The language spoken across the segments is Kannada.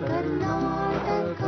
ಕರ್ನಾಟಕ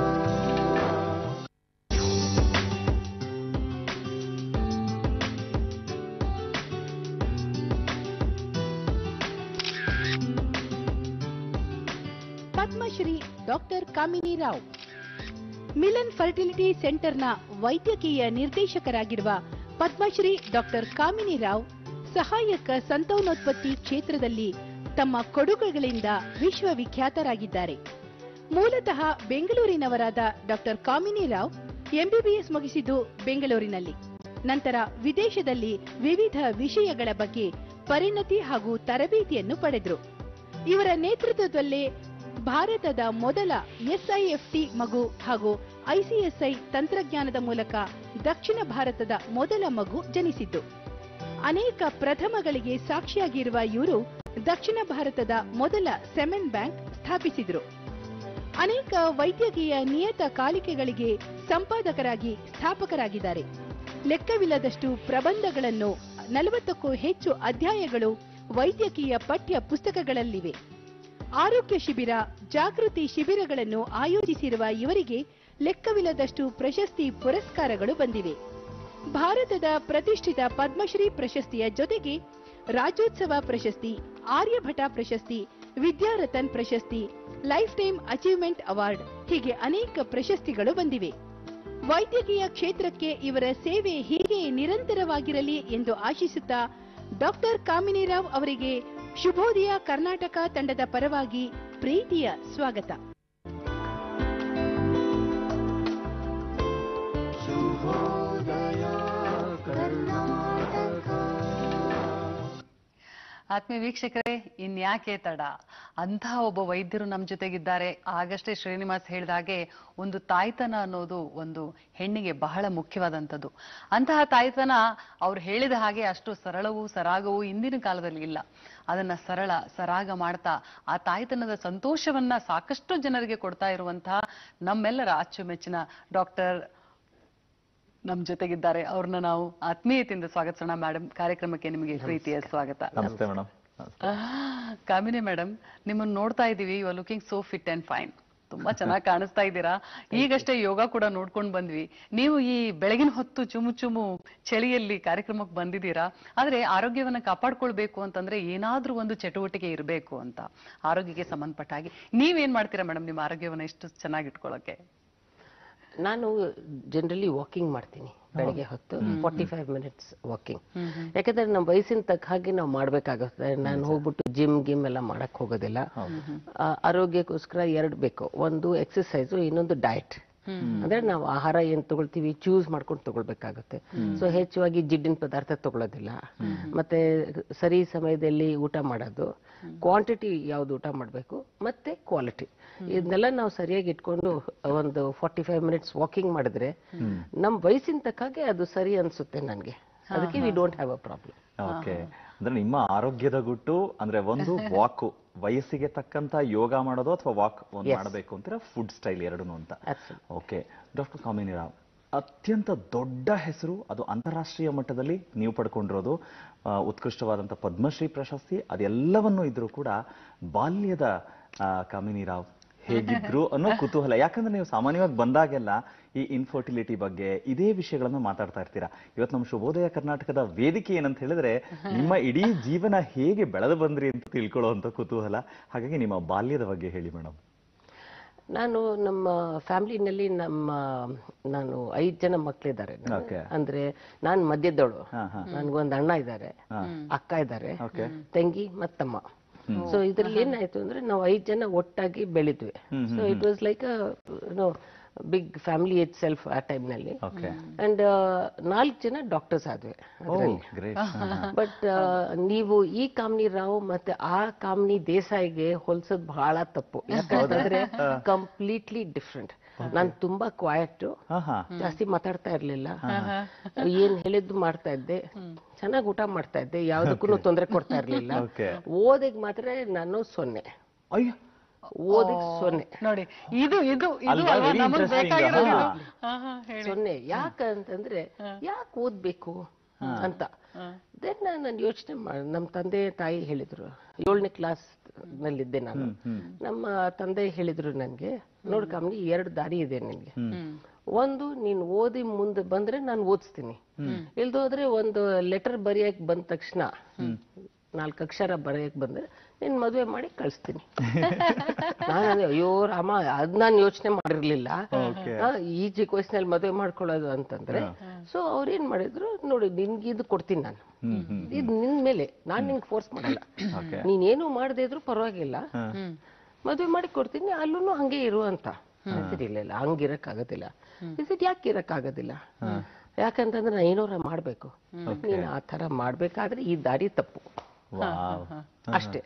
ಪದ್ಮಶ್ರೀ ಡಾಕ್ಟರ್ ಕಾಮಿನಿ ರಾವ್ ಮಿಲನ್ ಫರ್ಟಿಲಿಟಿ ಸೆಂಟರ್ನ ವೈದ್ಯಕೀಯ ನಿರ್ದೇಶಕರಾಗಿರುವ ಪದ್ಮಶ್ರೀ ಡಾಕ್ಟರ್ ಕಾಮಿನಿ ರಾವ್ ಸಹಾಯಕ ಸಂತಾನೋತ್ಪತ್ತಿ ಕ್ಷೇತ್ರದಲ್ಲಿ ತಮ್ಮ ಕೊಡುಗೆಗಳಿಂದ ವಿಶ್ವವಿಖ್ಯಾತರಾಗಿದ್ದಾರೆ ಮೂಲತಃ ಬೆಂಗಳೂರಿನವರಾದ ಡಾಕ್ಟರ್ ಕಾಮಿನಿ ರಾವ್ ಎಂಬಿಬಿಎಸ್ ಮುಗಿಸಿದ್ದು ಬೆಂಗಳೂರಿನಲ್ಲಿ ನಂತರ ವಿದೇಶದಲ್ಲಿ ವಿವಿಧ ವಿಷಯಗಳ ಬಗ್ಗೆ ಪರಿಣತಿ ಹಾಗೂ ತರಬೇತಿಯನ್ನು ಪಡೆದರು ಇವರ ನೇತೃತ್ವದಲ್ಲೇ ಭಾರತದ ಮೊದಲ ಎಸ್ಐಎಫ್ಟಿ ಮಗು ಹಾಗೂ ಐಸಿಎಸ್ಐ ತಂತ್ರಜ್ಞಾನದ ಮೂಲಕ ದಕ್ಷಿಣ ಭಾರತದ ಮೊದಲ ಮಗು ಜನಿಸಿದ್ದು ಅನೇಕ ಪ್ರಥಮಗಳಿಗೆ ಸಾಕ್ಷಿಯಾಗಿರುವ ಇವರು ದಕ್ಷಿಣ ಭಾರತದ ಮೊದಲ ಸೆಮೆನ್ ಬ್ಯಾಂಕ್ ಸ್ಥಾಪಿಸಿದರು ಅನೇಕ ವೈದ್ಯಕೀಯ ನಿಯತ ಕಾಲಿಕೆಗಳಿಗೆ ಸಂಪಾದಕರಾಗಿ ಸ್ಥಾಪಕರಾಗಿದ್ದಾರೆ ಲೆಕ್ಕವಿಲ್ಲದಷ್ಟು ಪ್ರಬಂಧಗಳನ್ನು ನಲವತ್ತಕ್ಕೂ ಹೆಚ್ಚು ಅಧ್ಯಾಯಗಳು ವೈದ್ಯಕೀಯ ಪಠ್ಯ ಪುಸ್ತಕಗಳಲ್ಲಿವೆ ಆರೋಗ್ಯ ಶಿಬಿರ ಜಾಗೃತಿ ಶಿಬಿರಗಳನ್ನು ಆಯೋಜಿಸಿರುವ ಇವರಿಗೆ ಲೆಕ್ಕವಿಲ್ಲದಷ್ಟು ಪ್ರಶಸ್ತಿ ಪುರಸ್ಕಾರಗಳು ಬಂದಿವೆ ಭಾರತದ ಪ್ರತಿಷ್ಠಿತ ಪದ್ಮಶ್ರೀ ಪ್ರಶಸ್ತಿಯ ಜೊತೆಗೆ ರಾಜ್ಯೋತ್ಸವ ಪ್ರಶಸ್ತಿ ಆರ್ಯಭಟ ಪ್ರಶಸ್ತಿ ವಿದ್ಯಾರತನ್ ಪ್ರಶಸ್ತಿ ಲೈಫ್ ಟೈಮ್ ಅಚೀವ್ಮೆಂಟ್ ಅವಾರ್ಡ್ ಹೀಗೆ ಅನೇಕ ಪ್ರಶಸ್ತಿಗಳು ಬಂದಿವೆ ವೈದ್ಯಕೀಯ ಕ್ಷೇತ್ರಕ್ಕೆ ಇವರ ಸೇವೆ ಹೀಗೆ ನಿರಂತರವಾಗಿರಲಿ ಎಂದು ಆಶಿಸುತ್ತಾ ಡಾಕ್ಟರ್ ಕಾಮಿನಿರಾವ್ ಅವರಿಗೆ ಶುಭೋದಯ ಕರ್ನಾಟಕ ತಂಡದ ಪರವಾಗಿ ಪ್ರೀತಿಯ ಸ್ವಾಗತ ಶುಭೋದಯ ಕರ್ನಾಟಕ ಆತ್ಮೀಯ ವೀಕ್ಷಕರೇ ಇನ್ಯಾಕೆ ತಡ ಅಂತಹ ಒಬ್ಬ ವೈದ್ಯರು ನಮ್ಮ ಜೊತೆಗಿದ್ದಾರೆ ಆಗಷ್ಟೇ ಶ್ರೀನಿವಾಸ್ ಹೇಳಿದಾಗೆ ಒಂದು ತಾಯ್ತನ ಅನ್ನೋದು ಒಂದು ಹೆಣ್ಣಿಗೆ ಬಹಳ ಮುಖ್ಯವಾದಂಥದ್ದು ಅಂತಹ ತಾಯ್ತನ ಅವ್ರು ಹೇಳಿದ ಹಾಗೆ ಅಷ್ಟು ಸರಳವೂ ಸರಾಗವೂ ಇಂದಿನ ಕಾಲದಲ್ಲಿ ಇಲ್ಲ ಅದನ್ನ ಸರಳ ಸರಾಗ ಮಾಡ್ತಾ ಆ ತಾಯ್ತನದ ಸಂತೋಷವನ್ನ ಸಾಕಷ್ಟು ಜನರಿಗೆ ಕೊಡ್ತಾ ಇರುವಂತಹ ನಮ್ಮೆಲ್ಲರ ಅಚ್ಚುಮೆಚ್ಚಿನ ಡಾಕ್ಟರ್ ನಮ್ ಜೊತೆಗಿದ್ದಾರೆ ಅವ್ರನ್ನ ನಾವು ಆತ್ಮೀಯತೆಯಿಂದ ಸ್ವಾಗತಿಸೋಣ ಮೇಡಮ್ ಕಾರ್ಯಕ್ರಮಕ್ಕೆ ನಿಮಗೆ ಪ್ರೀತಿಯ ಸ್ವಾಗತ ನಮಸ್ತೆ ಮೇಡಮ್ ಆಹ್, ಕಾಮಿನಿ ಮೇಡಮ್ ನಿಮ್ಮನ್ನ ನೋಡ್ತಾ ಇದೀವಿ you are looking so fit and fine ತುಂಬಾ ಚೆನ್ನಾಗಿ ಕಾಣಿಸ್ತಾ ಇದ್ದೀರಾ ಈಗಷ್ಟೇ ಯೋಗ ಕೂಡ ನೋಡ್ಕೊಂಡು ಬಂದ್ವಿ ನೀವು ಈ ಬೆಳಗಿನ ಹೊತ್ತು ಚುಮು ಚುಮು ಚಳಿಯಲ್ಲಿ ಕಾರ್ಯಕ್ರಮಕ್ಕೆ ಬಂದಿದ್ದೀರಾ ಆದ್ರೆ ಆರೋಗ್ಯವನ್ನ ಕಾಪಾಡ್ಕೊಳ್ಬೇಕು ಅಂತಂದ್ರೆ ಏನಾದ್ರೂ ಒಂದು ಚಟುವಟಿಕೆ ಇರಬೇಕು ಅಂತ ಆರೋಗ್ಯಕ್ಕೆ ಸಂಬಂಧಪಟ್ಟ ಹಾಗೆ ನೀವೇನ್ ಮಾಡ್ತೀರಾ ಮೇಡಮ್ ನಿಮ್ಮ ಆರೋಗ್ಯವನ್ನ ಎಷ್ಟು ಚೆನ್ನಾಗಿ ಇಟ್ಕೊಳ್ಳೋಕೆ ನಾನು ಜನರಲಿ ವಾಕಿಂಗ್ ಮಾಡ್ತೀನಿ ಬೆಳಗ್ಗೆ ಹೊತ್ತು ಫಾರ್ಟಿ ಫೈವ್ ಮಿನಿಟ್ಸ್ ವಾಕಿಂಗ್ ಯಾಕಂದ್ರೆ ನಮ್ಮ ವಯಸ್ಸಿನ ತಕ್ಕ ಹಾಗೆ ನಾವು ಮಾಡ್ಬೇಕಾಗುತ್ತೆ ನಾನು ಹೋಗ್ಬಿಟ್ಟು ಜಿಮ್ ಗಿಮ್ ಎಲ್ಲ ಮಾಡಕ್ ಹೋಗೋದಿಲ್ಲ ಆ, ಆರೋಗ್ಯಕ್ಕೋಸ್ಕರ ಎರಡು ಬೇಕು ಒಂದು ಎಕ್ಸಸೈಸು ಇನ್ನೊಂದು ಡಯಟ್ ಅಂದ್ರೆ ನಾವು ಆಹಾರ ಏನ್ ತಗೊಳ್ತೀವಿ ಚೂಸ್ ಮಾಡ್ಕೊಂಡು ತಗೊಳ್ಬೇಕಾಗುತ್ತೆ ಸೊ ಹೆಚ್ಚುವಾಗಿ ಜಿಡ್ಡಿನ ಪದಾರ್ಥ ತಗೊಳ್ಳೋದಿಲ್ಲ ಮತ್ತೆ ಸರಿ ಸಮಯದಲ್ಲಿ ಊಟ ಮಾಡೋದು ಕ್ವಾಂಟಿಟಿ ಯಾವ್ದು ಊಟ ಮಾಡಬೇಕು ಮತ್ತೆ ಕ್ವಾಲಿಟಿ ಇದನ್ನೆಲ್ಲ ನಾವು ಸರಿಯಾಗಿ ಇಟ್ಕೊಂಡು ಒಂದು ಫಾರ್ಟಿ ಫೈವ್ ಮಿನಿಟ್ಸ್ ವಾಕಿಂಗ್ ಮಾಡಿದ್ರೆ ನಮ್ ವಯಸ್ಸಿನ ತಕ್ಕಾಗೆ ಅದು ಸರಿ ಅನ್ಸುತ್ತೆ ನನ್ಗೆ ಅದಕ್ಕೆ we don't have a problem okay ಅಂದ್ರೆ ನಿಮ್ಮ ಆರೋಗ್ಯದ ಗುಟ್ಟು ಅಂದ್ರೆ ಒಂದು ವಾಕ್ ವಯಸ್ಸಿಗೆ ತಕ್ಕಂತ ಯೋಗ ಮಾಡೋದು ಅಥವಾ ವಾಕ್ ಒಂದು ಮಾಡಬೇಕು ಅಂತೀರಾ ಫುಡ್ ಸ್ಟೈಲ್ ಎರಡೂನು ಅಂತ ಓಕೆ ಡಾಕ್ಟರ್ ಕಾಮಿನಿ ರಾವ್ ಅತ್ಯಂತ ದೊಡ್ಡ ಹೆಸರು ಅದು ಅಂತಾರಾಷ್ಟ್ರೀಯ ಮಟ್ಟದಲ್ಲಿ ನೀವು ಪಡ್ಕೊಂಡಿರೋದು ಆ, ಉತ್ಕೃಷ್ಟವಾದಂಥ ಪದ್ಮಶ್ರೀ ಪ್ರಶಸ್ತಿ ಅದೆಲ್ಲವನ್ನೂ ಇದ್ರೂ ಕೂಡ ಬಾಲ್ಯದ ಆ, ಕಾಮಿನಿ ರಾವ್ ಹೇಗಿದ್ರು ಅನ್ನೋ ಕುತೂಹಲ ಯಾಕಂದ್ರೆ ನೀವು ಸಾಮಾನ್ಯವಾಗಿ ಬಂದಾಗೆಲ್ಲ ಈ ಇನ್ಫರ್ಟಿಲಿಟಿ ಬಗ್ಗೆ ಇದೇ ವಿಷಯಗಳನ್ನ ಮಾತಾಡ್ತಾ ಇರ್ತೀರಾ ಇವತ್ತು ನಮ್ಮ ಶುಭೋದಯ ಕರ್ನಾಟಕದ ವೇದಿಕೆ ಏನಂತ ಹೇಳಿದ್ರೆ ನಿಮ್ಮ ಇಡೀ ಜೀವನ ಹೇಗೆ ಬೆಳೆದು ಬಂದ್ರಿ ಅಂತ ತಿಳ್ಕೊಳ್ಳುವಂತ ಕುತೂಹಲ ಹಾಗಾಗಿ ನಿಮ್ಮ ಬಾಲ್ಯದ ಬಗ್ಗೆ ಹೇಳಿ ಮೇಡಮ್ ನಾನು ನಮ್ಮ ಫ್ಯಾಮಿಲಿನಲ್ಲಿ ನಮ್ಮ ನಾನು ಐದ್ ಜನ ಮಕ್ಳಿದ್ದಾರೆ ನನಗೆ. Okay. ಅಂದ್ರೆ ನಾನ್ ಮಧ್ಯದವಳು ಹಾ, ಹಾ. ನನ್ಗೊಂದ್ ಅಣ್ಣ ಇದ್ದಾರೆ ಅಕ್ಕ ಇದ್ದಾರೆ ತಂಗಿ ಮತ್ತಮ್ಮ ಸೊ ಇದ್ರಲ್ಲಿ ಏನಾಯ್ತು ಅಂದ್ರೆ ನಾವು ಐದ್ ಜನ ಒಟ್ಟಾಗಿ ಬೆಳಿದ್ವಿ so it was like no big family itself ಆ time ನಲ್ಲಿ ಓಕೆ ಅಂಡ್ ನಾಲ್ಕು ಜನ ಡಾಕ್ಟರ್ಸ್ ಆದ್ವಿ ಅದ್ರಲ್ಲಿ ಗ್ರೇಟ್ ಬಟ್ ನೀವು ಈ ಕಾಮ್ನಿ ರಾವ್ ಮತ್ತೆ ಆ ಕಾಮ್ನಿ ದೇಸಾಯಿಗೆ ಹೋಲ್ಸೋದ್ ಬಹಳ ತಪ್ಪು ಯಾಕಂತಂದ್ರೆ ಕಂಪ್ಲೀಟ್ಲಿ ಡಿಫ್ರೆಂಟ್ ನಾನ್ ತುಂಬಾ ಕ್ವಾಯಟ್ ಹಾ ಹಾ ಜಾಸ್ತಿ ಮಾತಾಡ್ತಾ ಇರ್ಲಿಲ್ಲ ಏನ್ ಹೇಳಿದ್ದು ಮಾಡ್ತಾ ಇದ್ದೆ ಚೆನ್ನಾಗಿ ಊಟ ಮಾಡ್ತಾ ಇದ್ದೆ ಯಾವ್ದಕ್ಕೂ ತೊಂದರೆ ಕೊಡ್ತಾ ಇರ್ಲಿಲ್ಲ Okay. ಓದಿಗ್ ಮಾತ್ರ ನಾನು ಸೊನ್ನೆ ಅಯ್ಯೋ ಓದಿಗ್ ಸೊನ್ನೆ ನೋಡಿ ಇದು ಇದು ಇದು ಅಲ್ವಾ? ಅಲ್ವಾ Very ನಮಗ್ interesting. ಬೇಕಾಗಿರೋದು ಹಾ. ಇದು. ಹಾ, ಹಾ, ಹೇಳಿ ಸೊನ್ನೆ ಯಾಕಂತಂದ್ರೆ ಯಾಕೆ ಓದ್ಬೇಕು ಅಂತ ದೆನ್ ನಾನು ಯೋಚನೆ ಮಾಡಿ ನಮ್ಮ ತಂದೆ ತಾಯಿ ಹೇಳಿದ್ರು ಏಳನೇ ಕ್ಲಾಸ್ ನಲ್ಲಿದ್ದೆ ನಾನು ನಮ್ಮ ತಂದೆ ಹೇಳಿದ್ರು ನನ್ಗೆ ನೋಡ್ ಕಾಮಿನಿ ಎರಡು ದಾರಿ ಇದೆ ನಿನ್ಗೆ ಒಂದು ನೀನ್ ಓದಿ ಮುಂದೆ ಬಂದ್ರೆ ನಾನು ಓದಿಸ್ತೀನಿ ಇಲ್ದೋದ್ರೆ ಒಂದು ಲೆಟರ್ ಬರೆಯಕ್ ಬಂದ ತಕ್ಷಣ ನಾಲ್ಕು ಅಕ್ಷರ ಬರೆಯಕ್ ಬಂದ್ರೆ ನೀನ್ ಮದ್ವೆ ಮಾಡಿ ಕಳಿಸ್ತೀನಿ ನಾನು ಅಯ್ಯೋ ರಾಮ ಅದ್ ನಾನು ಯೋಚನೆ ಮಾಡಿರ್ಲಿಲ್ಲ ಆ, ಈ ಚಿಕ್ಕ ವಯಸ್ಸಿನಲ್ಲಿ ಮದ್ವೆ ಮಾಡ್ಕೊಳ್ಳೋದು ಅಂತಂದ್ರೆ ಸೊ ಅವ್ರು ಏನ್ ಮಾಡಿದ್ರು ನೋಡಿ ನಿನ್ಗೆ ಇದು ಕೊಡ್ತೀನಿ ನಾನು ಇದು ನಿನ್ ಮೇಲೆ ನಾನ್ ನಿಂಗೆ ಫೋರ್ಸ್ ಮಾಡಲ್ಲ ನೀನೇನು ಮಾಡದೇ ಇದ್ರು ಪರವಾಗಿಲ್ಲ ಮದ್ವೆ ಮಾಡಿ ಕೊಡ್ತೀನಿ ಅಲ್ಲೂ ಹಂಗೆ ಇರು ಅಂತ ಸರಿ ಇಲ್ಲ ಇಲ್ಲ ಹಂಗಿರಕ್ ಆಗೋದಿಲ್ಲ ಇಟ್ ಯಾಕೆ ಇರಕ್ ಆಗೋದಿಲ್ಲ ಯಾಕಂತಂದ್ರೆ ನಾನು ಏನಾರ ಮಾಡ್ಬೇಕು ನೀನ್ ಆ ತರ ಮಾಡ್ಬೇಕಾದ್ರೆ ಈ ದಾರಿ ತಪ್ಪು ವಾವ್ ಅಷ್ಟೇ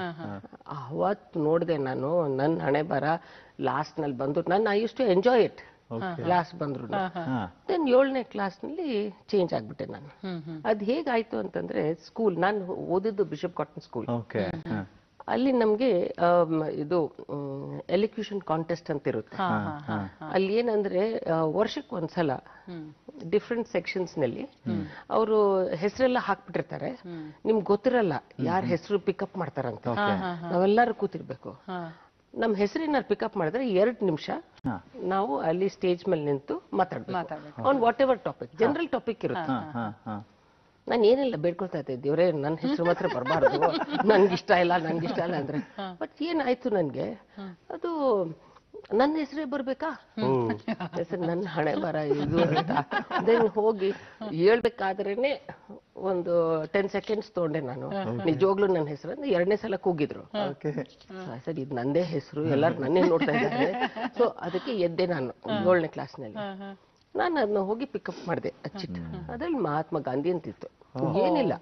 ಅವತ್ತು ನೋಡಿದೆ ನಾನು ನನ್ನ ಹಣೆ ಬರ ಲಾಸ್ಟ್ ನಲ್ಲಿ ಬಂದು ನಾನು I use to enjoy it last ಬಂದ್ರು ದೆನ್ ಏಳನೇ ಕ್ಲಾಸ್ ನಲ್ಲಿ ಚೇಂಜ್ ಆಗ್ಬಿಟ್ಟೆ ನಾನು ಅದ್ ಹೇಗಾಯ್ತು ಅಂತಂದ್ರೆ ಸ್ಕೂಲ್ ನಾನು ಓದಿದ್ದು ಬಿಷಪ್ ಕಾಟನ್ ಸ್ಕೂಲ್ ಓಕೆ ಅಲ್ಲಿ ನಮ್ಗೆ ಆಮ್, ಇದು ಎಲಿಕ್ಯೂಷನ್ ಕಾಂಟೆಸ್ಟ್ ಅಂತ ಇರುತ್ತೆ ಅಲ್ಲಿ ಏನಂದ್ರೆ ಆ, ವರ್ಷಕ್ಕೆ ಒಂದ್ಸಲ ಡಿಫ್ರೆಂಟ್ ಸೆಕ್ಷನ್ಸ್ ನಲ್ಲಿ ಅವರು ಹೆಸರೆಲ್ಲ ಹಾಕ್ಬಿಟ್ಟಿರ್ತಾರೆ ನಿಮ್ಗೆ ಗೊತ್ತಿರಲ್ಲ ಯಾರ ಹೆಸರು ಪಿಕಪ್ ಮಾಡ್ತಾರಂತ ನಾವೆಲ್ಲರೂ ಕೂತಿರ್ಬೇಕು ನಮ್ ಹೆಸರಿನ ಪಿಕಪ್ ಮಾಡಿದ್ರೆ ಎರಡ್ ನಿಮಿಷ ನಾವು ಅಲ್ಲಿ ಸ್ಟೇಜ್ ಮೇಲೆ ನಿಂತು ಮಾತಾಡ್ಬೇಕು on whatever topic general topic ಇರುತ್ತೆ ಹಾ ಹಾ ಹಾ ನಾನು ಏನೆಲ್ಲ ಬೇಡ್ಕೊಳ್ತಾ ಇದ್ದೆ ದೇವ್ರೆ ನನ್ನ ಹೆಸರು ಮಾತ್ರ ಬರಬಾರ್ದು ನನ್ಗೆ ಇಷ್ಟ ಇಲ್ಲ ನನ್ಗೆ ಇಷ್ಟ ಇಲ್ಲ ಅಂದ್ರೆ ಬಟ್ ಏನಾಯ್ತು ನನ್ಗೆ ಅದು ನನ್ನ ಹೆಸರೇ ಬರ್ಬೇಕಾ ಹೆಸರು ನನ್ನ ಹಣೆ ಬರ ಇದು ಅಂತ ದೆನ್ ಹೋಗಿ ಹೇಳ್ಬೇಕಾದ್ರೇನೆ ಒಂದು ಟೆನ್ ಸೆಕೆಂಡ್ಸ್ ತಗೊಂಡೆ ನಾನು ನಿಜವಾಗ್ಲೂ ನನ್ನ ಹೆಸರು ಅಂದ್ರೆ ಎರಡನೇ ಸಲ ಕೂಗಿದ್ರು ಸರ್ ಇದು ನಂದೇ ಹೆಸರು ಎಲ್ಲರೂ ನನ್ನೇ ನೋಡ್ತಾ ಇದ್ದಾರೆ ಸೊ ಅದಕ್ಕೆ ಎದ್ದೆ ನಾನು ಏಳನೇ ಕ್ಲಾಸ್ನಲ್ಲಿ ನಾನು ಅದನ್ನ ಹೋಗಿ ಪಿಕಪ್ ಮಾಡಿದೆ ಅಚ್ಚಿಟ್ಟು ಅದ್ರಲ್ಲಿ ಮಹಾತ್ಮ ಗಾಂಧಿ ಅಂತಿತ್ತು ಏನಿಲ್ಲ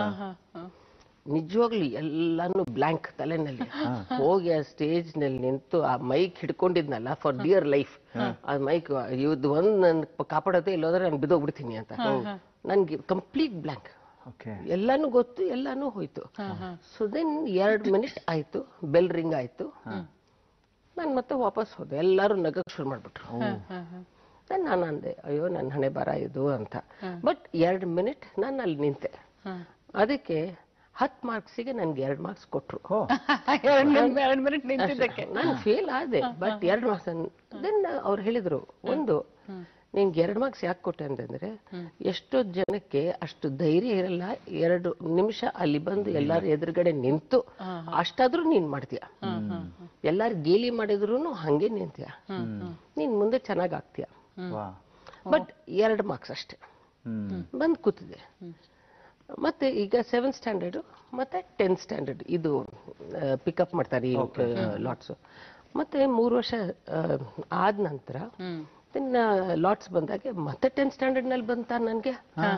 ನಿಜವಾಗ್ಲು ಎಲ್ಲಾನು ಬ್ಲಾಂಕ್ ತಲೆನಲ್ಲಿ ಹೋಗಿ ಆ ಸ್ಟೇಜ್ ನಲ್ಲಿ ನಿಂತು ಆ ಮೈಕ್ ಹಿಡ್ಕೊಂಡಿದ್ನಲ್ಲ ಫಾರ್ ಡಿಯರ್ ಲೈಫ್ ಆ ಮೈಕ್ ಇದು ಒಂದ್ ನನ್ ಕಾಪಾಡೋದೇ ಇಲ್ಲೋದ್ರೆ ನಾನು ಬಿದ್ದೋಗ್ಬಿಡ್ತೀನಿ ಅಂತ ನನ್ಗೆ ಕಂಪ್ಲೀಟ್ ಬ್ಲಾಂಕ್ ಓಕೆ ಎಲ್ಲಾನು ಗೊತ್ತು ಎಲ್ಲಾನು ಹೋಯ್ತು ಸೊ ದೆನ್ ಎರಡ್ ಮಿನಿಟ್ ಆಯ್ತು ಬೆಲ್ ರಿಂಗ್ ಆಯ್ತು ನಾನು ಮತ್ತೆ ವಾಪಸ್ ಹೋದೆ ಎಲ್ಲರೂ ನಗಕ್ ಶುರು ಮಾಡ್ಬಿಟ್ರು then ನಾನು ಅಂದೆ ಅಯ್ಯೋ ನನ್ನ ಹಣೆ ಬರ ಇದು ಅಂತ ಬಟ್ ಎರಡು ಮಿನಿಟ್ ನಾನು ಅಲ್ಲಿ ನಿಂತೆ ಅದಕ್ಕೆ ಹತ್ತು ಮಾರ್ಕ್ಸಿಗೆ ನನ್ಗೆ ಎರಡು ಮಾರ್ಕ್ಸ್ ಕೊಟ್ರು ಎರಡ್ ಮಿನಿಟ್ ನಿಂತಿದ್ದಕ್ಕೆ ನಾನು ಫೇಲ್ ಆದೆ ಬಟ್ ಎರಡು ಮಾರ್ಕ್ಸ್ ದೆನ್ ಅವ್ರು ಹೇಳಿದ್ರು ಒಂದು ನಿನ್ಗೆ ಎರಡು ಮಾರ್ಕ್ಸ್ ಯಾಕೆ ಕೊಟ್ಟೆ ಅಂತಂದ್ರೆ ಎಷ್ಟೋ ಜನಕ್ಕೆ ಅಷ್ಟು ಧೈರ್ಯ ಇರಲ್ಲ ಎರಡು ನಿಮಿಷ ಅಲ್ಲಿ ಬಂದು ಎಲ್ಲಾರ ಎದುರುಗಡೆ ನಿಂತು ಅಷ್ಟಾದ್ರೂ ನೀನ್ ಮಾಡ್ತೀಯ ಎಲ್ಲಾರು ಗೇಲಿ ಮಾಡಿದ್ರು ಹಂಗೆ ನಿಂತೀಯ ನೀನ್ ಮುಂದೆ ಚೆನ್ನಾಗ್ ಆಗ್ತೀಯ ವಾ ಬಟ್ ಎರಡು ಮಾರ್ಕ್ಸ್ ಅಷ್ಟೇ ಹ್ಮ್ ಬಂದು ಕೂತಿದೆ ಮತ್ತೆ ಈಗ ಸೆವೆಂತ್ ಸ್ಟ್ಯಾಂಡರ್ಡ್ ಮತ್ತೆ ಟೆಂತ್ ಸ್ಟ್ಯಾಂಡರ್ಡ್ ಇದು ಪಿಕಪ್ ಮಾಡ್ತಾರೆ ಈ ಲಾಟ್ಸ್ ಮತ್ತೆ ಮೂರು ವರ್ಷ ಆ, ಆದ ನಂತರ ಲಾಟ್ಸ್ ಬಂದಾಗೆ ಮತ್ತೆ ಟೆಂತ್ ಸ್ಟ್ಯಾಂಡರ್ಡ್ ನಲ್ಲಿ ಬಂತ ನನ್ಗೆ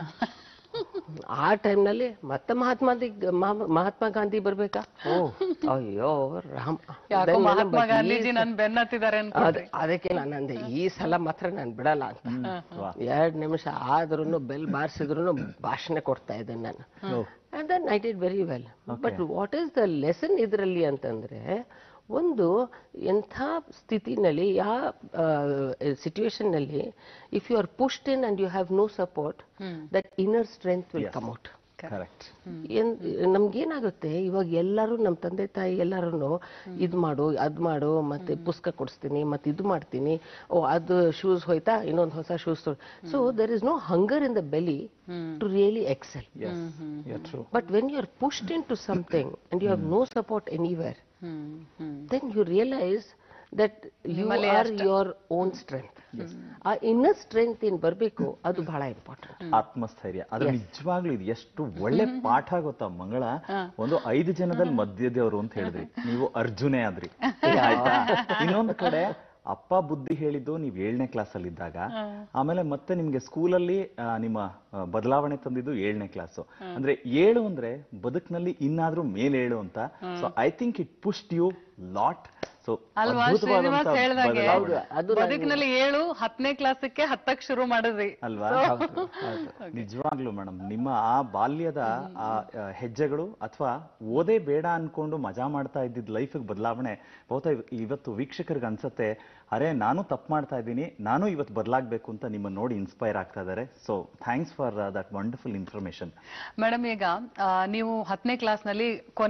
ಆ time ನಲ್ಲಿ ಮತ್ತೆ ಮಹಾತ್ಮ ಗಾಂಧಿ ಮಹಾ- ಮಹಾತ್ಮ ಗಾಂಧಿ ಬರ್ಬೇಕಾ ಅಯ್ಯೋ ರಾಮ್ ಯಾಕೋ Then ಮಹಾತ್ಮ ನಾನು ಈ ಗಾಂಧೀಜಿ ನನ್ ಬೆನ್ನತ್ತಿದ್ದಾರೆ ಅನ್ಕೊಂಡೆ ಅದ್- ಅದಕ್ಕೆ ನಾನು ಅಂದೆ ಈ ಸಲ ಮಾತ್ರ ನಾನು ಬಿಡಲ್ಲ ಅಂತ ಎರಡ್ ನಿಮಿಷ ಆದ್ರೂ ಬೆಲ್ ಬಾರಿಸಿದ್ರು ಭಾಷಣ ಕೊಡ್ತಾ ಇದ್ದೆ ನಾನು and then I did very well but what is the lesson ಇದರಲ್ಲಿ ಅಂತಂದ್ರೆ ಒಂದು ಎಂಥ ಸ್ಥಿತಿನಲ್ಲಿ ಯಾವ ಸಿಚುವೇಶನ್ ನಲ್ಲಿ if you are pushed in and you have no support that inner strength will come out correct ಏನ್ ನಮ್ಗೇನಾಗುತ್ತೆ ಇವಾಗ ಎಲ್ಲರೂ ನಮ್ಮ ತಂದೆ ತಾಯಿ ಎಲ್ಲರೂ ಇದ್ ಮಾಡು ಅದ್ ಮಾಡು ಮತ್ತೆ ಪುಸ್ತಕ ಕೊಡಿಸ್ತೀನಿ ಮತ್ತೆ ಇದು ಮಾಡ್ತೀನಿ ಓ ಅದು ಶೂಸ್ ಹೋಯ್ತಾ ಇನ್ನೊಂದು ಹೊಸ shoes so there is no hunger in the belly to really excel true but when you are pushed in to something and you have no support anywhere then you realise that you are your own strength ಆ ಇನ್ನರ್ ಸ್ಟ್ರೆಂತ್ ಏನ್ ಬರ್ಬೇಕು ಅದು ಬಹಳ ಇಂಪಾರ್ಟೆಂಟ್ ಆತ್ಮಸ್ಥೈರ್ಯ ಆದ್ರೆ ನಿಜವಾಗ್ಲೂ ಇದು ಎಷ್ಟು ಒಳ್ಳೆ ಪಾಠ ಗೊತ್ತಾ ಮಂಗಳ ಒಂದು ಐದು ಜನದಲ್ಲಿ ಮಧ್ಯದವರು ಅಂತ ಹೇಳಿದ್ರಿ ನೀವು ಅರ್ಜುನೇ ಆದ್ರಿ ಆಯ್ತಾ ಇನ್ನೊಂದು ಕಡೆ ಅಪ್ಪ ಬುದ್ಧಿ ಹೇಳಿದ್ದು ನೀವ್ ಏಳನೇ ಕ್ಲಾಸ್ ಅಲ್ಲಿ ಇದ್ದಾಗ ಆಮೇಲೆ ಮತ್ತೆ ನಿಮ್ಗೆ ಸ್ಕೂಲಲ್ಲಿ ನಿಮ್ಮ ಆ, ಬದಲಾವಣೆ ತಂದಿದ್ದು ಏಳನೇ ಕ್ಲಾಸು ಅಂದ್ರೆ ಏಳು ಅಂದ್ರೆ ಬದುಕಿನಲ್ಲಿ ಇನ್ನಾದ್ರೂ ಮೇಲೇಳು ಅಂತ so I think it pushed you lot so ಅಲ್ವಾ ಶ್ರೀನಿವಾಸ್ ಹೇಳ್ದಾಗೆ ಅದು ಬದುಕಿನಲ್ಲಿ ಏಳು ಹತ್ತನೇ ಕ್ಲಾಸಕ್ಕೆ ಹತ್ತಕ್ ಶುರು ಮಾಡಿದ್ರಿ ಅಲ್ವಾ ನಿಜವಾಗ್ಲೂ ಮೇಡಮ್ ನಿಮ್ಮ ಆ ಬಾಲ್ಯದ ಆ ಆ, ಹೆಜ್ಜೆಗಳು ಅಥವಾ ಓದೇ ಬೇಡ ಅನ್ಕೊಂಡು ಮಜಾ ಮಾಡ್ತಾ ಇದ್ದಿದ್ ಲೈಫಿಗೆ ಬದಲಾವಣೆ ಬಹುತಃ ಇವ್- ಇವತ್ತು ವೀಕ್ಷಕರಿಗೆ ಅನ್ಸತ್ತೆ ಅರೆ ನಾನು ತಪ್ಪು ಮಾಡ್ತಾ ಇದ್ದೀನಿ ನಾನು ಇವತ್ತು ಬದಲಾಗಬೇಕು ಅಂತ ನಿಮ್ಮನ್ನ ನೋಡಿ ಇನ್ಸ್ಪೈರ್ ಆಗ್ತಾ ಇದ್ದಾರೆ so thanks for that wonderful information madam ಈಗ ಆ, ನೀವು ಹತ್ತನೇ ಕ್ಲಾಸ್ ನಲ್ಲಿ ಕೊನೆಗೂ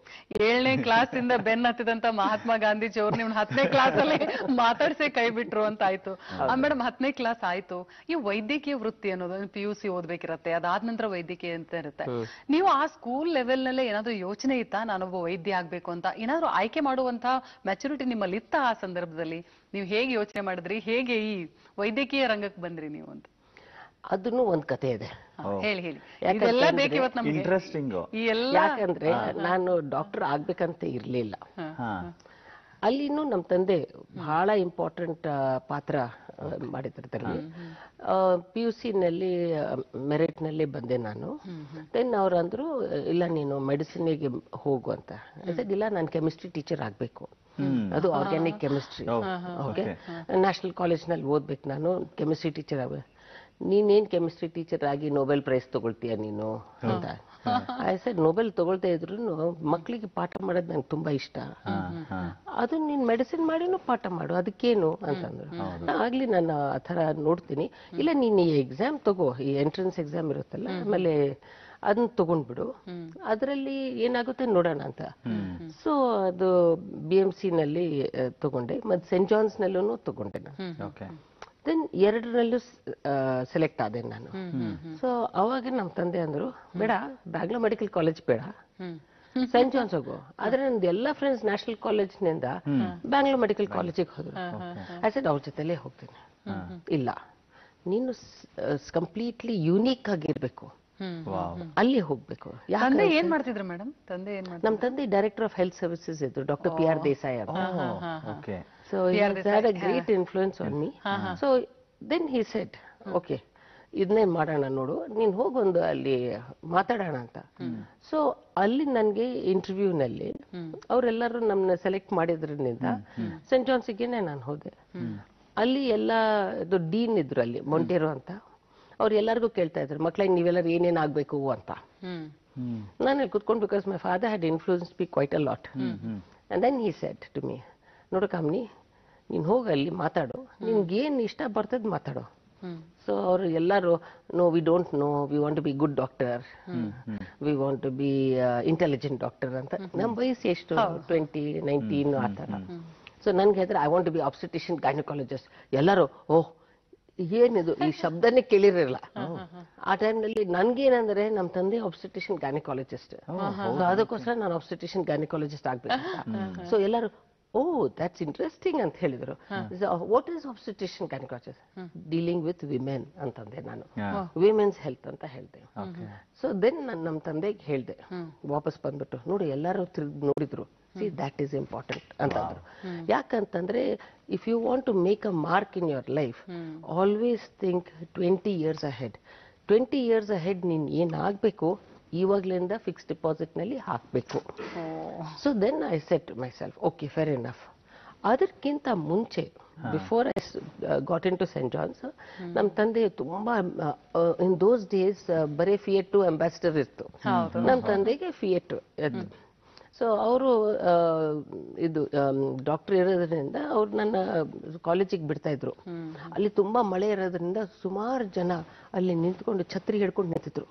ಏಳನೇ ಕ್ಲಾಸ್ ಇಂದ ಬೆನ್ ಹತ್ತಿದಂತ ಮಹಾತ್ಮ ಗಾಂಧೀಜಿ ಅವ್ರು ನಿಮ್ನ ಹತ್ತನೇ ಕ್ಲಾಸ್ ಅಲ್ಲಿ ಮಾತಾಡ್ಸೇ ಕೈ ಬಿಟ್ರು ಅಂತ ಆಯ್ತು ಮೇಡಮ್ ಹತ್ತನೇ ಕ್ಲಾಸ್ ಆಯ್ತು ಈ ವೈದ್ಯಕೀಯ ವೃತ್ತಿ ಅನ್ನೋದು ಪಿ ಯು ಸಿ ಓದ್ಬೇಕಿರತ್ತೆ ಅದಾದ ನಂತರ ವೈದ್ಯಕೀಯ ಅಂತ ಇರುತ್ತೆ ನೀವು ಆ ಸ್ಕೂಲ್ ಲೆವೆಲ್ ನಲ್ಲೇ ಏನಾದ್ರು ಯೋಚನೆ ಇತ್ತಾ ನಾನೊಬ್ಬ ವೈದ್ಯ ಆಗ್ಬೇಕು ಅಂತ ಏನಾದ್ರು ಆಯ್ಕೆ ಮಾಡುವಂತ ಮೆಚುರಿಟಿ ನಿಮ್ಮಲ್ಲಿ ಇತ್ತಾ ಆ ಸಂದರ್ಭದಲ್ಲಿ ನೀವು ಹೇಗೆ ಯೋಚನೆ ಮಾಡಿದ್ರಿ ಹೇಗೆ ಈ ವೈದ್ಯಕೀಯ ರಂಗಕ್ಕೆ ಬಂದ್ರಿ ನೀವು ಅಂತ ಅದನ್ನು ಒಂದ್ ಕತೆ ಇದೆ ಹಾ, ಹೇಳಿ ಹೇಳಿ ಯಾಕಂತಂದ್ರೆ ಇದೆಲ್ಲ ಬೇಕು ಇವತ್ತು ನಮ್ಗೆ ಇಂಟ್ರೆಸ್ಟಿಂಗ್ ಈ ಎಲ್ಲ ಯಾಕಂದ್ರೆ ನಾನು ಡಾಕ್ಟರ್ ಆಗ್ಬೇಕಂತ ಇರ್ಲಿಲ್ಲ ಹಾ ಅಲ್ಲಿನೂ ನಮ್ಮ ತಂದೆ ಬಹಳ ಇಂಪಾರ್ಟೆಂಟ್ ಪಾತ್ರ ಆ, ಮಾಡಿದ್ರು ಅದರಲ್ಲಿ ಪಿ ಯು ಸಿನಲ್ಲಿ ಮೆರಿಟ್ನಲ್ಲಿ ಬಂದೆ ನಾನು ದೆನ್ ಅವ್ರು ಅಂದ್ರು ಇಲ್ಲ ನೀನು ಮೆಡಿಸಿನಿಗೆ ಹೋಗು ಅಂತ I said, ಇಲ್ಲ ನಾನು ಕೆಮಿಸ್ಟ್ರಿ ಟೀಚರ್ ಆಗಬೇಕು ಅದು ಆರ್ಗ್ಯಾನಿಕ್ ಕೆಮಿಸ್ಟ್ರಿ ಓಕೆ ನ್ಯಾಷನಲ್ ಕಾಲೇಜ್ನಲ್ಲಿ ಓದ್ಬೇಕು ನಾನು ಕೆಮಿಸ್ಟ್ರಿ ಟೀಚರ್ ಆಗಬೇಕು ನೀನೇನ್ ಕೆಮಿಸ್ಟ್ರಿ ಟೀಚರ್ ಆಗಿ ನೊಬೆಲ್ ಪ್ರೈಸ್ ತಗೊಳ್ತೀಯ ನೀನು ಅಂತ ಐ ಸೆಡ್ ನೊಬೆಲ್ ತಗೊಳ್ತಾ ಇದ್ರು ಮಕ್ಕಳಿಗೆ ಪಾಠ ಮಾಡೋದು ನಂಗೆ ತುಂಬಾ ಇಷ್ಟ ಅದು ನೀನ್ ಮೆಡಿಸಿನ್ ಮಾಡಿನೂ ಪಾಠ ಮಾಡು ಅದಕ್ಕೇನು ಅಂತಂದ್ರು ಆಗ್ಲಿ ನಾನು ಆ ಥರ ನೋಡ್ತೀನಿ ಇಲ್ಲ ನೀನ್ ಈ ಎಕ್ಸಾಮ್ ತಗೋ ಈ ಎಂಟ್ರೆನ್ಸ್ ಎಕ್ಸಾಮ್ ಇರುತ್ತಲ್ಲ ಆಮೇಲೆ ಅದನ್ನ ತಗೊಂಡ್ಬಿಡು ಅದರಲ್ಲಿ ಏನಾಗುತ್ತೆ ನೋಡೋಣ ಅಂತ ಸೊ ಅದು ಬಿ ಎಂ ಸಿ ನಲ್ಲಿ ಆ, ತಗೊಂಡೆ ಮತ್ತೆ ಸೆಂಟ್ ಜಾನ್ಸ್ ನಲ್ಲೂ ತಗೊಂಡೆ ನಾನು ಓಕೆ ದೆನ್ ಎರಡರಲ್ಲೂ ಸೆಲೆಕ್ಟ್ ಆದೆ ನಾನು ಸೊ ಅವಾಗ ನಮ್ಮ ತಂದೆ ಅಂದ್ರು ಬೇಡ ಬ್ಯಾಂಗ್ಳೂರ್ ಮೆಡಿಕಲ್ ಕಾಲೇಜ್ ಬೇಡ ಸೆಂಟ್ ಜಾನ್ಸ್ ಹೋಗು ಆದ್ರೆ ನಂದು ಎಲ್ಲ ಫ್ರೆಂಡ್ಸ್ ನ್ಯಾಷನಲ್ ಕಾಲೇಜ್ನಿಂದ ಬ್ಯಾಂಗ್ಳೂರ್ ಮೆಡಿಕಲ್ ಕಾಲೇಜಿಗೆ ಹೋದ್ರು ಐ ಸೆಡ್ ಅವ್ರ ಜೊತೆಲೇ ಹೋಗ್ತೀನಿ ಇಲ್ಲ ನೀನು ಕಂಪ್ಲೀಟ್ಲಿ ಯೂನಿಕ್ ಆಗಿರ್ಬೇಕು ವಾವ್ ಅಲ್ಲಿ ಹೋಗ್ಬೇಕು ಯಾಕೆ ತಂದೆ ಏನ್ ಮಾಡ್ತಿದ್ರು ಮೇಡಮ್ ತಂದೆ ಏನ್ ಮಾಡ್ತಿದ್ರು ನಮ್ಮ ತಂದೆ ಡೈರೆಕ್ಟರ್ ಆಫ್ ಹೆಲ್ತ್ ಸರ್ವಿಸಸ್ ಇದ್ರು ಡಾಕ್ಟರ್ ಪಿ ಆರ್ ದೇಸಾಯಿ ಅಂತ okay So he has had a great influence on me. So then he said, okay, ಇದನ್ನೇ ಮಾಡೋಣ ನೋಡು ನೀನ್ ಹೋಗೊಂದು ಅಲ್ಲಿ ಮಾತಾಡೋಣ ಅಂತ ಸೊ ಅಲ್ಲಿ ನನ್ಗೆ ಇಂಟರ್ವ್ಯೂನಲ್ಲಿ ಅವರೆಲ್ಲರೂ ನಮ್ಮನ್ನ ಸೆಲೆಕ್ಟ್ ಮಾಡಿದ್ರಿಂದ ಸೆಂಟ್ ಜಾನ್ಸಿಗೆನೆ ನಾನು ಹೋದೆ ಅಲ್ಲಿ ಎಲ್ಲ ಇದು ಡೀನ್ ಇದ್ರು ಅಲ್ಲಿ ಮೊಂಟೇರೋ ಅಂತ ಅವ್ರು ಎಲ್ಲರಿಗೂ ಕೇಳ್ತಾ ಇದ್ರು ಮಕ್ಳಿಗೆ ನೀವೆಲ್ಲರೂ ಏನೇನ್ ಆಗ್ಬೇಕು ಅಂತ ಹ್ಮ್ ನಾನು ಅಲ್ಲಿ ಕುತ್ಕೊಂಡು because my father had influence be quite a lot and then he said to me ನೋಡು ಕಾಮ್ನಿ ನೀನು ಹೋಗಿ ಅಲ್ಲಿ ಮಾತಾಡು ನಿನ್ಗೆ ಏನು ಇಷ್ಟ ಬರ್ತದೆ ಮಾತಾಡು ಸೊ ಅವರು ಎಲ್ಲರೂ no we don't know we want to be good doctor we want to be intelligent doctor ಅಂತ ನಮ್ಮ ವಯಸ್ಸು ಎಷ್ಟು ಟ್ವೆಂಟಿ ನೈನ್ಟೀನ್ ಆ ಥರ ಸೊ ನನ್ಗೆ ಹೇಳಿದ್ರೆ I want to be obstetrician gynaecologist ಎಲ್ಲರೂ ಓಹ್ ಏನಿದು ಈ ಶಬ್ದನೇ ಕೇಳಿರಲಿಲ್ಲ ಆ ಟೈಮ್ನಲ್ಲಿ ನನ್ಗೇನಂದ್ರೆ ನಮ್ಮ ತಂದೆ ಆಬ್ಸ್ಟಿಟಿಷನ್ ಗೈನಕಾಲಜಿಸ್ಟ್ ಅದಕ್ಕೋಸ್ಕರ ನಾನು ಆಬ್ಸ್ಟಿಟಿಷನ್ ಗೈನಕಾಲಜಿಸ್ಟ್ ಆಗ್ಬೇಕು ಸೊ ಎಲ್ಲರೂ ಓ ದಟ್ಸ್ ಇಂಟ್ರೆಸ್ಟಿಂಗ್ ಅಂತ ಹೇಳಿದ್ರು what is obstetrician gynaecologist dealing with women ಅಂತಂದೆ ನಾನು ವಿಮೆನ್ಸ್ ಹೆಲ್ತ್ ಅಂತ ಹೇಳ್ದೆ ಸೊ ದೆನ್ ನಾನು ನಮ್ಮ ತಂದೆಗೆ ಹೇಳ್ದೆ ವಾಪಸ್ ಬಂದ್ಬಿಟ್ಟು ನೋಡಿ ಎಲ್ಲರೂ ತಿರ್ಗಿ ನೋಡಿದ್ರು ಸಿ ದ್ಯಾಟ್ ಈಸ್ ಇಂಪಾರ್ಟೆಂಟ್ ಅಂತಂದ್ರು ಯಾಕಂತಂದ್ರೆ if you want to make a mark in your life always think twenty years ahead twenty years ahead ನೀನ್ ಏನಾಗಬೇಕು ಇವಾಗ್ಲಿಂದ ಫಿಕ್ಸ್ ಡಿಪಾಸಿಟ್ ನಲ್ಲಿ ಹಾಕಬೇಕು so then I set myself okay fair enough ಅದಕ್ಕಿಂತ ಮುಂಚೆ before I got in to saint John's ನಮ್ಮ ತಂದೆ ತುಂಬಾ ಇನ್ ದೋಸ್ ಡೇಸ್ ಬರೀ ಫಿಯೆಟ್ ಅಂಬಾಸಿಡರ್ ಇತ್ತು ನಮ್ಮ ತಂದೆಗೆ ಫಿಯೆಟ್ ಎದ್ದು ಸೊ ಅವರು ಇದು ಡಾಕ್ಟರ್ ಇರೋದ್ರಿಂದ ಅವ್ರು ನನ್ನ ಕಾಲೇಜಿಗೆ ಬಿಡ್ತಾ ಇದ್ರು ಅಲ್ಲಿ ತುಂಬಾ ಮಳೆ ಇರೋದ್ರಿಂದ ಸುಮಾರು ಜನ ಅಲ್ಲಿ ನಿಂತ್ಕೊಂಡು ಛತ್ರಿ ಹಿಡ್ಕೊಂಡು ನಿಂತಿದ್ರು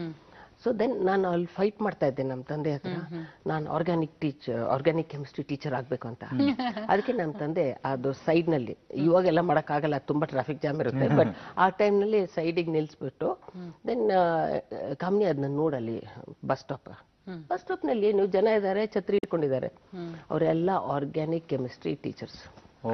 ಸೊ ದೆನ್ ನಾನು ಅಲ್ಲಿ ಫೈಟ್ ಮಾಡ್ತಾ ಇದ್ದೆ ನಮ್ಮ ತಂದೆ ಹತ್ರ ನಾನು organic teacher organic chemistry teacher ಆಗ್ಬೇಕು ಅಂತ ಅದಕ್ಕೆ ನಮ್ಮ ತಂದೆ ಅದು ಸೈಡ್ ನಲ್ಲಿ ಇವಾಗೆಲ್ಲ ಮಾಡಕ್ಕಾಗಲ್ಲ ತುಂಬಾ ಟ್ರಾಫಿಕ್ ಜಾಮ್ ಇರುತ್ತೆ ಬಟ್ ಆ time ನಲ್ಲಿ ಸೈಡಿಗೆ ನಿಲ್ಸ್ಬಿಟ್ಟು ದೆನ್ ಕಮ್ಮಿ ಅದನ್ನ ನೋಡಲ್ಲಿ ಬಸ್ ಸ್ಟಾಪ್ ಬಸ್ ಸ್ಟಾಪ್ ನಲ್ಲಿ ಏನು ಜನ ಇದ್ದಾರೆ ಛತ್ರಿ ಇಟ್ಕೊಂಡಿದ್ದಾರೆ ಅವರೆಲ್ಲ organic chemistry teachers oh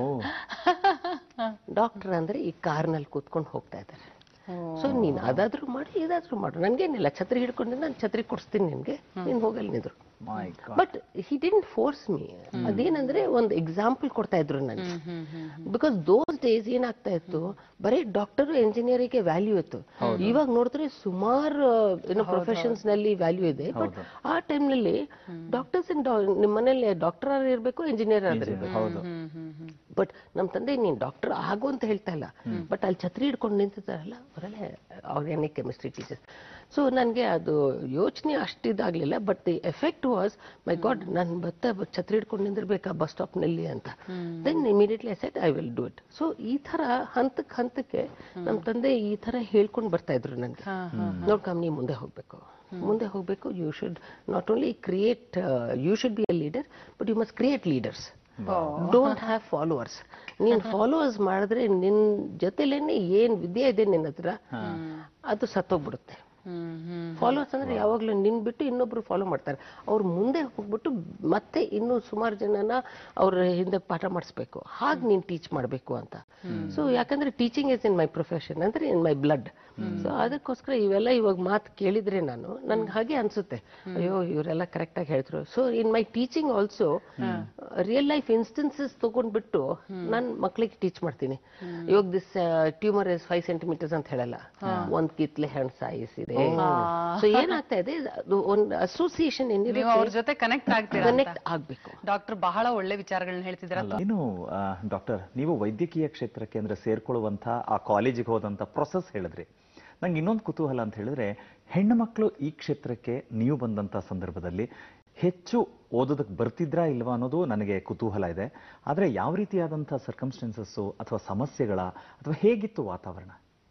doctor ಅಂದ್ರೆ ಈ ಕಾರ್ನಲ್ಲಿ ಕೂತ್ಕೊಂಡು ಹೋಗ್ತಾ ಇದ್ದಾರೆ ಸೊ ನೀನ್ ಅದಾದ್ರೂ ಮಾಡಿ ಇದಾದ್ರೂ ಮಾಡು ನನ್ಗೇನಿಲ್ಲ ಛತ್ರಿ ಹಿಡ್ಕೊಂಡು ನಾನು ಛತ್ರಿ ಕೊಡಿಸ್ತೀನಿ ನಿನ್ಗೆ ನೀನ್ ಹೋಗಲ್ಲಿ ನಿಂದ್ರು my God but he didn't force me ಅದೇನಂದ್ರೆ ಒಂದು ಎಕ್ಸಾಂಪಲ್ ಕೊಡ್ತಾ ಇದ್ರು ನನಗೆ ಬಿಕಾಸ್ ದೋಸ್ ಡೇಸ್ ಏನಾಗ್ತಾ ಇತ್ತು ಬರೀ ಡಾಕ್ಟರ್ ಇಂಜಿನಿಯರಿಗೆ ವ್ಯಾಲ್ಯೂ ಇತ್ತು ಇವಾಗ ನೋಡಿದ್ರೆ ಸುಮಾರು ಏನೋ ಪ್ರೊಫೆಷನ್ಸ್ ನಲ್ಲಿ ವ್ಯಾಲ್ಯೂ ಇದೆ ಬಟ್ ಆ ಟೈಮ್ ನಲ್ಲಿ ಡಾಕ್ಟರ್ಸ್ ನಿಮ್ಮ ಮನೇಲಿ ಡಾಕ್ಟರ್ ಇರ್ಬೇಕು ಇಂಜಿನಿಯರ್ ಆದ್ರೆ ಇರ್ಬೇಕು ಹೌದು ಬಟ್ ನಮ್ಮ ತಂದೆ ನೀನು ಡಾಕ್ಟರ್ ಆಗು ಅಂತ ಹೇಳ್ತಾ ಇಲ್ಲ ಬಟ್ ಅಲ್ಲಿ ಛತ್ರಿ ಹಿಡ್ಕೊಂಡು ನಿಂತಿದ್ದಾರಲ್ಲ ಅವರೆಲ್ಲ ಆರ್ಗ್ಯಾನಿಕ್ ಕೆಮಿಸ್ಟ್ರಿ ಟೀಚರ್ಸ್ ಸೊ ನನಗೆ ಅದು ಯೋಚನೆ ಅಷ್ಟು ಇದಾಗಲಿಲ್ಲ but the effect was my God ನಾನು ಬತ್ತ ಛತ್ರಿ ಹಿಡ್ಕೊಂಡು ನಿಂದಿರ್ಬೇಕಾ ಬಸ್ ಸ್ಟಾಪ್ನಲ್ಲಿ ಅಂತ then immediately I said I will do it so ಈ ಥರ ಹಂತಕ್ಕೆ ಹಂತಕ್ಕೆ ನಮ್ಮ ತಂದೆ ಈ ಥರ ಹೇಳ್ಕೊಂಡು ಬರ್ತಾ ಇದ್ರು ನನಗೆ ನೋಡ್ಕಮ್ಮ ನೀ ಮುಂದೆ ಹೋಗಬೇಕು ಮುಂದೆ ಹೋಗಬೇಕು you should not only create you should be a leader but you must create leaders don't have followers ನೀನ್ ಫಾಲೋವರ್ಸ್ ಮಾಡಿದ್ರೆ ನಿನ್ ಜೊತೆಲೇನೆ ಏನ್ ವಿದ್ಯೆ ಇದೆ ನಿನ್ನ ಹತ್ರ ಅದು ಸತ್ತೋಗ್ಬಿಡುತ್ತೆ ಹ್ಮ್ ಹ್ಮ್ ಫಾಲೋವರ್ಸ್ ಅಂದ್ರೆ ಯಾವಾಗ್ಲೂ ನಿನ್ ಬಿಟ್ಟು ಇನ್ನೊಬ್ರು ಫಾಲೋ ಮಾಡ್ತಾರೆ ಅವ್ರು ಮುಂದೆ ಹೋಗ್ಬಿಟ್ಟು ಮತ್ತೆ ಇನ್ನೂ ಸುಮಾರು ಜನನ ಅವ್ರ ಹಿಂದೆ ಪಾಠ ಮಾಡಿಸ್ಬೇಕು ಹಾಗೆ ನೀನ್ ಟೀಚ್ ಮಾಡಬೇಕು ಅಂತ ಸೊ ಯಾಕಂದ್ರೆ teaching is in my profession ಅಂದ್ರೆ ಇನ್ ಮೈ ಬ್ಲಡ್ ಸೊ ಅದಕ್ಕೋಸ್ಕರ ಇವೆಲ್ಲ ಇವಾಗ ಮಾತು ಕೇಳಿದ್ರೆ ನಾನು ನನ್ಗೆ ಹಾಗೆ ಅನ್ಸುತ್ತೆ ಅಯ್ಯೋ ಇವರೆಲ್ಲ ಕರೆಕ್ಟ್ ಆಗಿ ಹೇಳ್ತಾರೆ so in my teaching also real life instances ತಗೊಂಡ್ಬಿಟ್ಟು ನಾನು ಮಕ್ಳಿಗೆ ಟೀಚ್ ಮಾಡ್ತೀನಿ ಇವಾಗ this tumour is five centimetres ಅಂತ ಹೇಳಲ್ಲ ಒಂದ್ ಕಿತ್ಲೆ ಹಣ್ಣು ಸಾಯಿಸಿದೆ ಸೊ ಏನಾಗ್ತಾ ಇದೆ ಅದು ಒಂದು ಅಸೋಸಿಯೇಷನ್ ನೀವು ಏನಿರುತ್ತೆ ಅವ್ರ ಜೊತೆ ಕನೆಕ್ಟ್ ಆಗ್ತೀರಾ ಕನೆಕ್ಟ್ ಆಗ್ಬೇಕು ಡಾಕ್ಟರ್ ಬಹಳ ಒಳ್ಳೆ ವಿಚಾರಗಳನ್ನ ಹೇಳ್ತಿದ್ದೀರಾ ಅಲ್ಲ ಇನ್ನು ಡಾಕ್ಟರ್ ನೀವು ವೈದ್ಯಕೀಯ ಕ್ಷೇತ್ರಕ್ಕೆ ಅಂದ್ರೆ ಸೇರ್ಕೊಳ್ಳುವಂತ ಆ ಕಾಲೇಜಿಗೆ ಹೋದಂತ ಪ್ರೊಸೆಸ್ ಹೇಳಿದ್ರಿ ನಂಗೆ ಇನ್ನೊಂದು ಕುತೂಹಲ ಅಂತ ಹೇಳಿದ್ರೆ ಹೆಣ್ಣು ಮಕ್ಕಳು ಈ ಕ್ಷೇತ್ರಕ್ಕೆ ನೀವು ಬಂದಂತ ಸಂದರ್ಭದಲ್ಲಿ ಹೆಚ್ಚು ಓದೋದಕ್ಕೆ ಬರ್ತಿದ್ರಾ ಇಲ್ವಾ ಅನ್ನೋದು ನನಗೆ ಕುತೂಹಲ ಇದೆ ಆದ್ರೆ ಯಾವ ರೀತಿಯಾದಂಥ ಸರ್ಕಮ್ಸ್ಟೆನ್ಸಸ್ಸು ಅಥವಾ ಸಮಸ್ಯೆಗಳ ಅಥವಾ ಹೇಗಿತ್ತು ವಾತಾವರಣ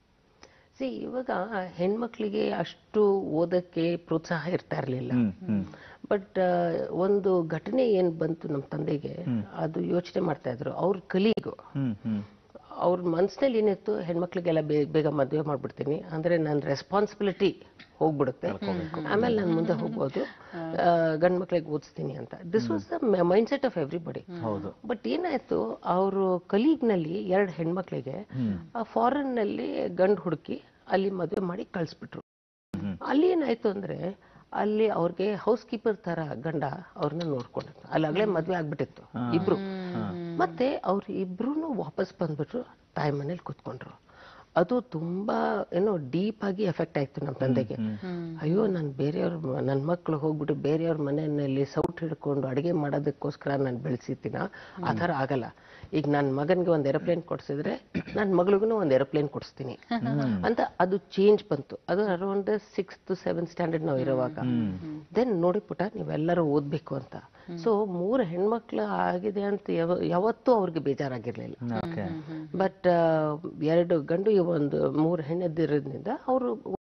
ಸಿ ಇವಾಗ ಹೆಣ್ಮಕ್ಳಿಗೆ ಅಷ್ಟು ಓದಕ್ಕೆ ಪ್ರೋತ್ಸಾಹ ಇರ್ತಾ ಇರ್ಲಿಲ್ಲ ಹ್ಮ್ ಹ್ಮ್ ಬಟ್ ಒಂದು ಘಟನೆ ಏನ್ ಬಂತು ನಮ್ಮ ತಂದೆಗೆ ಅದು ಯೋಚನೆ ಮಾಡ್ತಾ ಇದ್ರು ಅವ್ರ ಕಲೀಗು ಹ್ಮ್ ಹ್ಮ್ ಅವ್ರ ಮನ್ಸಿನಲ್ಲಿ ಏನಿತ್ತು ಹೆಣ್ಮಕ್ಳಿಗೆಲ್ಲ ಬೇಗ ಬೇಗ ಮದುವೆ ಮಾಡ್ಬಿಡ್ತೀನಿ ಅಂದ್ರೆ ನನ್ನ ರೆಸ್ಪಾನ್ಸಿಬಿಲಿಟಿ ಹೋಗ್ಬಿಡುತ್ತೆ ಆಮೇಲೆ ನಾನು ಮುಂದೆ ಹೋಗ್ಬೋದು ಗಂಡ್ ಮಕ್ಳಿಗೆ ಓದಿಸ್ತೀನಿ ಅಂತ this was the mindset of everybody ಹೌದು ಬಟ್ ಏನಾಯ್ತು ಅವರು ಕಲೀಗ್ನಲ್ಲಿ ಎರಡು ಹೆಣ್ಮಕ್ಳಿಗೆ ಆ ಫಾರಿನ್ ನಲ್ಲಿ ಗಂಡು ಹುಡುಕಿ ಅಲ್ಲಿ ಮದುವೆ ಮಾಡಿ ಕಳಿಸ್ಬಿಟ್ರು ಅಲ್ಲಿ ಏನಾಯ್ತು ಅಂದ್ರೆ ಅಲ್ಲಿ ಅವ್ರಿಗೆ ಹೌಸ್ ಕೀಪರ್ ತರ ಗಂಡ ಅವ್ರನ್ನ ನೋಡ್ಕೊಂಡಿತ್ತು ಅಲ್ಲಿ ಆಗ್ಲೇ ಮದ್ವೆ ಆಗ್ಬಿಟ್ಟಿತ್ತು ಇಬ್ರು ಮತ್ತೆ ಅವ್ರು ಇಬ್ರು ವಾಪಸ್ ಬಂದ್ಬಿಟ್ರು ತಾಯಿ ಮನೇಲಿ ಕೂತ್ಕೊಂಡ್ರು ಅದು ತುಂಬಾ ಏನೋ ಡೀಪ್ ಆಗಿ ಎಫೆಕ್ಟ್ ಆಯ್ತು ನಮ್ಮ ತಂದೆಗೆ ಅಯ್ಯೋ ನಾನು ಬೇರೆಯವ್ರ ನನ್ನ ಮಕ್ಳು ಹೋಗ್ಬಿಟ್ಟು ಬೇರೆಯವ್ರ ಮನೆಯಲ್ಲಿ ಸೌಟ್ ಹಿಡ್ಕೊಂಡು ಅಡಿಗೆ ಮಾಡೋದಕ್ಕೋಸ್ಕರ ನಾನು ಬೆಳೆಸಿದ್ದೀನ ಆ ಥರ ಆಗಲ್ಲ ಈಗ ನನ್ನ ಮಗನಿಗೆ ಒಂದು ಏರೋಪ್ಲೇನ್ ಕೊಡ್ಸಿದ್ರೆ ನನ್ನ ಮಗಳಿಗೂ ಒಂದು ಏರೋಪ್ಲೇನ್ ಕೊಡಿಸ್ತೀನಿ ಅಂತ ಅದು ಚೇಂಜ್ ಬಂತು ಅದು ಅರೌಂಡ್ ಸಿಕ್ಸ್ತ್ ಸೆವೆಂತ್ ಸ್ಟ್ಯಾಂಡರ್ಡ್ ನಾವು ಇರುವಾಗ ದೆನ್ ನೋಡಿ ಪುಟ ನೀವೆಲ್ಲರೂ ಓದ್ಬೇಕು ಅಂತ ಸೊ ಮೂರು ಹೆಣ್ಮಕ್ಳು ಆಗಿದೆ ಅಂತ ಯಾವ- ಯಾವತ್ತೂ ಅವ್ರಿಗೆ ಬೇಜಾರಾಗಿರ್ಲಿಲ್ಲ ಓಕೆ ಬಟ್ ಎರಡು ಗಂಡು ಈ ಒಂದು ಮೂರು ಹೆಣ್ಣದಿರೋದ್ರಿಂದ ಅವರು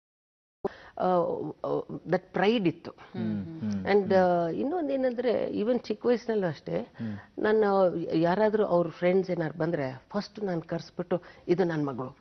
ದಟ್ ಪ್ರೈಡ್ ಇತ್ತು ಅಂಡ್ ಇನ್ನೊಂದೇನಂದ್ರೆ ಈವನ್ ಚಿಕ್ಕ ವಯಸ್ಸಿನಲ್ಲೂ ಅಷ್ಟೇ ನಾನು ಯಾರಾದ್ರೂ ಅವ್ರ ಫ್ರೆಂಡ್ಸ್ ಏನಾರು ಬಂದ್ರೆ ಫಸ್ಟ್ ನಾನು ಕರ್ಸ್ಬಿಟ್ಟು ಇದು ನನ್ನ ಮಗಳು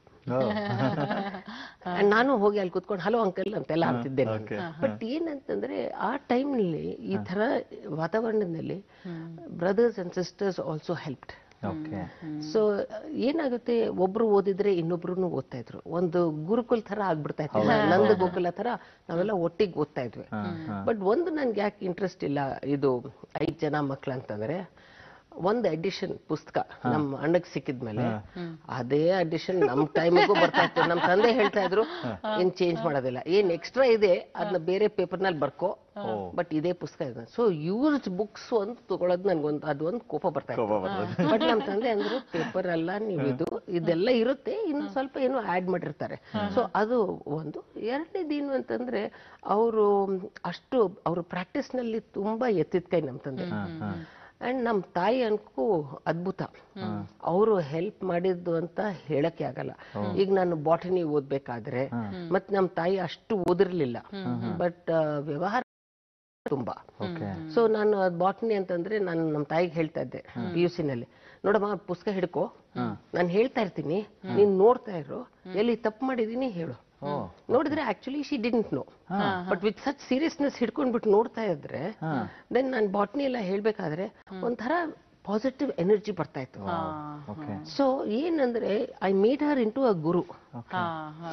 And ನಾನು ಹೋಗಿ ಅಲ್ಲಿ ಕುತ್ಕೊಂಡು ಹಲೋ ಅಂಕಲ್ ಅಂತೆಲ್ಲ ಅಂತಿದ್ದೆ ಬಟ್ ಏನಂತಂದ್ರೆ ಆ ಟೈಮ್ನಲ್ಲಿ ಈ ತರ ವಾತಾವರಣದಲ್ಲಿ brothers and sisters also helped okay so ಏನಾಗುತ್ತೆ ಒಬ್ರು ಓದಿದ್ರೆ ಇನ್ನೊಬ್ರು ಓದ್ತಾ ಇದ್ರು ಒಂದು ಗುರುಕುಲ್ ತರ ಆಗ್ಬಿಡ್ತಾ ಇತ್ತು ನಂದ ಗೋಕುಲ ತರ ನಾವೆಲ್ಲ ಒಟ್ಟಿಗೆ ಓದ್ತಾ ಇದ್ವಿ ಬಟ್ ಒಂದು ನನ್ಗೆ ಯಾಕೆ ಇಂಟ್ರೆಸ್ಟ್ ಇಲ್ಲ ಇದು ಐದ್ ಜನ ಮಕ್ಳು ಅಂತಂದ್ರೆ ಒಂದು ಎಡಿಷನ್ ಪುಸ್ತಕ ನಮ್ಮ ಅಣ್ಣಗ್ ಸಿಕ್ಕಿದ್ಮೇಲೆ ಅದೇ ಎಡಿಷನ್ ನಮ್ ಟೈಮಿಗೂ ಬರ್ತಾ ಇತ್ತು ನಮ್ ತಂದೆ ಹೇಳ್ತಾ ಇದ್ರು ಏನ್ ಚೇಂಜ್ ಮಾಡೋದಿಲ್ಲ ಏನ್ ಎಕ್ಸ್ಟ್ರಾ ಇದೆ ಅದನ್ನ ಬೇರೆ ಪೇಪರ್ ನಲ್ಲಿ ಬರ್ಕೋ ಬಟ್ ಇದೇ ಪುಸ್ತಕ ಇದೆ ಸೊ ಯೂಸ್ಡ್ ಬುಕ್ಸ್ ಒಂದು ತಗೊಳೋದು ನನ್ಗೊಂದು ಅದೊಂದು ಕೋಪ ಬರ್ತಾ ಇತ್ತು ಬಟ್ ನಮ್ ತಂದೆ ಅಂದ್ರು ಪೇಪರ್ ಅಲ್ಲ ನೀವು ಇದು ಇದೆಲ್ಲ ಇರುತ್ತೆ ಇನ್ನು ಸ್ವಲ್ಪ ಏನೋ ಆಡ್ ಮಾಡಿರ್ತಾರೆ ಸೊ ಅದು ಒಂದು ಎರಡನೇದು ಏನು ಅಂತಂದ್ರೆ ಅವರು ಅಷ್ಟು ಅವರು ಪ್ರಾಕ್ಟೀಸ್ ನಲ್ಲಿ ತುಂಬಾ ಎತ್ತಿದ ಕೈ ನಮ್ ತಂದೆ ಅಂಡ್ ನಮ್ ತಾಯಿ ಅನ್ಕೂ ಅದ್ಭುತ ಅವರು ಹೆಲ್ಪ್ ಮಾಡಿದ್ದು ಅಂತ ಹೇಳಕ್ಕೆ ಆಗಲ್ಲ ಈಗ ನಾನು ಬಾಟನಿ ಓದ್ಬೇಕಾದ್ರೆ ಮತ್ ನಮ್ ತಾಯಿ ಅಷ್ಟು ಓದಿರ್ಲಿಲ್ಲ ಬಟ್ ವ್ಯವಹಾರ ತುಂಬಾ ಓಕೆ ಸೊ ನಾನು ಬಾಟ್ನಿ ಅಂತಂದ್ರೆ ನಾನು ನಮ್ಮ ತಾಯಿಗೆ ಹೇಳ್ತಾ ಇದ್ದೆ ಪಿ ಯು ನಲ್ಲಿ ನೋಡಮ್ಮ ಪುಸ್ತಕ ಹಿಡ್ಕೋ ನಾನು ಹೇಳ್ತಾ ಇರ್ತೀನಿ ನೀನ್ ನೋಡ್ತಾ ಇರು ಎಲ್ಲಿ ತಪ್ಪು ಮಾಡಿದೀನಿ ಹೇಳು ನೋಡಿದ್ರೆ actually she didn't know but with such seriousness ಹಿಡ್ಕೊಂಡ್ಬಿಟ್ಟು ನೋಡ್ತಾ ಇದ್ರೆ ದೆನ್ ನಾನು ಬಾಟ್ನಿ ಎಲ್ಲ ಹೇಳ್ಬೇಕಾದ್ರೆ ಒಂಥರ ಪಾಸಿಟಿವ್ ಎನರ್ಜಿ ಬರ್ತಾ ಇತ್ತು ಓಕೆ ಸೊ ಏನಂದ್ರೆ I made her into a guru ಹಾ ಹಾ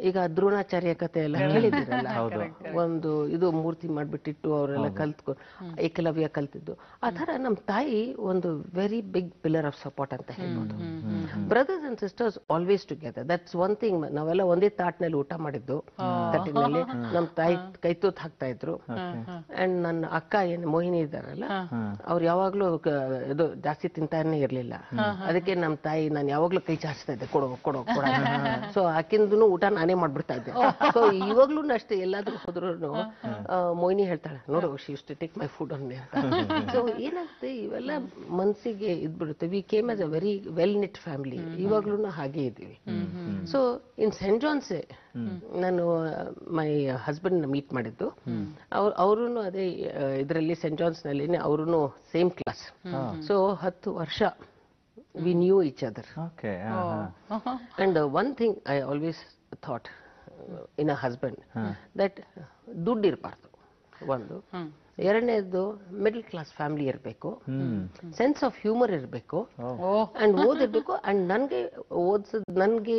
ಈಗ ದ್ರೋಣಾಚಾರ್ಯ ಕಥೆ ಎಲ್ಲ ಕೇಳಿದಿರಲ್ಲ ಒಂದು ಇದು ಮೂರ್ತಿ ಮಾಡ್ಬಿಟ್ಟಿಟ್ಟು ಅವರೆಲ್ಲ ಕಲ್ತ್ಕೊ ಏಕಲವ್ಯ ಕಲ್ತಿದ್ದು ಆ ತರ ನಮ್ಮ ತಾಯಿ ಒಂದು very big pillar of support ಅಂತ ಹೇಳ್ಬೋದು brothers and sisters always together that's one thing ನಾವೆಲ್ಲ ಒಂದೇ ತಾಟ್ನಲ್ಲಿ ಊಟ ಮಾಡಿದ್ದು ತಟ್ಟಿನಲ್ಲಿ ನಮ್ಮ ತಾಯಿ ಕೈ ತೂತ್ ಹಾಕ್ತಾ ಇದ್ರು ಅಂಡ್ ನನ್ನ ಅಕ್ಕ ಏನ್ ಮೋಹಿನಿ ಇದ್ದಾರಲ್ಲ ಅವ್ರು ಯಾವಾಗ್ಲೂ ಕ- ಇದು ಜಾಸ್ತಿ ತಿಂತಾನೆ ಇರ್ಲಿಲ್ಲ ಅದಕ್ಕೆ ನಮ್ಮ ತಾಯಿ ನಾನು ಯಾವಾಗ್ಲೂ ಕೈ ಚಾಚ್ತಾ ಇದ್ದೆ ಕೊಡೋ ಕೊಡೋ ಕೊಡ ಸೊ ಆಕಿಂದನು ಊಟ ನಾನೇ ಮಾಡ್ಬಿಡ್ತಾ ಇದ್ದೆ ಸೊ ಇವಾಗ್ಲೂ ಅಷ್ಟೇ ಎಲ್ಲಾದ್ರೂ ಹೋದ್ರು ಮೋಹಿನಿ ಹೇಳ್ತಾಳೆ ನೋಡು she to take my food ಅನ್ನೆ ಅಂತ ಸೊ ಏನಾಗುತ್ತೆ ಇವೆಲ್ಲ ಮನ್ಸಿಗೆ ಇದ್ಬಿಡುತ್ತೆ we came as a very well knit family ಇವಾಗ್ಲೂ ಹಾಗೆ ಇದ್ದೀವಿ ಸೊ ಇನ್ ಸೆಂಟ್ ಜಾನ್ಸ್ ನಾನು ಮೈ ಹಸ್ಬೆಂಡ್ ಮೀಟ್ ಮಾಡಿದ್ದು ಅವ್ರು ಅವರು ಅದೇ ಇದರಲ್ಲಿ ಸೆಂಟ್ ಜಾನ್ಸ್ ನಲ್ಲಿ ಅವರು ಸೇಮ್ ಕ್ಲಾಸ್ ಸೊ ಹತ್ತು ವರ್ಷ we knew each other okay and one thing I always thought in a husband that ದುಡ್ಡು ಇರಬಾರ್ದು ಒಂದು ಎರಡನೇದು ಮಿಡಲ್ ಕ್ಲಾಸ್ ಫ್ಯಾಮಿಲಿ ಇರಬೇಕು ಸೆನ್ಸ್ ಆಫ್ ಹ್ಯೂಮರ್ ಇರಬೇಕು ಅಂಡ್ ಓದಿರ್ಬೇಕು ಅಂಡ್ ನನ್ಗೆ ಓದಿಸದ್ ನನ್ಗೆ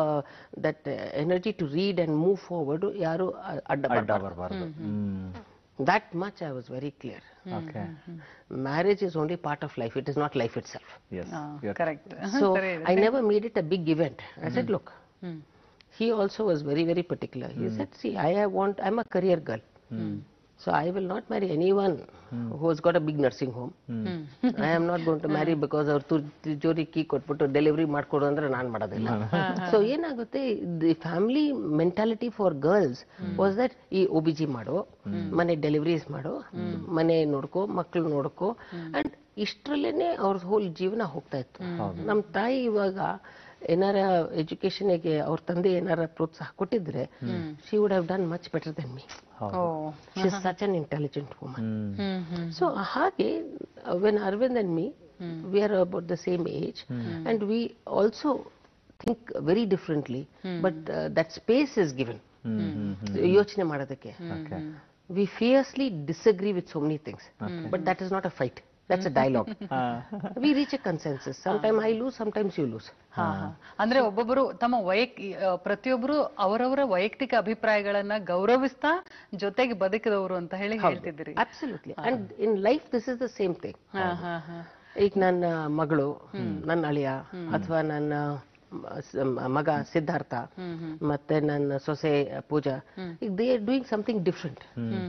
that energy to read and move forward ಯಾರು ಅಡ್ಡ ಅಡ್ಡ ಬರಬಾರ್ದು hmm that much I was very clear okay marriage is only part of life it is not life itself yes correct So I never made it a big event. I said, look, he also was very, very particular. He said, see, I have want, I'm a career girl. So I will not marry anyone who has got a big nursing home. I am not going to marry because ಅವ್ರು ತು- ತಿಜೋರಿ ಕೀ ಕೊಟ್ಬಿಟ್ಟು ಡೆಲಿವರಿ ಮಾಡ್ಕೊಡು ಅಂದ್ರೆ ನಾನ್ ಮಾಡೋದಿಲ್ಲ ಸೊ ಏನಾಗುತ್ತೆ the family mentality for girls was that ಈ ಒ ಬಿ ಜಿ ಮಾಡು ಮನೆ ಡೆಲಿವರೀಸ್ ಮಾಡು ಮನೆ ನೋಡ್ಕೋ ಮಕ್ಳು ನೋಡ್ಕೋ ಅಂಡ್ ಇಷ್ಟರಲ್ಲೇನೆ ಅವ್ರ ಹೋಲ್ ಜೀವನ ಹೋಗ್ತಾ ಇತ್ತು ನಮ್ ತಾಯಿ ಇವಾಗ ಏನಾರ ಎಜುಕೇಶನ್ಗೆ ಅವ್ರ ತಂದೆ ಏನಾರ ಪ್ರೋತ್ಸಾಹ ಕೊಟ್ಟಿದ್ರೆ she would have done much better than me she is such an intelligent woman so ಹಾಗೆ when Arvind and me we are about the same age and we also think very differently but that space is given ಯೋಚನೆ ಮಾಡೋದಕ್ಕೆ we fiercely disagree with so many things but that is not a fight that's a dialogue we reach a consensus sometime I lose sometimes you lose ಹಾ, ಹಾ. ಅಂದ್ರೆ ಒಬ್ಬೊಬ್ಬರು ತಮ್ಮ ವೈಯಕ್ ಆ, ಪ್ರತಿಯೊಬ್ಬರು ಅವರವರ ವೈಯಕ್ತಿಕ ಅಭಿಪ್ರಾಯಗಳನ್ನ ಗೌರವಿಸ್ತಾ ಜೊತೆಗೆ ಬದುಕಿದವರು ಅಂತ ಹೇಳಿ ಹೇಳ್ತಿದ್ದೀರಿ absolutely and in life this is the same thing ಹಾ, ಹಾ, ಹಾ. ಈಗ ನನ್ನ ಮಗಳು ನನ್ನ ಅಳಿಯ ಅಥವಾ ನನ್ನ ಮ- ಸ- ಮ- ಮಗ ಸಿದ್ಧಾರ್ಥ ಮತ್ತೆ ನನ್ನ ಸೊಸೆ ಪೂಜಾ ಈಗ they are doing something different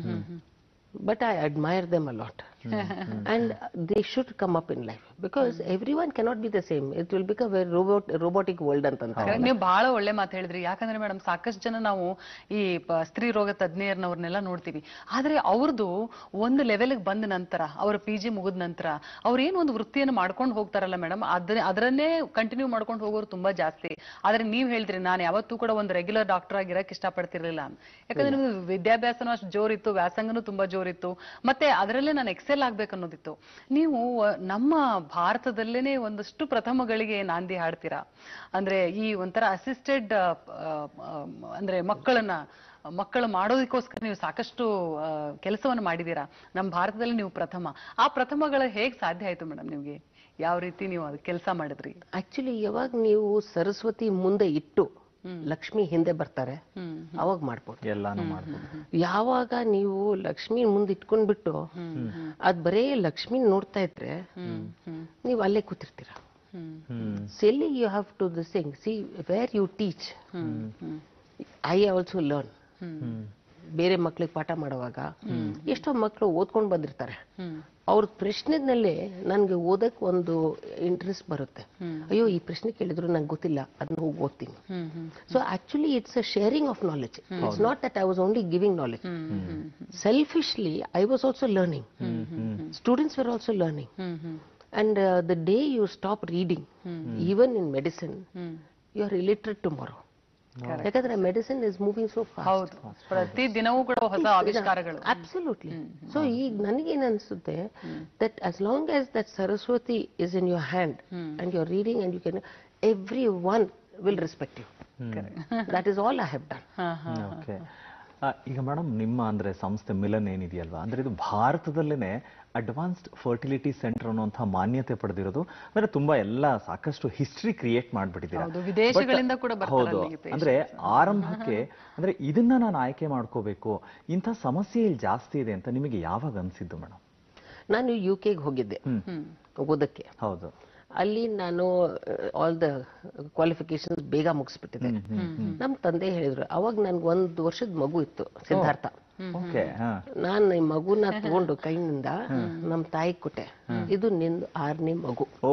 but I admire them a lot and they should come up in life because everyone cannot be the same it will become very robot robotic world ಅಂತ ನೀವು ಬಹಳ ಒಳ್ಳೆ ಮಾತು ಹೇಳಿದ್ರಿ ಯಾಕಂದ್ರೆ ಮೇಡಮ್ ಸಾಕಷ್ಟು ಜನ ನಾವು ಈ ಪ- ಸ್ತ್ರೀ ರೋಗ ತಜ್ಞರನ್ನವ್ರನ್ನೆಲ್ಲ ನೋಡ್ತೀವಿ ಆದ್ರೆ ಅವ್ರದ್ದು ಒಂದು ಲೆವೆಲ್ಗೆ ಬಂದ ನಂತರ ಅವರ ಪಿ ಜಿ ಮುಗಿದ ನಂತರ ಅವ್ರು ಏನು ಒಂದು ವೃತ್ತಿಯನ್ನು ಮಾಡ್ಕೊಂಡು ಹೋಗ್ತಾರಲ್ಲ ಮೇಡಮ್ ಅದ್ರ ಅದರನ್ನೇ ಕಂಟಿನ್ಯೂ ಮಾಡ್ಕೊಂಡು ಹೋಗೋರು ತುಂಬಾ ಜಾಸ್ತಿ ಆದ್ರೆ ನೀವ್ ಹೇಳ್ತೀರಿ ನಾನು ಯಾವತ್ತೂ ಕೂಡ ಒಂದು ರೆಗ್ಯುಲರ್ ಡಾಕ್ಟರ್ ಆಗಿರಕ್ ಇಷ್ಟಪಡ್ತಿರ್ಲಿಲ್ಲ ಯಾಕಂದ್ರೆ ನಿಮ್ಗೆ ವಿದ್ಯಾಭ್ಯಾಸನೂ ಅಷ್ಟು ಜೋರಿತ್ತು ವ್ಯಾಸಂಗನೂ ತುಂಬಾ ಜೋರಿತ್ತು ಮತ್ತೆ ಅದರಲ್ಲೇ ನಾನು ಎಕ್ಸೆಲ್ ಆಗ್ಬೇಕು ಅನ್ನೋದಿತ್ತು ನೀವು ಅಹ್, ನಮ್ಮ ಭಾರತದಲ್ಲೇನೆ ಒಂದಷ್ಟು ಪ್ರಥಮಗಳಿಗೆ ನಾಂದಿ ಹಾಡ್ತೀರಾ ಅಂದ್ರೆ ಈ ಒಂಥರ ಅಸಿಸ್ಟೆಡ್ ಅಂದ್ರೆ ಮಕ್ಕಳನ್ನ ಮಕ್ಕಳು ಮಾಡೋದಕ್ಕೋಸ್ಕರ ನೀವು ಸಾಕಷ್ಟು ಕೆಲಸವನ್ನು ಮಾಡಿದೀರಾ ನಮ್ಮ ಭಾರತದಲ್ಲಿ ನೀವು ಪ್ರಥಮ ಆ ಪ್ರಥಮಗಳ ಹೇಗ್ ಸಾಧ್ಯ ಆಯ್ತು ಮೇಡಮ್ ನಿಮ್ಗೆ ಯಾವ ರೀತಿ ನೀವು ಅದು ಕೆಲಸ ಮಾಡಿದ್ರಿ ಆಕ್ಚುಲಿ ಯಾವಾಗ ನೀವು ಸರಸ್ವತಿ ಮುಂದೆ ಇಟ್ಟು ಲಕ್ಷ್ಮಿ ಹಿಂದೆ ಬರ್ತಾರೆ ಅವಾಗ ಮಾಡ್ಬೋದು ಎಲ್ಲಾನು ಮಾಡ್ಬೋದು ಯಾವಾಗ ನೀವು ಲಕ್ಷ್ಮಿ ಮುಂದೆ ಇಟ್ಕೊಂಡ್ಬಿಟ್ಟು ಅದ್ ಬರೇ ಲಕ್ಷ್ಮಿ ನೋಡ್ತಾ ಇದ್ರೆ ನೀವು ಅಲ್ಲೇ ಕೂತಿರ್ತೀರ ಹ್ಮ್ ಸೆಲ್ಲಿ you have to the thing see where you teach I also learn ಬೇರೆ ಮಕ್ಳಿಗೆ ಪಾಠ ಮಾಡುವಾಗ ಎಷ್ಟೋ ಮಕ್ಕಳು ಓದ್ಕೊಂಡು ಬಂದಿರ್ತಾರೆ ಅವ್ರ ಪ್ರಶ್ನೆನಲ್ಲೇ ನನ್ಗೆ ಓದಕ್ ಒಂದು ಇಂಟ್ರೆಸ್ಟ್ ಬರುತ್ತೆ ಅಯ್ಯೋ ಈ ಪ್ರಶ್ನೆ ಕೇಳಿದ್ರು ನಂಗೆ ಗೊತ್ತಿಲ್ಲ ಅದನ್ನ ಹೋಗಿ ಓದ್ತೀನಿ so actually it's a sharing of knowledge it's not that I was only giving knowledge selfishly I was also learning students were also learning and the day you stop reading even in medicine you are illiterate tomorrow ಯಾಕಂದ್ರೆ medicine is moving so fast ಹೌದು ಪ್ರತಿ ದಿನವೂ ಕೂಡ ಹೊಸ ಆವಿಷ್ಕಾರಗಳು ಅಬ್ಸಲ್ಯೂಟ್ಲಿ ಸೊ ಈಗ ನನಗೇನ್ ಅನ್ಸುತ್ತೆ that as long as that Saraswati is in your hand and you are reading and you can everyone will respect you that is all I have done okay ಆ, ಈಗ ಮೇಡಮ್ ನಿಮ್ಮ ಅಂದ್ರೆ ಸಂಸ್ಥೆ ಮಿಲನ್ ಏನಿದೆಯಲ್ವಾ ಅಂದ್ರೆ ಇದು ಭಾರತದಲ್ಲೇನೆ ಅಡ್ವಾನ್ಸ್ಡ್ ಫರ್ಟಿಲಿಟಿ ಸೆಂಟರ್ ಅನ್ನುವಂಥ ಮಾನ್ಯತೆ ಪಡೆದಿರೋದು ಅಂದ್ರೆ ತುಂಬಾ ಎಲ್ಲ ಸಾಕಷ್ಟು ಹಿಸ್ಟ್ರಿ ಕ್ರಿಯೇಟ್ ಮಾಡ್ಬಿಟ್ಟಿದ್ದೀರಾ ಹೌದು, ವಿದೇಶಗಳಿಂದ But- ಕೂಡ ಬರ್ತಾರೆ ಹೌದು ಅಲ್ಲಿಗೆ patients. ಅಂದ್ರೆ ಆರಂಭಕ್ಕೆ ಅಂದ್ರೆ ಇದನ್ನ ನಾನು ಆಯ್ಕೆ ಮಾಡ್ಕೋಬೇಕು ಇಂಥ ಸಮಸ್ಯೆ ಇಲ್ಲಿ ಜಾಸ್ತಿ ಇದೆ ಅಂತ ನಿಮಗೆ ಯಾವಾಗ ಅನ್ಸಿದ್ದು ಮೇಡಮ್ ನಾನು ಯು ಕೆಗೆ ಹೋಗಿದ್ದೆ ಓದಕ್ಕೆ ಹೌದು ಅಲ್ಲಿ ನಾನು ಆಲ್ ದ ಕ್ವಾಲಿಫಿಕೇಶನ್ ಬೇಗ ಮುಗಿಸ್ಬಿಟ್ಟಿದ್ದೆ ನಮ್ಮ ತಂದೆ ಹೇಳಿದ್ರು ಅವಾಗ ನನ್ಗೆ ಒಂದು ವರ್ಷದ ಮಗು ಇತ್ತು ಸಿದ್ಧಾರ್ಥ ಓಕೆ ಹಾ ನಾನು ಈ ಮಗುನ ತಗೊಂಡು ಕೈನಿಂದ ನಮ್ಮ ತಾಯಿ ಕೊಟ್ಟೆ ಇದು ನಿಂದು ಆರನೇ ಮಗು ಓ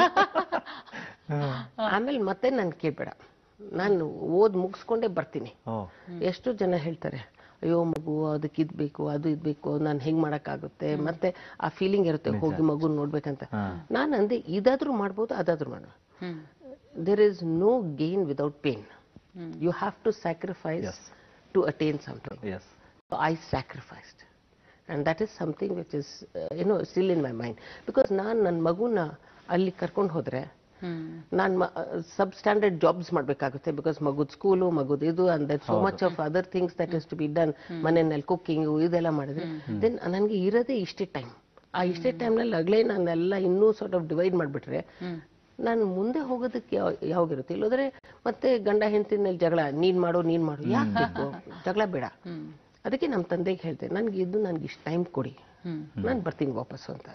ಆಮೇಲೆ ಮತ್ತೆ ನನ್ ಕೇಳ್ಬೇಡ ನಾನು ಓದ್ ಮುಗಿಸ್ಕೊಂಡೇ ಬರ್ತೀನಿ ಓ ಎಷ್ಟು ಜನ ಹೇಳ್ತಾರೆ ಅಯ್ಯೋ ಮಗು ಅದಕ್ಕೆ ಇದ್ ಬೇಕು ಅದು ಇದ್ ಬೇಕು ನಾನು ಹೆಂಗ್ ಮಾಡಕ್ಕಾಗುತ್ತೆ ಮತ್ತೆ ಆ ಫೀಲಿಂಗ್ ಇರುತ್ತೆ ಹೋಗಿ ಮಗು ನೋಡ್ಬೇಕಂತ ನಾನು ಅಂದೆ ಇದಾದ್ರೂ ಮಾಡ್ಬೋದು ಅದಾದ್ರೂ ಮಾಡು there is no gain without pain you have to sacrifice to attain something as I sacrificed. And that is something which is, uh, you know, still in my mind. Because ನಾನು ನನ್ನ ಮಗುನ ಅಲ್ಲಿ ಕರ್ಕೊಂಡು ಹೋದ್ರೆ ನಾನು ಸಬ್ ಸ್ಟ್ಯಾಂಡರ್ಡ್ ಜಾಬ್ಸ್ ಮಾಡಬೇಕಾಗುತ್ತೆ ಬಿಕಾಸ್ ಮಗುದ್ ಸ್ಕೂಲು ಮಗುದ್ ಇದು and that so much of other things that is to be done ಮನೆಯಲ್ಲಿ ಕುಕ್ಕಿಂಗು ಇದೆಲ್ಲ ಮಾಡಿದ್ರೆ ದೆನ್ ನನಗೆ ಇರೋದೇ ಇಷ್ಟೇ ಟೈಮ್ ಆ ಇಷ್ಟೇ ಟೈಮ್ನಲ್ಲಿ ಅಗ್ಲೇ ನಾನೆಲ್ಲ ಇನ್ನೂ ಸಾರ್ಟ್ ಆಫ್ ಡಿವೈಡ್ ಮಾಡಿಬಿಟ್ರೆ ನಾನು ಮುಂದೆ ಹೋಗೋದಕ್ಕೆ ಯಾವ ಯಾವಾಗಿರುತ್ತೆ ಇಲ್ಲೋದ್ರೆ ಮತ್ತೆ ಗಂಡ ಹೆಂಡತಿನಲ್ಲಿ ಜಗಳ ನೀನ್ ಮಾಡು ನೀನ್ ಮಾಡು ಯಾಕೆ ಬೇಕು ಜಗಳ ಬೇಡ ಅದಕ್ಕೆ ನಮ್ಮ ತಂದೆಗೆ ಹೇಳ್ದೆ ನನ್ಗೆ ಇದು ನನ್ಗೆ ಇಷ್ಟು ಟೈಮ್ ಕೊಡಿ ನಾನು ಬರ್ತೀನಿ ವಾಪಸ್ಸು ಅಂತ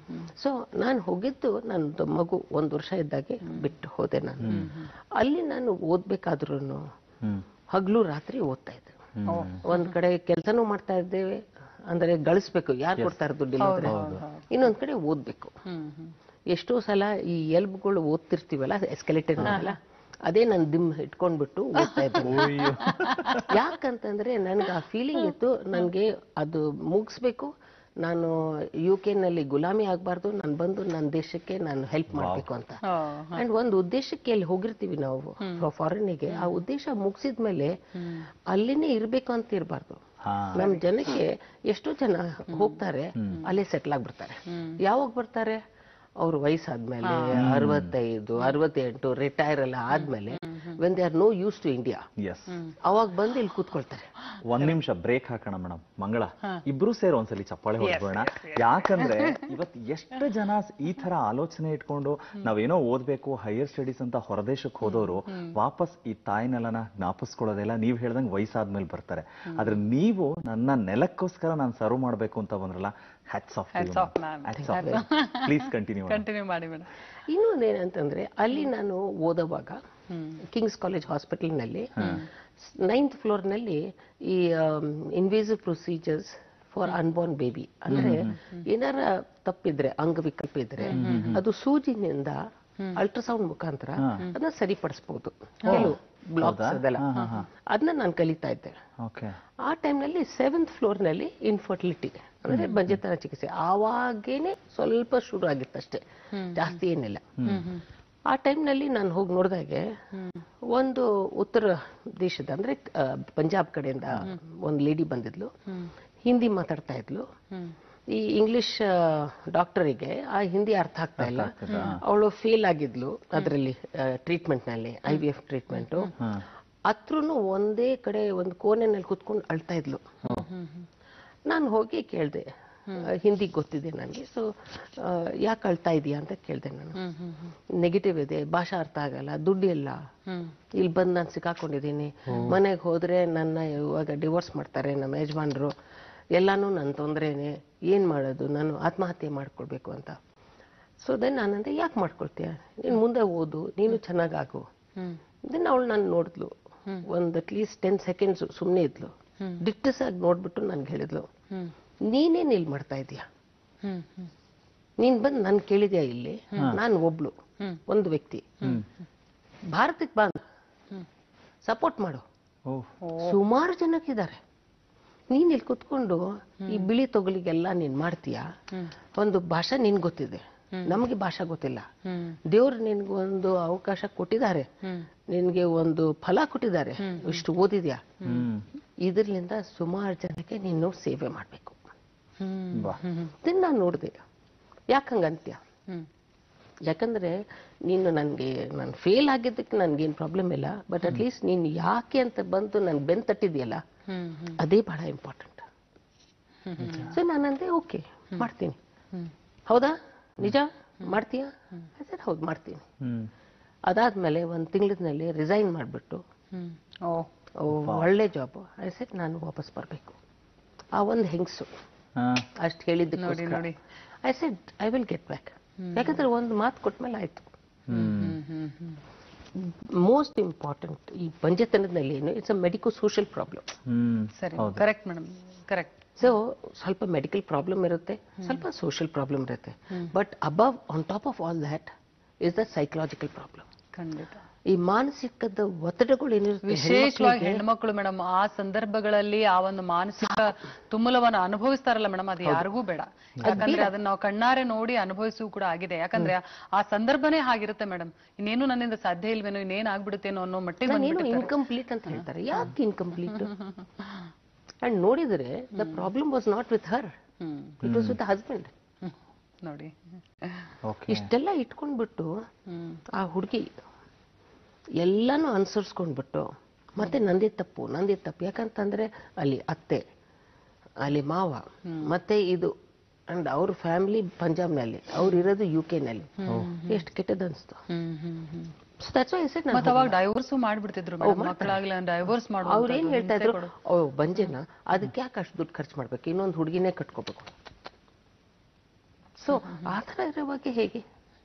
ಸೊ ನಾನು ಹೋಗಿದ್ದು ನನ್ನ ಮಗು ಒಂದು ವರ್ಷ ಇದ್ದಾಗೆ ಬಿಟ್ಟು ಹೋದೆ ನಾನು ಅಲ್ಲಿ ನಾನು ಓದ್ಬೇಕಾದ್ರೂ ಹ್ಮ್ ಹಗಲು ರಾತ್ರಿ ಓದ್ತಾ ಇದ್ದೆ ಒಂದ್ ಕಡೆ ಕೆಲಸನೂ ಮಾಡ್ತಾ ಇದ್ದೇವೆ ಅಂದ್ರೆ ಗಳಿಸ್ಬೇಕು ಯಾರು ಕೊಡ್ತಾರೆ ದುಡ್ಡು ಇಲ್ಲದ್ರೆ ಇನ್ನೊಂದ್ ಕಡೆ ಓದ್ಬೇಕು ಎಷ್ಟೋ ಸಲ ಈ ಎಲ್ಬ್ಗಳು ಓದ್ತಿರ್ತೀವಲ್ಲ ಎಸ್ಕಲೇಟರ್ ಅಲ್ಲ ಅದೇ ನಾನು ದಿಮ್ ಇಟ್ಕೊಂಡ್ಬಿಟ್ಟು ಓದ್ತಾ ಇದ್ದೀನಿ ಯಾಕಂತಂದ್ರೆ ನನ್ಗೆ ಆ ಫೀಲಿಂಗ್ ಇತ್ತು ನನ್ಗೆ ಅದು ಮುಗಿಸ್ಬೇಕು ನಾನು ಯು ನಲ್ಲಿ ಗುಲಾಮಿ ಆಗ್ಬಾರ್ದು ನಾನು ಬಂದು ನನ್ನ ದೇಶಕ್ಕೆ ನಾನು ಹೆಲ್ಪ್ ಮಾಡ್ಬೇಕು ಅಂತ ಅಂಡ್ ಒಂದು ಉದ್ದೇಶಕ್ಕೆ ಅಲ್ಲಿ ಹೋಗಿರ್ತೀವಿ ನಾವು ಫಾರಿನ್ಗೆ ಆ ಉದ್ದೇಶ ಮುಗಿಸಿದ್ಮೇಲೆ ಅಲ್ಲಿನೇ ಇರ್ಬೇಕು ಅಂತ ಇರಬಾರ್ದು ಹಾ ನಮ್ ಜನಕ್ಕೆ ಎಷ್ಟೋ ಜನ ಹೋಗ್ತಾರೆ ಅಲ್ಲೇ ಸೆಟ್ಲ್ ಆಗ್ಬಿಡ್ತಾರೆ ಯಾವಾಗ ಬರ್ತಾರೆ ಅವ್ರ ವಯಸ್ಸಾದ್ಮೇಲೆ ಅರವತ್ತೈದು ಅರವತ್ತೆಂಟು ರಿಟೈರ್ ಎಲ್ಲ ಆದ್ಮೇಲೆ when they are no use to India as ಅವಾಗ ಬಂದು ಇಲ್ಲಿ ಕೂತ್ಕೊಳ್ತಾರೆ ಒಂದ್ ನಿಮಿಷ ಬ್ರೇಕ್ ಹಾಕೋಣ ಮೇಡಮ್ ಮಂಗಳ ಇಬ್ರು ಸೇರಿ ಒಂದ್ಸಲಿ ಚಪ್ಪಾಳೆ ಹೊಡ್ಬೋಣ ಯಾಕಂದ್ರೆ ಇವತ್ ಎಷ್ಟು ಜನ ಈ ತರ ಆಲೋಚನೆ ಇಟ್ಕೊಂಡು ನಾವೇನೋ ಓದ್ಬೇಕು ಹೈಯರ್ ಸ್ಟಡೀಸ್ ಅಂತ ಹೊರದೇಶಕ್ಕೆ ಹೋದವರು ವಾಪಸ್ ಈ ತಾಯಿ ನೆಲನ ಜ್ಞಾಪಿಸ್ಕೊಳ್ಳೋದೆಲ್ಲ ನೀವ್ ಹೇಳ್ದಂಗೆ ವಯಸ್ಸಾದ್ಮೇಲೆ ಬರ್ತಾರೆ ಆದ್ರೆ ನೀವು ನನ್ನ ನೆಲಕ್ಕೋಸ್ಕರ ನಾನು ಸರ್ವ್ ಮಾಡ್ಬೇಕು ಅಂತ ಬಂದ್ರಲ್ಲ hats off Hats off, ma'am. Please continue continue ಮಾಡಿ ಮೇಡಮ್ ಇನ್ನೊಂದು ಏನಂತಂದ್ರೆ ಅಲ್ಲಿ ನಾನು ಓದೋವಾಗ ಕಿಂಗ್ಸ್ ಕಾಲೇಜ್ ಹಾಸ್ಪಿಟಲ್ನಲ್ಲಿ ನೈನ್ತ್ ಫ್ಲೋರ್ನಲ್ಲಿ ಈ invasive procedures for unborn baby ಅಂದ್ರೆ ಏನಾರ ತಪ್ಪಿದ್ರೆ ಅಂಗವಿಕಲ್ಪ ಇದ್ರೆ ಅದು ಸೂಜಿನಿಂದ ಅಲ್ಟ್ರಾಸೌಂಡ್ ಮುಖಾಂತರ ಅದನ್ನ ಸರಿಪಡಿಸಬಹುದು ಕೆಲವು ಬ್ಲಾಕ್ಸ್ ಅದೆಲ್ಲ ಅದನ್ನ ನಾನು ಕಲಿತಾ ಇದ್ದೆ ಓಕೆ ಆ ಟೈಮ್ನಲ್ಲಿ ಸೆವೆಂತ್ ಫ್ಲೋರ್ನಲ್ಲಿ ಇನ್ಫರ್ಟಿಲಿಟಿ ಅಂದ್ರೆ ಬಂಜೆತನ ಚಿಕಿತ್ಸೆ ಆವಾಗೇನೆ ಸ್ವಲ್ಪ ಶುರು ಆಗಿತ್ತಷ್ಟೇ ಜಾಸ್ತಿ ಏನಿಲ್ಲ ಆ ಟೈಮ್ನಲ್ಲಿ ನಾನು ಹೋಗಿ ನೋಡಿದಾಗೆ ಒಂದು ಉತ್ತರ ದೇಶದ ಅಂದ್ರೆ ಆ, ಪಂಜಾಬ್ ಕಡೆಯಿಂದ ಒಂದು ಲೇಡಿ ಬಂದಿದ್ಲು ಹಿಂದಿ ಮಾತಾಡ್ತಾ ಇದ್ಲು ಈ ಇಂಗ್ಲಿಷ್ ಡಾಕ್ಟರಿಗೆ ಆ ಹಿಂದಿ ಅರ್ಥ ಆಗ್ತಾ ಇಲ್ಲ ಅವಳು ಫೇಲ್ ಆಗಿದ್ಲು ಅದರಲ್ಲಿ ಟ್ರೀಟ್ಮೆಂಟ್ ನಲ್ಲಿ ಐ ವಿ ಎಫ್ ಟ್ರೀಟ್ಮೆಂಟ್ ಹತ್ರನು ಒಂದೇ ಕಡೆ ಒಂದು ಕೋಣೆನಲ್ಲಿ ಕುತ್ಕೊಂಡು ಅಳ್ತಾ ಇದ್ಲು ನಾನು ಹೋಗಿ ಕೇಳಿದೆ ಹಿಂದಿ ಗೊತ್ತಿದೆ ನನಗೆ ಸೊ ಯಾಕೆ ಅಳ್ತಾ ಇದೀಯಾ ಅಂತ ಕೇಳಿದೆ ನಾನು ನೆಗೆಟಿವ್ ಇದೆ ಭಾಷಾ ಅರ್ಥ ಆಗಲ್ಲ ದುಡ್ಡು ಇಲ್ಲ ಇಲ್ಲಿ ಬಂದು ನಾನು ಸಿಕ್ಕಾಕೊಂಡಿದ್ದೀನಿ ಮನೆಗೆ ಹೋದ್ರೆ ನನ್ನ ಇವಾಗ ಡಿವೋರ್ಸ್ ಮಾಡ್ತಾರೆ ನಮ್ಮ ಯಜಮಾನ್ರು ಎಲ್ಲಾನು ನನ್ನ ತೊಂದರೆನೆ ಏನ್ ಮಾಡೋದು ನಾನು ಆತ್ಮಹತ್ಯೆ ಮಾಡ್ಕೊಳ್ಬೇಕು ಅಂತ ಸೊ ದೆನ್ ನಾನಂದೆ ಯಾಕೆ ಮಾಡ್ಕೊಳ್ತೀಯ ನೀನು ಮುಂದೆ ಓದು ನೀನು ಚೆನ್ನಾಗಾಗು ದೆನ್ ಅವಳು ನಾನು ನೋಡಿದ್ಲು ಒಂದು ಅಟ್ಲೀಸ್ಟ್ ಟೆನ್ ಸೆಕೆಂಡ್ಸ್ ಸುಮ್ಮನೆ ಇದ್ಲು ಡಿಟ್ಟಸ್ ಆಗಿ ನೋಡ್ಬಿಟ್ಟು ನನ್ಗೆ ಹೇಳಿದ್ಲು ನೀನೇನ್ ಇಲ್ಲಿ ಮಾಡ್ತಾ ಇದೀಯ ನೀನ್ ಬಂದು ನನ್ ಕೇಳಿದ್ಯಾ ಇಲ್ಲಿ ನಾನು ಒಬ್ಳು ಒಂದು ವ್ಯಕ್ತಿ ಭಾರತಕ್ಕೆ ಬಾ ಸಪೋರ್ಟ್ ಮಾಡು ಓಹ್ ಸುಮಾರು ಜನಕ್ಕಿದ್ದಾರೆ ನೀನ್ ಇಲ್ಲಿ ಕುತ್ಕೊಂಡು ಈ ಬಿಳಿ ತೊಗಲಿಗೆಲ್ಲ ನೀನ್ ಮಾಡ್ತೀಯಾ ಒಂದು ಭಾಷೆ ನಿನ್ ಗೊತ್ತಿದೆ ನಮಗೆ ಭಾಷೆ ಗೊತ್ತಿಲ್ಲ ದೇವ್ರು ನಿನ್ಗೆ ಒಂದು ಅವಕಾಶ ಕೊಟ್ಟಿದ್ದಾರೆ ನಿನ್ಗೆ ಒಂದು ಫಲ ಕೊಟ್ಟಿದ್ದಾರೆ ಇಷ್ಟು ಓದಿದ್ಯಾ ಹ್ಮ್ ಇದರಿಂದ ಸುಮಾರು ಜನಕ್ಕೆ ನೀನು ಸೇವೆ ಮಾಡ್ಬೇಕು ಬಾ ಇದನ್ನ ನಾನು ನೋಡಿದೆ ಯಾಕಂಗಂತ್ಯ ಯಾಕಂದ್ರೆ ನೀನು ನನಗೆ ನಾನು ಫೇಲ್ ಆಗಿದ್ದಕ್ಕೆ ನನ್ಗೇನು ಪ್ರಾಬ್ಲಮ್ ಇಲ್ಲ ಬಟ್ ಅಟ್ಲೀಸ್ಟ್ ನೀನು ಯಾಕೆ ಅಂತ ಬಂದು ನನ್ ಬೆನ್ ತಟ್ಟಿದ್ಯಲ್ಲ ಹ್ಮ್ ಹ್ಮ್ ಅದೇ ಬಹಳ ಇಂಪಾರ್ಟೆಂಟ್ ಸೊ ನಾನಂದೆ ಓಕೆ ಮಾಡ್ತೀನಿ ಹ್ಮ್ ಹೌದಾ ನಿಜ ಮಾಡ್ತೀಯಾ ಸರ್ ಹೌದು ಮಾಡ್ತೀನಿ ಹ್ಮ್ ಅದಾದ್ಮೇಲೆ ಒಂದು ತಿಂಗಳಿನಲ್ಲಿ ರಿಸೈನ್ ಮಾಡಿಬಿಟ್ಟು ಹ್ಮ್ ಓ ಒಳ್ಳೆ ಜಾಬ್ ಐ ಸೆಟ್ ನಾನು ವಾಪಸ್ ಬರಬೇಕು ಆ ಒಂದು ಹೆಂಗಸು ಹಾ ಅಷ್ಟು ಹೇಳಿದ್ದು ನೋಡಿ ನೋಡಿ I said I will get back ಯಾಕಂದ್ರೆ ಒಂದು ಮಾತು ಕೊಟ್ಮೇಲೆ ಆಯ್ತು ಹ್ಮ್ ಹ್ಮ್ ಹ್ಮ್ ಹ್ಮ್ ಮೋಸ್ಟ್ ಇಂಪಾರ್ಟೆಂಟ್ ಈ ಬಂಜೆತನದಲ್ಲಿ ಏನು it's a medico social problem hmm ಸರಿ ಕರೆಕ್ಟ್ ಮೇಡಮ್ ಕರೆಕ್ಟ್ ಸೊ ಸ್ವಲ್ಪ ಮೆಡಿಕಲ್ ಪ್ರಾಬ್ಲಮ್ ಇರುತ್ತೆ ಸ್ವಲ್ಪ ಸೋಷಿಯಲ್ ಪ್ರಾಬ್ಲಮ್ ಇರುತ್ತೆ but above on top of all that is the psychological problem ಖಂಡಿತ ಈ ಮಾನಸಿಕದ ಒತ್ತಡಗಳು ಏನಿರುತ್ತೆ ವಿಶೇಷವಾಗಿ ಹೆಣ್ಮಕ್ಳು ಮೇಡಮ್ ಆ ಸಂದರ್ಭಗಳಲ್ಲಿ ಆ ಒಂದು ಮಾನಸಿಕ ತುಮುಲವನ್ನು ಅನುಭವಿಸ್ತಾರಲ್ಲ ಮೇಡಮ್ ಅದು ಯಾರಿಗೂ ಬೇಡ ಯಾಕಂದ್ರೆ ಅದನ್ನ ನಾವು ಕಣ್ಣಾರೆ ನೋಡಿ ಅನುಭವಿಸು ಕೂಡ ಆಗಿದೆ ಯಾಕಂದ್ರೆ ಆ ಸಂದರ್ಭನೇ ಹಾಗಿರುತ್ತೆ ಮೇಡಮ್ ಇನ್ನೇನು ನನ್ನಿಂದ ಸಾಧ್ಯ ಇಲ್ವೇನೋ ಇನ್ನೇನ್ ಆಗ್ಬಿಡುತ್ತೇನೋ ಅನ್ನೋ ಮಟ್ಟಿಗೆ ನಾನೇನು ಬಂದ್ಬಿಟ್ಟಿರ್ತಾರೆ ಇನ್ಕಂಪ್ಲೀಟ್ ಅಂತ ಹೇಳ್ತಾರೆ ಯಾಕೆ ಇನ್ಕಂಪ್ಲೀಟ್ ಅಂಡ್ ನೋಡಿದ್ರೆ the problem was not with her hmm it was with husband hmm. ನೋಡಿ ಓಕೆ ಇಷ್ಟೆಲ್ಲ ಇಟ್ಕೊಂಡ್ಬಿಟ್ಟು ಹ್ಮ್ ಆ ಹುಡುಗಿ ಎಲ್ಲಾನು ಅನುಸರಿಸ್ಕೊಂಡ್ಬಿಟ್ಟು ಮತ್ತೆ ನಂದೇ ತಪ್ಪು ನಂದೇ ತಪ್ಪು ಯಾಕಂತಂದ್ರೆ ಅಲ್ಲಿ ಅತ್ತೆ ಅಲ್ಲಿ ಮಾವ ಮತ್ತೆ ಇದು ಅಂಡ್ ಅವ್ರ ಫ್ಯಾಮಿಲಿ ಪಂಜಾಬ್ನಲ್ಲಿ ಅವ್ರು ಇರೋದು ಯು ನಲ್ಲಿ ಎಷ್ಟು ಕೆಟ್ಟದ್ದು ಅನಿಸ್ತು hmm hmm hmm so that's why set ಮತ್ತ ಅವಾಗ ಡೈವೋರ್ಸ್ ಮಾಡ್ಬಿಡ್ತಿದ್ರು ಮೇಡಮ್ ಮಕ್ಕಳಾಗ್ಲಿ ಡೈವೋರ್ಸ್ ಅವ್ರು ಏನ್ ಹೇಳ್ತಾ ಇದ್ರು ಮಾಡುವ ಓ ಬಂಜೆನ ಅದಕ್ಕೆ ಯಾಕೆ ಅಷ್ಟು ದುಡ್ಡು ಖರ್ಚು ಮಾಡ್ಬೇಕು ಇನ್ನೊಂದು ಹುಡುಗಿನೇ ಕಟ್ಕೋಬೇಕು ಸೊ ಆ ಥರ ಇರೋವಾಗ ಹೇಗೆ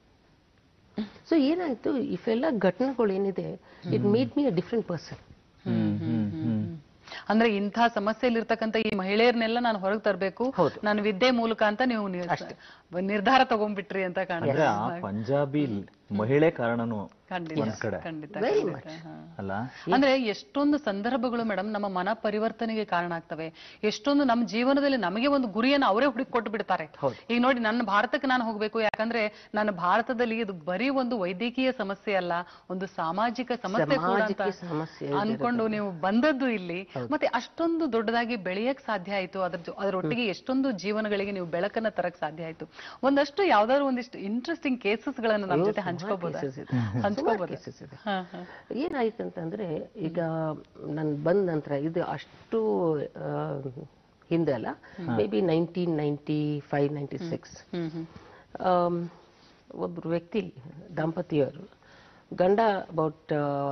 ಸೊ ಏನಾಯ್ತು ಇವೆಲ್ಲ ಘಟನೆಗಳು ಏನಿದೆ it made me a different person hmm hmm hmm ಅಂದ್ರೆ ಇಂಥ ಸಮಸ್ಯೆಲಿರ್ತಕ್ಕಂಥ ಈ ಮಹಿಳೆಯರನ್ನೆಲ್ಲ ನಾನು ಹೊರಗೆ ತರಬೇಕು ಹೌದು. ನಾನು ವಿದ್ಯೆ ಮೂಲಕ ಅಂತ ನೀವು ನಿರ್- ನಿರ್ಧಾರ ತಗೊಂಡ್ಬಿಟ್ರಿ ಅಂತ ಕಾಣುತ್ತೆ ಅಂದ್ರೆ ಆ ಪಂಜಾಬಿ ಮಹಿಳೆ ಕಾರಣನು ಖಂಡಿತ ಒಂದ್ ಕಡೆ ಖಂಡಿತ Very ಖಂಡಿತ. much. ಹಾ. ಅಲ್ಲ ಅಂದ್ರೆ ಎಷ್ಟೊಂದು ಸಂದರ್ಭಗಳು ಮೇಡಮ್ ನಮ್ಮ ಮನ ಪರಿವರ್ತನೆಗೆ ಕಾರಣ ಆಗ್ತವೆ ಎಷ್ಟೊಂದು ನಮ್ಮ ಜೀವನದಲ್ಲಿ ನಮಗೆ ಒಂದು ಗುರಿಯನ್ನು ಅವರೇ ಹುಡುಕಿ ಕೊಟ್ಟು ಬಿಡ್ತಾರೆ ಈಗ ನೋಡಿ ನನ್ನ ಭಾರತಕ್ಕೆ ನಾನು ಹೋಗ್ಬೇಕು ಯಾಕಂದ್ರೆ ನನ್ನ ಭಾರತದಲ್ಲಿ ಇದು ಬರೀ ಒಂದು ವೈದ್ಯಕೀಯ ಸಮಸ್ಯೆ ಅಲ್ಲ ಒಂದು ಸಾಮಾಜಿಕ ಸಮಸ್ಯೆ ಕೂಡ ಅಂತ ಸಾಮಾಜಿಕ ಸಮಸ್ಯೆ ಅನ್ಕೊಂಡು ನೀವು ಬಂದದ್ದು ಇಲ್ಲಿ ಮತ್ತೆ ಅಷ್ಟೊಂದು ದೊಡ್ಡದಾಗಿ ಬೆಳೆಯಕ್ ಸಾಧ್ಯ ಆಯ್ತು ಅದ್ರ ಜೊ- ಅದರೊಟ್ಟಿಗೆ ಎಷ್ಟೊಂದು ಜೀವನಗಳಿಗೆ ನೀವು ಬೆಳಕನ್ನ ತರಕ್ ಸಾಧ್ಯ ಆಯ್ತು ಒಂದಷ್ಟು ಯಾವ್ದಾದ್ರು ಒಂದಿಷ್ಟು ಇಂಟ್ರೆಸ್ಟಿಂಗ್ ಕೇಸಸ್ ಗಳನ್ನ ನಮ್ಮ ಜೊತೆ ಹಂಚ್ಕೋಬಹುದಾ cases ಇದೆ. ಹಂಚ್ಕೋಬಹುದಾ cases ಇದೆ. ಹಾ ಹಾ ಏನಾಯ್ತಂತಂದ್ರೆ ಈಗ ನಾನು ಬಂದ ನಂತರ ಇದು ಅಷ್ಟು ಆ, ಹಿಂದೆ ಅಲ್ಲ maybe nineteen ninety five ninety six hmm hmm ಒಬ್ಬರು ವ್ಯಕ್ತಿ ದಂಪತಿಯವರು ಗಂಡ about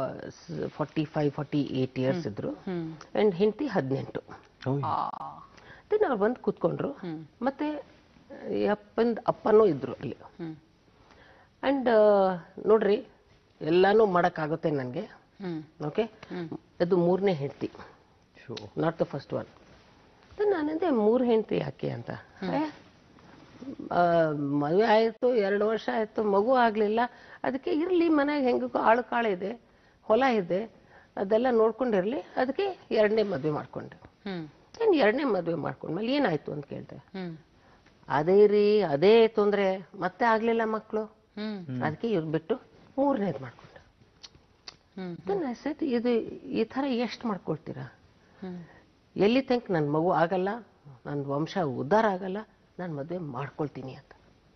forty five forty eight years ಇದ್ರು ಅಂಡ್ ಹೆಂಡತಿ ಹದಿನೆಂಟು ಓಯ್. ಆ ದೆನ್ ಅವ್ರು ಬಂದು ಕೂತ್ಕೊಂಡ್ರು ಮತ್ತೆ ಈ ಅಪ್ಪಂದ್ ಅಪ್ಪನೂ ಇದ್ರು ಅಲ್ಲಿ ಹ್ಮ್ ಅಂಡ್ ನೋಡ್ರಿ ಎಲ್ಲಾನು ಮಾಡೋಕ್ಕಾಗುತ್ತೆ ನನಗೆ ಹ್ಮ್ ಓಕೆ ಅದು ಮೂರನೇ ಹೆಂಡತಿ ಶೋ. ನಾಟ್ ದ ಫಸ್ಟ್ ಒನ್ ನಾನಂದೆ ಮೂರು ಹೆಂಡತಿ ಯಾಕೆ ಅಂತ ಏ, ಆ, ಮದುವೆ ಆಯಿತು ಎರಡು ವರ್ಷ ಆಯಿತು ಮಗು ಆಗಲಿಲ್ಲ ಅದಕ್ಕೆ ಇರಲಿ ಮನೆಗೆ ಹೆಂಗೂ ಆಳು ಕಾಳಿದೆ ಹೊಲ ಇದೆ ಅದೆಲ್ಲ ನೋಡ್ಕೊಂಡಿರಲಿ ಅದಕ್ಕೆ ಎರಡನೇ ಮದುವೆ ಮಾಡ್ಕೊಂಡೆ ಹ್ಮ್ ಏನು ಎರಡನೇ ಮದುವೆ ಮಾಡ್ಕೊಂಡ್ಮೇಲೆ ಏನಾಯ್ತು ಅಂತ ಕೇಳಿದೆ ಹ್ಮ್ ಅದೇ ರೀ ಅದೇ ತೊಂದರೆ ಮತ್ತೆ ಆಗಲಿಲ್ಲ ಮಕ್ಕಳು ಹ್ಮ್ ಅದಕ್ಕೆ ಇವ್ರು ಬಿಟ್ಟು ಮೂರನೇದು ಮಾಡ್ಕೊಂಡೆ ಹ್ಮ್ Then I said, ಇದು ಈ ಥರ ಎಷ್ಟು ಮಾಡ್ಕೊಳ್ತೀರಾ ಹ್ಮ್ ಎಲ್ಲಿ ತನಕ ನನ್ನ ಮಗು ಆಗಲ್ಲ ನನ್ನ ವಂಶ ಉದ್ಧಾರ ಆಗಲ್ಲ ನಾನು ಮದುವೆ ಮಾಡ್ಕೊಳ್ತೀನಿ ಅಂತ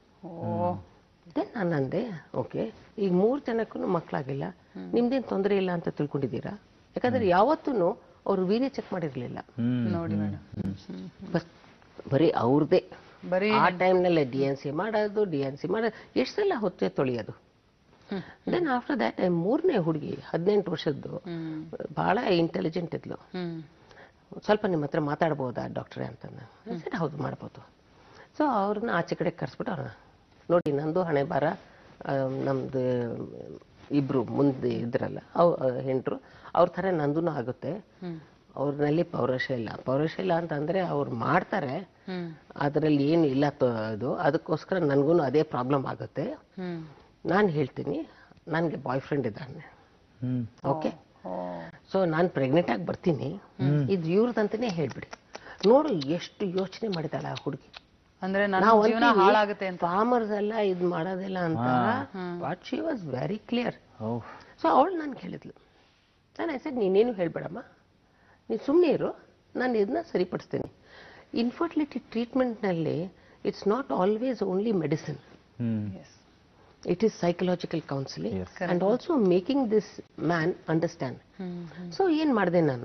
ಓ ದೆನ್ ನಾನು ಅಂದೆ ಓಕೆ ಈಗ ಮೂರು ಜನಕ್ಕೂ ಮಕ್ಕಳಾಗಿಲ್ಲ ನಿಮ್ದೇನು ತೊಂದರೆ ಇಲ್ಲ ಅಂತ ತಿಳ್ಕೊಂಡಿದ್ದೀರಾ ಯಾಕಂದ್ರೆ ಯಾವತ್ತೂ ಅವರು ವೀರ್ಯ ಚೆಕ್ ಮಾಡಿರಲಿಲ್ಲ ಹ್ಮ್ ನೋಡಿ ಮೇಡಮ್ ಬಸ್ ಬರೀ ಅವ್ರದ್ದೇ ಬರೀ ಆ ಟೈಮ್ನಲ್ಲೇ ಡಿ ಎನ್ ಸಿ ಮಾಡೋದು ಡಿ ಎನ್ ಸಿ ಮಾಡೋದು ಎಷ್ಟೆಲ್ಲ ಹೊತ್ತೆ ತೊಳೆಯೋದು ದೆನ್ ಆಫ್ಟರ್ ದ್ಯಾಟ್ ಮೂರನೇ ಹುಡುಗಿ ಹದಿನೆಂಟು ವರ್ಷದ್ದು ಹ್ಮ್ ಭಾಳ ಇಂಟೆಲಿಜೆಂಟ್ ಇದ್ಲು ಹ್ಮ್ ಸ್ವಲ್ಪ ನಿಮ್ಮ ಹತ್ರ ಮಾತಾಡ್ಬೋದಾ ಡಾಕ್ಟ್ರೇ ಅಂತಂದ ಸರಿ ಹೌದು ಮಾಡ್ಬೋದು ಸೊ ಅವ್ರನ್ನ ಆಚೆ ಕಡೆ ಕರೆಸ್ಬಿಟ್ಟು ಅವ್ರನ್ನ ನೋಡಿ ನಂದು ಹಣೆ ಬಾರ ನಮ್ಮದು ಇಬ್ಬರು ಮುಂದೆ ಇದ್ರಲ್ಲ ಅವ್ ಹೆಂಡ್ರು ಅವ್ರ ಥರ ನಂದೂ ಆಗುತ್ತೆ ಹ್ಮ್ ಅವ್ರನಲ್ಲಿ ಪೌರುಷ ಇಲ್ಲ ಪೌರುಷ ಇಲ್ಲ ಅಂತಂದರೆ ಅವ್ರು ಮಾಡ್ತಾರೆ ಹ್ಮ್ ಅದರಲ್ಲಿ ಏನು ಇಲ್ಲ ತ- ಇದು ಅದಕ್ಕೋಸ್ಕರ ನನಗೂ ಅದೇ ಪ್ರಾಬ್ಲಮ್ ಆಗುತ್ತೆ ಹ್ಮ್ ನಾನು ಹೇಳ್ತೀನಿ ನನಗೆ ಬಾಯ್ ಫ್ರೆಂಡ್ ಇದ್ದಾನೆ ಹ್ಮ್ ಓಕೆ ಓ ಸೊ ನಾನು ಪ್ರೆಗ್ನೆಂಟ್ ಆಗಿ ಬರ್ತೀನಿ ಇದು ಇವ್ರದಂತಾನೆ ಹೇಳ್ಬಿಡಿ ನೋಡು ಎಷ್ಟು ಯೋಚನೆ ಮಾಡಿದಾಳೆ ಆ ಹುಡುಗಿ ಅಂದ್ರೆ ನನ್ನ ಜೀವನ ಹಾಳಾಗುತ್ತೆ ಅಂತ ಫಾರ್ಮರ್ಸ್ ಎಲ್ಲ ಇದು ಮಾಡೋದಿಲ್ಲ ಅಂತ but she was very clear oh so ಅವಳು ನಾನು ಕೇಳಿದ್ಲು ನಾನು ಹೆಸರು ನೀನೇನು ಹೇಳ್ಬೇಡಮ್ಮ ನೀನು ಸುಮ್ಮನೆ ಇರು ನಾನು ಇದನ್ನ ಸರಿಪಡಿಸ್ತೀನಿ ಇನ್ಫರ್ಟಿಲಿಟಿ ಟ್ರೀಟ್ಮೆಂಟ್ನಲ್ಲಿ it's not always only medicine hmm it is psychological counselling Yes. And also making this man understand hmm so ಏನು ಮಾಡಿದೆ ನಾನು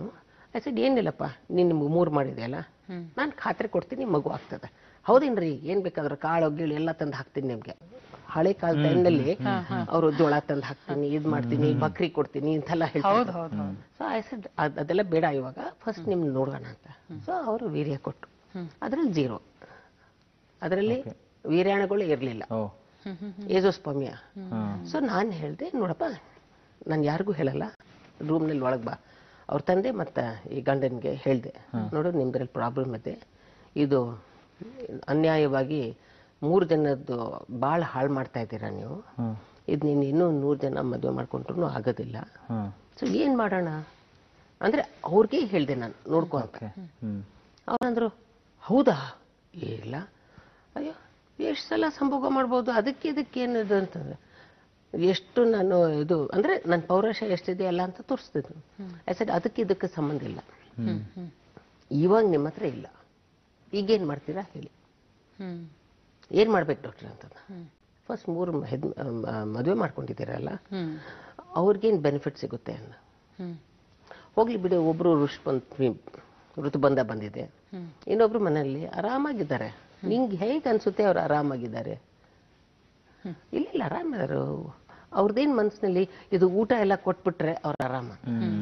ಐ ಸೆಡ್ ಏನಿಲ್ಲಪ್ಪ ನೀನು ನಿಮ್ಗೆ ಮೂರು ಮಾಡಿದೆಯಲ್ಲ ನಾನು ಖಾತ್ರಿ ಕೊಡ್ತೀನಿ ಮಗು ಆಗ್ತದೆ ಹೌದೇನ್ರಿ ಏನ್ ಬೇಕಾದ್ರೆ ಕಾಳು ಗೀಳು ಎಲ್ಲ ತಂದು ಹಾಕ್ತೀನಿ ನಿಮ್ಗೆ ಹಳೆ ಕಾಲ ಟೈಮ್ನಲ್ಲಿ ಅವರು ಜೋಳ ತಂದು ಹಾಕ್ತೀನಿ ಇದ್ ಮಾಡ್ತೀನಿ ಬಕ್ರಿ ಕೊಡ್ತೀನಿ ಇಂತೆಲ್ಲ ಹೌದು ಹೇಳ್ತಾರೆ ಹೌದು ಹೌದು ಸೊ ಐ ಸೆಡ್ ಅದೆಲ್ಲ ಬೇಡ ಇವಾಗ ಫಸ್ಟ್ ನಿಮ್ ನೋಡೋಣ ಅಂತ ಸೊ ಅವರು ವೀರ್ಯ ಕೊಟ್ಟು ಅದ್ರಲ್ಲಿ ಜೀರೋ ಅದರಲ್ಲಿ ವೀರ್ಯಾಣುಗಳು ಇರಲಿಲ್ಲ ಓ ಏಜೋಸ್ಪಮಿಯ ಸೊ ನಾನು ಹೇಳಿದೆ ನೋಡಪ್ಪ ನಾನು ಯಾರಿಗೂ ಹೇಳಲ್ಲ ರೂಮ್ನಲ್ಲಿ ಒಳಗೆ ಬಾ ಅವ್ರ ತಂದೆ ಮತ್ತು ಈ ಗಂಡನಿಗೆ ಹೇಳಿದೆ ನೋಡು ನಿಮ್ದ್ರಲ್ಲಿ ಪ್ರಾಬ್ಲಮ್ ಇದೆ ಇದು ಅನ್ಯಾಯವಾಗಿ ಮೂರು ಜನದ್ದು ಭಾಳ ಹಾಳು ಮಾಡ್ತಾ ಇದ್ದೀರಾ ನೀವು ಹ್ಮ್ ಇದು ನೀನು ಇನ್ನೂ ನೂರು ಜನ ಮದುವೆ ಮಾಡ್ಕೊಂಡ್ರು ಆಗೋದಿಲ್ಲ ಹ್ಮ್ ಸೊ ಏನು ಮಾಡೋಣ ಅಂದರೆ ಅವ್ರಿಗೆ ಹೇಳಿದೆ ನಾನು ನೋಡ್ಕೊ ಅಂತ ಓಕೆ ಹ್ಮ್ ಅವರಂದ್ರು ಹೌದಾ ಇಲ್ಲ ಅಯ್ಯೋ ಎಷ್ಟು ಸಲ ಸಂಭೋಗ ಮಾಡ್ಬೋದು ಅದಕ್ಕೆ ಇದಕ್ಕೆ ಏನಿದೆ ಅಂತಂದ್ರೆ ಎಷ್ಟು ನಾನು ಇದು ಅಂದ್ರೆ ನನ್ನ ಪೌರುಷ ಎಷ್ಟಿದೆ ಅಲ್ಲ ಅಂತ ತೋರಿಸ್ತಿದ್ರು ಐ ಸೆಡ್ ಅದಕ್ಕೆ ಇದಕ್ಕೆ ಸಂಬಂಧ ಇಲ್ಲ ಇವಾಗ ನಿಮ್ಮ ಹತ್ರ ಇಲ್ಲ ಈಗೇನು ಮಾಡ್ತೀರಾ ಹೇಳಿ ಹ್ಮ್ ಏನು ಮಾಡ್ಬೇಕು ಡಾಕ್ಟ್ರೆ ಅಂತ ಫಸ್ಟ್ ಮೂರು ಹೆದ್ ಮದುವೆ ಮಾಡ್ಕೊಂಡಿದ್ದೀರಲ್ಲ ಹ್ಮ್ ಅವ್ರಿಗೇನು ಬೆನಿಫಿಟ್ ಸಿಗುತ್ತೆ ಅನ್ನ ಹ್ಮ್ ಹೋಗ್ಲಿ ಬಿಡಿ ಒಬ್ರು ಋಷಿಪಂತ್ ಋತುಬಂಧ ಬಂದಿದೆ ಇನ್ನೊಬ್ರು ಮನೆಯಲ್ಲಿ ಆರಾಮಾಗಿದ್ದಾರೆ ನಿಂಗೆ ಹೇಗೆ ಅನ್ಸುತ್ತೆ ಅವ್ರು ಆರಾಮಾಗಿದ್ದಾರೆ ಇಲ್ಲ ಇಲ್ಲ ಆರಾಮಿದ್ದಾರೆ ಅವ್ರದ್ದೇನ್ ಮನ್ಸಿನಲ್ಲಿ ಇದು ಊಟ ಎಲ್ಲ ಕೊಟ್ಬಿಟ್ರೆ ಅವ್ರು ಆರಾಮ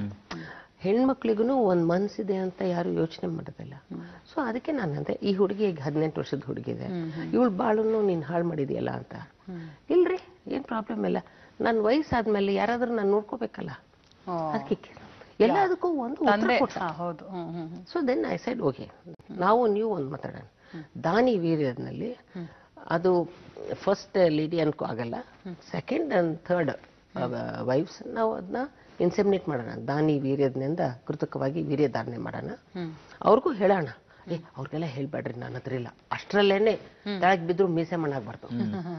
ಹೆಣ್ಮಕ್ಳಿಗೂ ಒಂದ್ ಮನ್ಸಿದೆ ಅಂತ ಯಾರು ಯೋಚನೆ ಮಾಡೋದಿಲ್ಲ ಸೊ ಅದಕ್ಕೆ ನಾನು ಅಂದೆ ಈ ಹುಡುಗಿ ಈಗ ಹದಿನೆಂಟು ವರ್ಷದ ಹುಡುಗಿ ಇದೆ ಇವಳು ಬಾಳನ್ನು ನೀನ್ ಹಾಳು ಮಾಡಿದ್ಯಲ್ಲ ಅಂತ ಇಲ್ರಿ ಏನ್ ಪ್ರಾಬ್ಲಮ್ ಇಲ್ಲ ನನ್ನ ವಯಸ್ಸಾದ್ಮೇಲೆ ಯಾರಾದ್ರೂ ನಾನು ನೋಡ್ಕೋಬೇಕಲ್ಲ ಓ. ಅದಕ್ಕೆ ಎಲ್ಲದಕ್ಕೂ ಒಂದು ಉತ್ತರ ತಂದೆ ಕೊಟ್ಟ. ಹಾ, ಹೌದು ಹ್ಮ್ ಹ್ಮ್ ಹ್ಮ್. So then I said okay ನಾವು ನೀವು ಒಂದು ಮಾತಾಡೋಣ ದಾನಿ ವೀರ್ಯದಲ್ಲಿ ಅದು ಫಸ್ಟ್ ಲೇಡಿ ಅನ್ಕೋ ಆಗಲ್ಲ ಸೆಕೆಂಡ್ ಅಂಡ್ ಥರ್ಡ್ ವೈಫ್ಸ್ ನಾವು ಅದನ್ನ ಇನ್ಸೆಮಿನೇಟ್ ಮಾಡೋಣ ದಾನಿ ವೀರ್ಯದಿಂದ ಕೃತಕವಾಗಿ ವೀರ್ಯ ಧಾರಣೆ ಮಾಡೋಣ ಅವ್ರಿಗೂ ಹೇಳೋಣ ಏ ಅವ್ರಿಗೆಲ್ಲ ಹೇಳ್ಬೇಡ್ರಿ ನನ್ನ ಹತ್ರ ಇಲ್ಲ ಅಷ್ಟರಲ್ಲೇನೆ ತೆಳಗ್ ಬಿದ್ರು ಮೀಸೆ ಮಣ್ಣಾಗ್ಬಾರ್ದು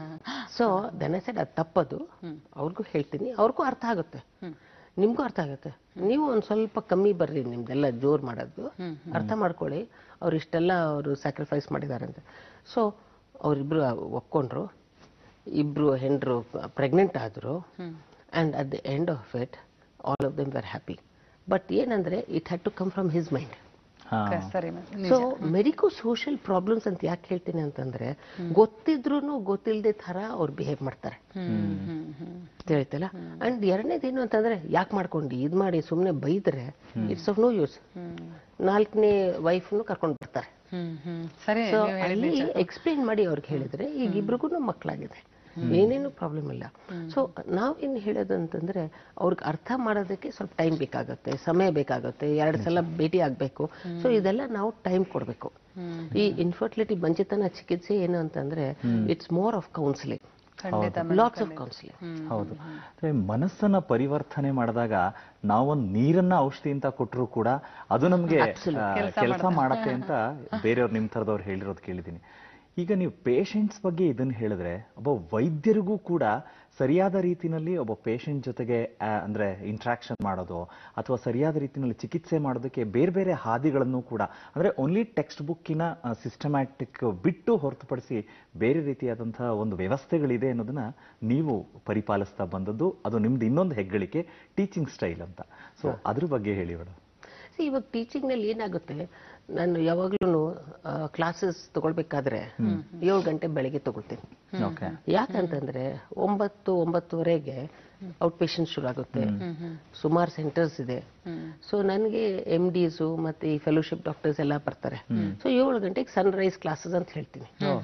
ಸೊ ದೆನ್ ಐ ಸೈಡ್ ಅದು ತಪ್ಪದು ಅವ್ರಿಗೂ ಹೇಳ್ತೀನಿ ಅವ್ರಿಗೂ ಅರ್ಥ ಆಗುತ್ತೆ ನಿಮ್ಗೂ ಅರ್ಥ ಆಗುತ್ತೆ ನೀವು ಒಂದ್ ಸ್ವಲ್ಪ ಕಮ್ಮಿ ಬರ್ರಿ ನಿಮ್ದೆಲ್ಲ ಜೋರ್ ಮಾಡೋದು ಅರ್ಥ ಮಾಡ್ಕೊಳ್ಳಿ ಅವ್ರು ಇಷ್ಟೆಲ್ಲ ಅವರು ಸ್ಯಾಕ್ರಿಫೈಸ್ ಮಾಡಿದ್ದಾರೆ ಅಂತ ಸೊ ಅವರಿಬ್ರು ಒಪ್ಕೊಂಡ್ರು ಇಬ್ರು ಹೆಂಡ್ರು ಪ್ರೆಗ್ನೆಂಟ್ ಆದ್ರು and at the end of it all of them were happy but ಏನಂದ್ರೆ it had to come from his mind ಹಾ ಸೊ ಸರಿ ನಿಜ. ಮೆಡಿಕೋ ಸೋಷಿಯಲ್ ಪ್ರಾಬ್ಲಮ್ಸ್ ಅಂತ ಯಾಕೆ ಹೇಳ್ತೀನಿ ಅಂತಂದ್ರೆ ಗೊತ್ತಿದ್ರು ಗೊತ್ತಿಲ್ಲದೆ ತರ ಅವ್ರು ಬಿಹೇವ್ ಮಾಡ್ತಾರೆ ಹ್ಮ್ ಹ್ಮ್ ಹ್ಮ್ ತಿಳಿತಲ್ಲ ಅಂಡ್ ಎರಡನೇದೇನು ಅಂತಂದ್ರೆ ಯಾಕೆ ಮಾಡ್ಕೊಂಡು ಇದ್ ಮಾಡಿ ಸುಮ್ನೆ ಬೈದ್ರೆ ಇಟ್ಸ್ ಆಫ್ ನೋ ಯೂಸ್ ನಾಲ್ಕನೇ ವೈಫ್ನು ಕರ್ಕೊಂಡು ಬರ್ತಾರೆ ಹ್ಮ್ ಹ್ಮ್ ಸರಿ ಸೊ ನೀವು ಹೇಳಿದ್ ಅಲ್ಲಿ ನಿಜ. ಎಕ್ಸ್ಪ್ಲೇನ್ ಮಾಡಿ ಅವ್ರಿಗೆ ಹೇಳಿದ್ರೆ ಈಗ ಇಬ್ರಿಗೂ ಮಕ್ಕಳಾಗಿದೆ ಏನೇನು ಪ್ರಾಬ್ಲಮ್ ಇಲ್ಲ ಸೊ ನಾವೇನು ಹೇಳೋದು ಅಂತಂದ್ರೆ ಅವ್ರಿಗೆ ಅರ್ಥ ಮಾಡೋದಕ್ಕೆ ಸ್ವಲ್ಪ ಟೈಮ್ ಬೇಕಾಗುತ್ತೆ ಸಮಯ ಬೇಕಾಗುತ್ತೆ ಎರಡು ಸಲ ಭೇಟಿ ಆಗ್ಬೇಕು ಸೊ ಇದೆಲ್ಲ ನಾವು ಟೈಮ್ ಕೊಡಬೇಕು ಈ ಇನ್ಫರ್ಟಿಲಿಟಿ ಬಂಚಿತನ ಚಿಕಿತ್ಸೆ ಏನು ಅಂತಂದ್ರೆ ಇಟ್ಸ್ ಮೋರ್ ಆಫ್ ಕೌನ್ಸಿಲಿಂಗ್ ಖಂಡಿತ madam, ಲಾಟ್ಸ್ ಆಫ್ ಖಂಡಿತ. ಕೌನ್ಸಿಲಿಂಗ್ ಹೌದು ಅಂದ್ರೆ ಮನಸ್ಸನ್ನ ಪರಿವರ್ತನೆ ಮಾಡಿದಾಗ ನಾವೊಂದ್ ನೀರನ್ನ ಔಷಧಿ ಅಂತ ಕೊಟ್ಟರು ಕೂಡ ಅದು ನಮ್ಗೆ ಕೆಲಸ ಮಾಡತ್ತೆ ಅಂತ ಬೇರೆಯವ್ರು ನಿಮ್ ತರದವ್ರು ಹೇಳಿರೋದು ಕೇಳಿದೀನಿ ಈಗ ನೀವು ಪೇಷಂಟ್ಸ್ ಬಗ್ಗೆ ಇದನ್ನ ಹೇಳಿದ್ರೆ ಒಬ್ಬ ವೈದ್ಯರಿಗೂ ಕೂಡ ಸರಿಯಾದ ರೀತಿನಲ್ಲಿ ಒಬ್ಬ ಪೇಷಂಟ್ ಜೊತೆಗೆ ಆ, ಅಂದ್ರೆ ಇಂಟ್ರಾಕ್ಷನ್ ಮಾಡೋದು ಅಥವಾ ಸರಿಯಾದ ರೀತಿಯಲ್ಲಿ ಚಿಕಿತ್ಸೆ ಮಾಡೋದಕ್ಕೆ ಬೇರೆ ಬೇರೆ ಹಾದಿಗಳನ್ನು ಕೂಡ ಅಂದ್ರೆ ಓನ್ಲಿ ಟೆಕ್ಸ್ಟ್ ಬುಕ್ಕಿನ ಸಿಸ್ಟಮ್ಯಾಟಿಕ್ ಬಿಟ್ಟು ಹೊರತುಪಡಿಸಿ ಬೇರೆ ರೀತಿಯಾದಂತಹ ಒಂದು ವ್ಯವಸ್ಥೆಗಳಿದೆ ಅನ್ನೋದನ್ನ ನೀವು ಪರಿಪಾಲಿಸ್ತಾ ಬಂದದ್ದು ಅದು ನಿಮ್ದು ಇನ್ನೊಂದು ಹೆಗ್ಗಳಿಕೆ ಟೀಚಿಂಗ್ ಸ್ಟೈಲ್ ಅಂತ ಸೊ ಅದ್ರ ಬಗ್ಗೆ ಹೇಳಿ ಮೇಡಮ್ See, ಇವಾಗ ಟೀಚಿಂಗ್ ನಲ್ಲಿ ಏನಾಗುತ್ತೆ ನಾನು ಯಾವಾಗ್ಲೂ ಕ್ಲಾಸಸ್ ತಗೊಳ್ಬೇಕಾದ್ರೆ ಏಳು ಗಂಟೆ ಬೆಳಿಗ್ಗೆ ತಗೊಳ್ತೀನಿ ಓಕೆ ಯಾಕಂತಂದ್ರೆ ಒಂಬತ್ತು ಒಂಬತ್ತುವರೆಗೆ ಔಟ್ ಪೇಷಂಟ್ ಶುರು ಆಗುತ್ತೆ ಸುಮಾರು ಸೆಂಟರ್ಸ್ ಇದೆ ಸೊ ನನಗೆ ಎಮ್ ಡಿಸು ಮತ್ತೆ ಈ ಫೆಲೋಶಿಪ್ ಡಾಕ್ಟರ್ಸ್ ಎಲ್ಲ ಬರ್ತಾರೆ ಸೊ ಏಳು ಗಂಟೆಗೆ ಸನ್ ರೈಸ್ ಕ್ಲಾಸಸ್ ಅಂತ ಹೇಳ್ತೀನಿ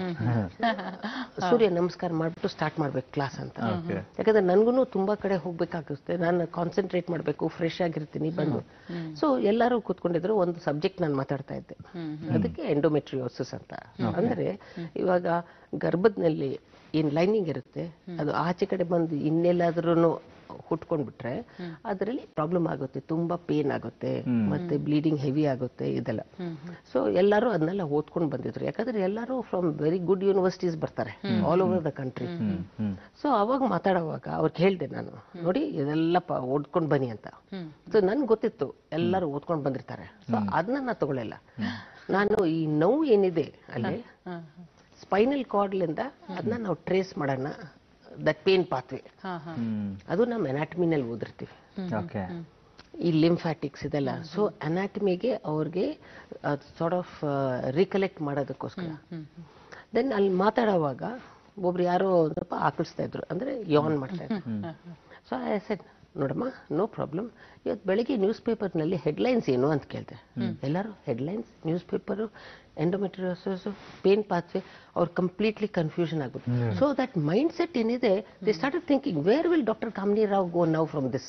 ಸೂರ್ಯ ನಮಸ್ಕಾರ ಮಾಡ್ಬಿಟ್ಟು ಸ್ಟಾರ್ಟ್ ಮಾಡ್ಬೇಕು ಕ್ಲಾಸ್ ಅಂತ ಯಾಕಂದ್ರೆ ನನ್ಗೂ ತುಂಬಾ ಕಡೆ ಹೋಗ್ಬೇಕಾಗುತ್ತೆ ನಾನು ಕಾನ್ಸಂಟ್ರೇಟ್ ಮಾಡ್ಬೇಕು ಫ್ರೆಶ್ ಆಗಿರ್ತೀನಿ ಬಂದು ಸೊ ಎಲ್ಲರೂ ಕೂತ್ಕೊಂಡಿದ್ರು ಒಂದು ಸಬ್ಜೆಕ್ಟ್ ನಾನು ಮಾತಾಡ್ತಾ ಇದ್ದೆ ಅದಕ್ಕೆ ಎಂಡೋಮೆಟ್ರಿಯೋಸಿಸ್ ಅಂತ ಅಂದ್ರೆ ಇವಾಗ ಗರ್ಭದಲ್ಲಿ ಏನ್ ಲೈನಿಂಗ್ ಇರುತ್ತೆ ಅದು ಆಚೆ ಕಡೆ ಬಂದು ಇನ್ನೆಲ್ಲಾದ್ರೂ ಹುಟ್ಕೊಂಡ್ಬಿಟ್ರೆ ಅದರಲ್ಲಿ ಪ್ರಾಬ್ಲಮ್ ಆಗುತ್ತೆ ತುಂಬಾ ಪೇನ್ ಆಗುತ್ತೆ ಮತ್ತೆ ಬ್ಲೀಡಿಂಗ್ ಹೆವಿ ಆಗುತ್ತೆ ಇದೆಲ್ಲ ಸೊ ಎಲ್ಲರೂ ಅದನ್ನೆಲ್ಲ ಓದ್ಕೊಂಡು ಬಂದಿದ್ರು ಯಾಕಂದ್ರೆ ಎಲ್ಲರೂ ಫ್ರಮ್ ವೆರಿ ಗುಡ್ ಯೂನಿವರ್ಸಿಟೀಸ್ ಬರ್ತಾರೆ all over the country so ಅವಾಗ ಮಾತಾಡುವಾಗ ಅವ್ರಿಗೆ ಹೇಳ್ದೆ ನಾನು ನೋಡಿ ಇದೆಲ್ಲ ಪ ಓದ್ಕೊಂಡು ಬನ್ನಿ ಅಂತ ಸೊ ನನ್ಗೆ ಗೊತ್ತಿತ್ತು ಎಲ್ಲರೂ ಓದ್ಕೊಂಡು ಬಂದಿರ್ತಾರೆ ಸೊ ಅದನ್ನ ನಾನು ತಗೊಳ್ಳಿಲ್ಲ ನಾನು ಈ ನೋವು ಏನಿದೆ ಅಲ್ಲಿ ಸ್ಪೈನಲ್ ಕಾರ್ಡ್ಲಿಂದ ಅದನ್ನ ನಾವು ಟ್ರೇಸ್ ಮಾಡೋಣ ದಟ್ ಪೇನ್ ಪಾತ್ವೆ ಹಾ ಹಾ ಅದು ನಮ್ಮ ಎನಾಟಮಿನಲ್ಲಿ ಓದಿರ್ತೀವಿ ಓಕೆ ಈ ಲಿಂಫ್ಯಾಟಿಕ್ಸ್ ಇದೆಲ್ಲ ಸೊ ಅನಾಟಮಿಗೆ ಅವ್ರಿಗೆ ಸಾರ್ಟ್ ಆಫ್ ರಿಕಲೆಕ್ಟ್ ಮಾಡೋದಕ್ಕೋಸ್ಕರ ದೆನ್ ಅಲ್ಲಿ ಮಾತಾಡೋವಾಗ ಒಬ್ರು ಯಾರೋ ಒಂದ್ ಸ್ವಲ್ಪ ಆಕಳಿಸ್ತಾ ಇದ್ರು ಅಂದ್ರೆ ಯಾನ್ ಮಾಡ್ತಾ ಇದ್ರು ಸೊ ಐ ಸೆಡ್ ನೋಡಮ್ಮ ನೋ ಪ್ರಾಬ್ಲಮ್ ಇವತ್ತು ಬೆಳಿಗ್ಗೆ ನ್ಯೂಸ್ ಪೇಪರ್ನಲ್ಲಿ ಹೆಡ್ಲೈನ್ಸ್ ಏನು ಅಂತ ಕೇಳಿದೆ ಎಲ್ಲರೂ headlines newspaper endometriosis pain pathway ಅವ್ರು ಕಂಪ್ಲೀಟ್ಲಿ ಕನ್ಫ್ಯೂಷನ್ ಆಗುತ್ತೆ ಸೊ ದಟ್ ಮೈಂಡ್ ಸೆಟ್ ಏನಿದೆ they start thinking where will doctor Kamini Rao go now from this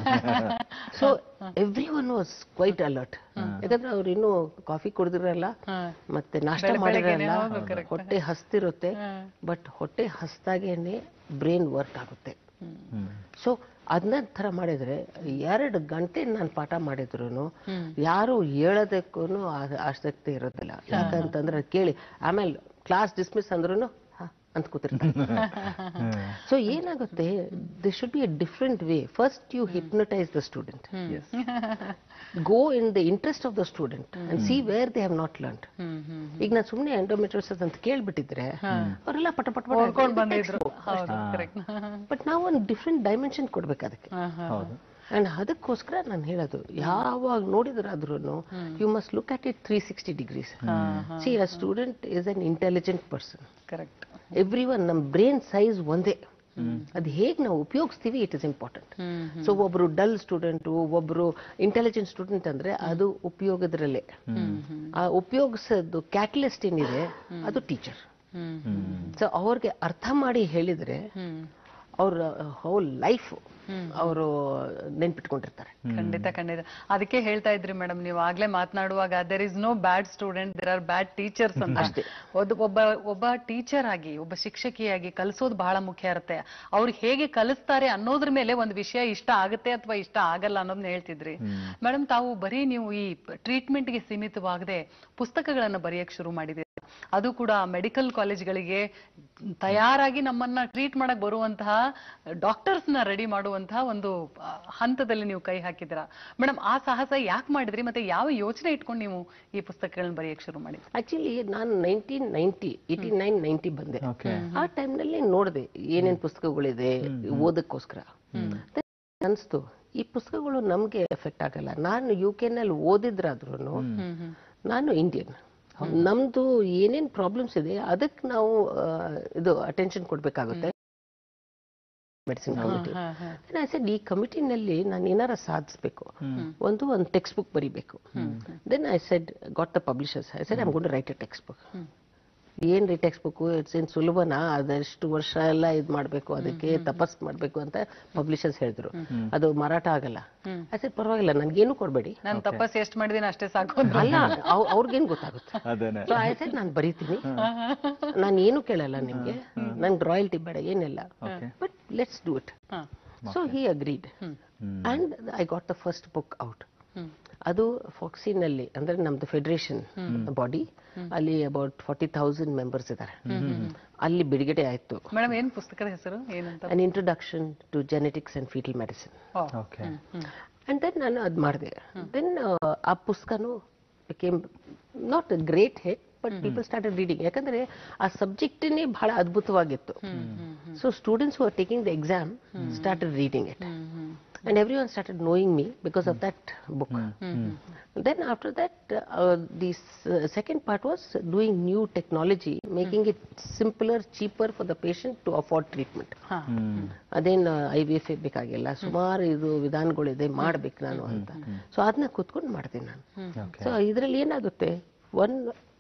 so everyone was quite alert ಯಾಕಂದ್ರೆ ಅವ್ರು ಇನ್ನೂ ಕಾಫಿ ಕುಡಿದಿರಲ್ಲ ಮತ್ತೆ ನಾಷ್ಟ ಬೆಳ- ಬೆಳಗ್ಗೆನೆ ಮಾಡಿರಲ್ಲ ಹೌದು, correct. ಹೊಟ್ಟೆ ಹಸ್ತಿರುತ್ತೆ ಬಟ್ ಹೊಟ್ಟೆ ಹಸ್ದಾಗೇನೆ ಬ್ರೈನ್ ವರ್ಕ್ ಆಗುತ್ತೆ ಸೊ ಅದನ್ನ ಥರ ಮಾಡಿದ್ರೆ ಎರಡು ಗಂಟೆ ನಾನು ಪಾಠ ಮಾಡಿದ್ರು ಯಾರು ಹೇಳೋದಕ್ಕೂ ಆಸಕ್ತಿ ಇರೋದಿಲ್ಲ ಯಾಕಂತಂದ್ರೆ ಕೇಳಿ ಆಮೇಲೆ ಕ್ಲಾಸ್ ಡಿಸ್ಮಿಸ್ ಅಂದ್ರೂ ಅಂತ ಕೂತಿರ್ತಾರೆ ಸೊ ಏನಾಗುತ್ತೆ the should be a different way first you hypnotise the student go in the interest of the student and see where they have not learn ಈಗ ನಾನು ಸುಮ್ಮನೆ ಎಂಡೋಮೆಟ್ರೋಸಿಸ್ ಅಂತ ಕೇಳ್ಬಿಟ್ಟಿದ್ರೆ ಅವರೆಲ್ಲ ಪಟ ಪಟ ಓದ್ಕೊಂಡ್ ಬಂದಿದ್ರು ಹೌದು ಕರೆಕ್ಟ್ ಬಟ್ ನಾವು ಒಂದು ಡಿಫ್ರೆಂಟ್ ಡೈಮೆನ್ಷನ್ ಕೊಡ್ಬೇಕು ಅದಕ್ಕೆ ಹೌದು ಅಂಡ್ ಅದಕ್ಕೋಸ್ಕರ ನಾನು ಹೇಳೋದು ಯಾವಾಗ ನೋಡಿದ್ರಾದ್ರೂ you must look at it three sixty degrees see a student is an intelligent person correct everyone ನಮ್ಮ ಬ್ರೈನ್ ಸೈಜ್ ಒಂದೇ ಅದು ಹೇಗೆ ನಾವು ಉಪಯೋಗಿಸ್ತೀವಿ ಇಟ್ ಇಸ್ ಇಂಪಾರ್ಟೆಂಟ್ ಸೊ ಒಬ್ರು ಡಲ್ ಸ್ಟೂಡೆಂಟು ಒಬ್ರು ಇಂಟೆಲಿಜೆಂಟ್ ಸ್ಟೂಡೆಂಟ್ ಅಂದ್ರೆ ಅದು ಉಪಯೋಗದ್ರಲ್ಲೇ ಆ ಉಪಯೋಗಿಸೋದು ಕ್ಯಾಟಲಿಸ್ಟ್ ಏನಿದೆ ಅದು ಟೀಚರ್ ಸೊ ಅವ್ರಿಗೆ ಅರ್ಥ ಮಾಡಿ ಹೇಳಿದ್ರೆ ಅವ್ರ ಹೋಲ್ ಲೈಫ್ ಅವರು ನೆನ್ಪಿಟ್ಕೊಂಡಿರ್ತಾರೆ ಖಂಡಿತ ಖಂಡಿತ ಅದಕ್ಕೆ ಹೇಳ್ತಾ ಇದ್ರಿ ಮೇಡಮ್ ನೀವು ಆಗ್ಲೇ ಮಾತನಾಡುವಾಗ there is no bad student there are bad teachers ಅಂತ ಒಂದು ಒಬ್ಬ ಒಬ್ಬ ಟೀಚರ್ ಆಗಿ ಒಬ್ಬ ಶಿಕ್ಷಕಿಯಾಗಿ ಕಲಿಸೋದು ಬಹಳ ಮುಖ್ಯ ಇರುತ್ತೆ ಅವ್ರು ಹೇಗೆ ಕಲಿಸ್ತಾರೆ ಅನ್ನೋದ್ರ ಮೇಲೆ ಒಂದು ವಿಷಯ ಇಷ್ಟ ಆಗುತ್ತೆ ಅಥವಾ ಇಷ್ಟ ಆಗಲ್ಲ ಅನ್ನೋದನ್ನ ಹೇಳ್ತಿದ್ರಿ ಮೇಡಮ್ ತಾವು ಬರೀ ನೀವು ಈ ಟ್ರೀಟ್ಮೆಂಟ್ ಗೆ ಸೀಮಿತವಾಗದೆ ಪುಸ್ತಕಗಳನ್ನ ಬರೆಯಕ್ ಶುರು ಮಾಡಿದ್ದೀರಿ ಅದು ಕೂಡ ಮೆಡಿಕಲ್ ಕಾಲೇಜ್ಗಳಿಗೆ ತಯಾರಾಗಿ ನಮ್ಮನ್ನ ಟ್ರೀಟ್ ಮಾಡಕ್ ಬರುವಂತಹ ಡಾಕ್ಟರ್ಸ್ ನ ರೆಡಿ ಮಾಡುವಂತಹ ಒಂದು ಆ, ಹಂತದಲ್ಲಿ ನೀವು ಕೈ ಹಾಕಿದ್ದೀರಾ ಮೇಡಮ್ ಆ ಸಾಹಸ ಯಾಕೆ ಮಾಡಿದ್ರಿ ಮತ್ತೆ ಯಾವ ಯೋಚನೆ ಇಟ್ಕೊಂಡು ನೀವು ಈ ಪುಸ್ತಕಗಳನ್ನ ಬರೆಯಕ್ ಶುರು ಮಾಡಿದ್ರಿ ಆಕ್ಚುಲಿ ನಾನು nineteen ninety eighty nine ninety ಬಂದೆ Okay. ಆ ಟೈಮ್ನಲ್ಲಿ ನೋಡಿದೆ ಏನೇನ್ ಪುಸ್ತಕಗಳಿದೆ ಓದಕ್ಕೋಸ್ಕರ ಅನ್ಸ್ತು ಈ ಪುಸ್ತಕಗಳು ನಮ್ಗೆ ಎಫೆಕ್ಟ್ ಆಗಲ್ಲ ನಾನು ಯು ನಲ್ಲಿ ಓದಿದ್ರಾದ್ರೂ ನಾನು ಇಂಡಿಯನ್ ನಮ್ದು ಏನೇನ್ ಪ್ರಾಬ್ಲಮ್ಸ್ ಇದೆ ಅದಕ್ಕೆ ನಾವು ಆ, ಇದು ಅಟೆನ್ಷನ್ ಕೊಡ್ಬೇಕಾಗುತ್ತೆ ಮೆಡಿಸಿನ್ ಕಮಿಟಿ ಐ ಸೆಡ್ ಈ ಕಮಿಟಿನಲ್ಲಿ ನಾನು ಏನಾರ ಸಾಧಿಸ್ಬೇಕು ಒಂದು ಒಂದು ಟೆಕ್ಸ್ಟ್ ಬುಕ್ ಬರಿಬೇಕು then I said got the publishers I said I'm gonna write a textbook ಏನ್ ರೀ ಟೆಕ್ಸ್ಟ್ ಬುಕ್ ಇಟ್ಸ್ ಏನ್ ಸುಲಭನಾ ಅದಷ್ಟು ವರ್ಷ ಎಲ್ಲ ಇದ್ ಮಾಡ್ಬೇಕು ಅದಕ್ಕೆ ತಪಸ್ ಮಾಡ್ಬೇಕು ಅಂತ ಪಬ್ಲಿಷರ್ಸ್ ಹೇಳಿದ್ರು ಅದು ಮಾರಾಟ ಆಗಲ್ಲ ಐ ಸೆಡ್ ಪರವಾಗಿಲ್ಲ ನನ್ಗೇನು ಕೊಡ್ಬೇಡಿ ನಾನು ತಪಸ್ ಎಷ್ಟ್ ಮಾಡಿದೀನಿ ಅಷ್ಟೇ ಸಾಕು ಅಂದ್ರು. ಅಲ್ಲ ಅವ್- ಅವ್ರಿಗೇನ್ ಗೊತ್ತಾಗುತ್ತೆ ಅದೇನೆ ಸೊ ಐ ಸೆಡ್ ನಾನು ಬರೀತೀನಿ ನಾನು ಏನು ಕೇಳಲ್ಲ ನಿಮ್ಗೆ ನಂಗೆ ರಾಯಲ್ಟಿ ಬೇಡ ಏನಿಲ್ಲ ಬಟ್ ಲೆಟ್ಸ್ ಡೂ ಇಟ್ ಹ. So he agreed and I got the first book out ಅದು ಫಾಕ್ಸಿನಲ್ಲಿ ಅಂದ್ರೆ ನಮ್ದು ಫೆಡರೇಷನ್ ಬಾಡಿ ಅಲ್ಲಿ ಅಬೌಟ್ ಫಾರ್ಟಿ ತೌಸಂಡ್ ಮೆಂಬರ್ಸ್ ಇದ್ದಾರೆ ಅಲ್ಲಿ ಬಿಡುಗಡೆ ಆಯ್ತು ಮೇಡಮ್ ಏನ್ ಪುಸ್ತಕದ ಹೆಸರು ಏನಂತ an introduction to genetics and fetal medicine oh. Okay and then ನಾನು ಅದು ಮಾಡಿದೆ ದೆನ್ ಆ ಪುಸ್ತಕನು became not great hit but people started reading ಯಾಕಂದ್ರೆ ಆ ಸಬ್ಜೆಕ್ಟೇ ಬಹಳ ಅದ್ಭುತವಾಗಿತ್ತು so students who are taking the exam started reading it and everyone started knowing me because of that book. Then after that, uh, the s- second part was doing new technology, making it simpler, cheaper for the patient to afford treatment. ಅದೇನು ಐ ವಿ ಎಫ್ ಬೇಕಾಗಿಲ್ಲ ಸುಮಾರು ಇದು ವಿಧಾನಗಳಿದೆ ಮಾಡ್ಬೇಕು ನಾನು ಅಂತ ಸೊ ಅದನ್ನ ಕೂತ್ಕೊಂಡು ಮಾಡ್ತೀನಿ ನಾನು ಸೊ ಇದರಲ್ಲಿ ಏನಾಗುತ್ತೆ ಒನ್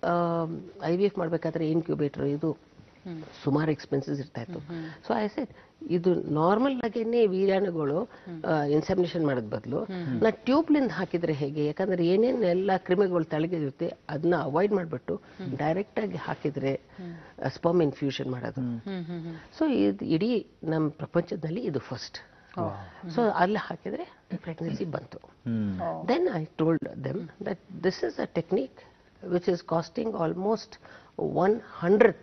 ಐ ವಿ ಎಫ್ ಮಾಡ್ಬೇಕಾದ್ರೆ ಇನ್ಕ್ಯುಬೇಟರ್ ಇದು ಸುಮಾರು ಎಕ್ಸ್ಪೆನ್ಸಸ್ ಇರ್ತಾ ಇತ್ತು ಸೊ ಐ ಸೆಡ್ ಇದು ನಾರ್ಮಲ್ ಆಗೇನೆ ವೀರ್ಯಾಣುಗಳು ಇನ್ಸೆಮಿನೇಷನ್ ಮಾಡೋದ್ ಬದಲು ನಾ ಟ್ಯೂಬ್ಲಿಂದ ಹಾಕಿದ್ರೆ ಹೇಗೆ ಯಾಕಂದ್ರೆ ಏನೇನ್ ಎಲ್ಲ ಕ್ರಿಮಿಗಳು ತಳಗಿರುತ್ತೆ ಅದನ್ನ ಅವಾಯ್ಡ್ ಮಾಡ್ಬಿಟ್ಟು ಡೈರೆಕ್ಟ್ ಆಗಿ ಹಾಕಿದ್ರೆ ಸ್ಪಮ್ ಇನ್ಫ್ಯೂಷನ್ ಮಾಡೋದು ಸೊ ಇದು ಇಡೀ ನಮ್ಮ ಪ್ರಪಂಚದಲ್ಲಿ ಇದು ಫಸ್ಟ್ ಸೊ ಅಲ್ಲಿ ಹಾಕಿದ್ರೆ ಪ್ರೆಗ್ನೆನ್ಸಿ ಬಂತು then I told them that this is a technique which is costing almost one hundredth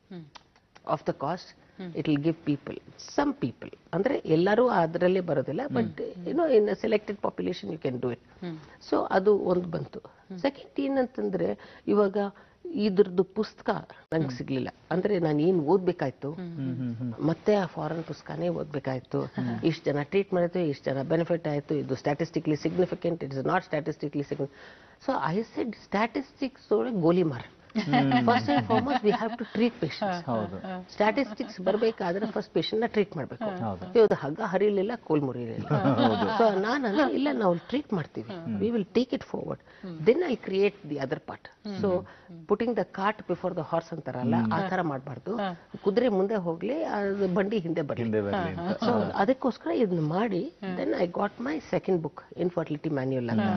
of the cost it will give people some people ಅಂದ್ರೆ ಎಲ್ಲರೂ ಅದರಲ್ಲೇ ಬರೋದಿಲ್ಲ ಬಟ್ ಏನೋ in selected population you can do it so ಅದು ಒಂದು ಬಂತು ಸೆಕೆಂಡ್ ಏನಂತಂದ್ರೆ ಇವಾಗ ಇದ್ರದ್ದು ಪುಸ್ತಕ ನಂಗೆ ಸಿಗ್ಲಿಲ್ಲ ಅಂದ್ರೆ ನಾನು ಏನ್ ಓದ್ಬೇಕಾಯ್ತು ಮತ್ತೆ ಆ ಫಾರಿನ್ ಪುಸ್ತಕನೇ ಓದ್ಬೇಕಾಯ್ತು ಇಷ್ಟು ಜನ ಟ್ರೀಟ್ ಮಾಡಿದ್ರು ಇಷ್ಟು ಜನ ಬೆನಿಫಿಟ್ ಆಯ್ತು ಇದು statistically significant it is not statistically ಸಿಗ್ನಿ ಸೊ ಐ ಸೆಡ್ ಸ್ಟ್ಯಾಟಿಸ್ಟಿಕ್ಸ್ ಒಳಗೆ ಗೋಲಿ ಮಾರ first and foremost we have to treat patients ಹೌದು ಸ್ಟ್ಯಾಟಿಸ್ಟಿಕ್ಸ್ ಬರಬೇಕಾದ್ರೆ ಫಸ್ಟ್ ಪೇಷಂಟ್ ನ ಟ್ರೀಟ್ ಮಾಡಬೇಕು ಹೌದು. ಇವತ್ತು ಹಗ್ಗ ಹರಿಲಿಲ್ಲ ಕೋಲ್ ಮುರಿಲಿಲ್ಲ ಸೊ ನಾನು ಇಲ್ಲ ನಾವು ಟ್ರೀಟ್ ಮಾಡ್ತೀವಿ we will take it forward then I create the other part so putting the cart before the horse ಅಂತಾರಲ್ಲ ಆ ತರ ಮಾಡಬಾರ್ದು ಕುದುರೆ ಮುಂದೆ ಹೋಗ್ಲಿ ಅದು ಬಂಡಿ ಹಿಂದೆ ಬರಲಿ ಹಿಂದೆ ಬರ್ಲಿ ಅಂತ ಸೊ ಅದಕ್ಕೋಸ್ಕರ ಇದನ್ನ ಮಾಡಿ then I got my second book infertility manual ಅಂತ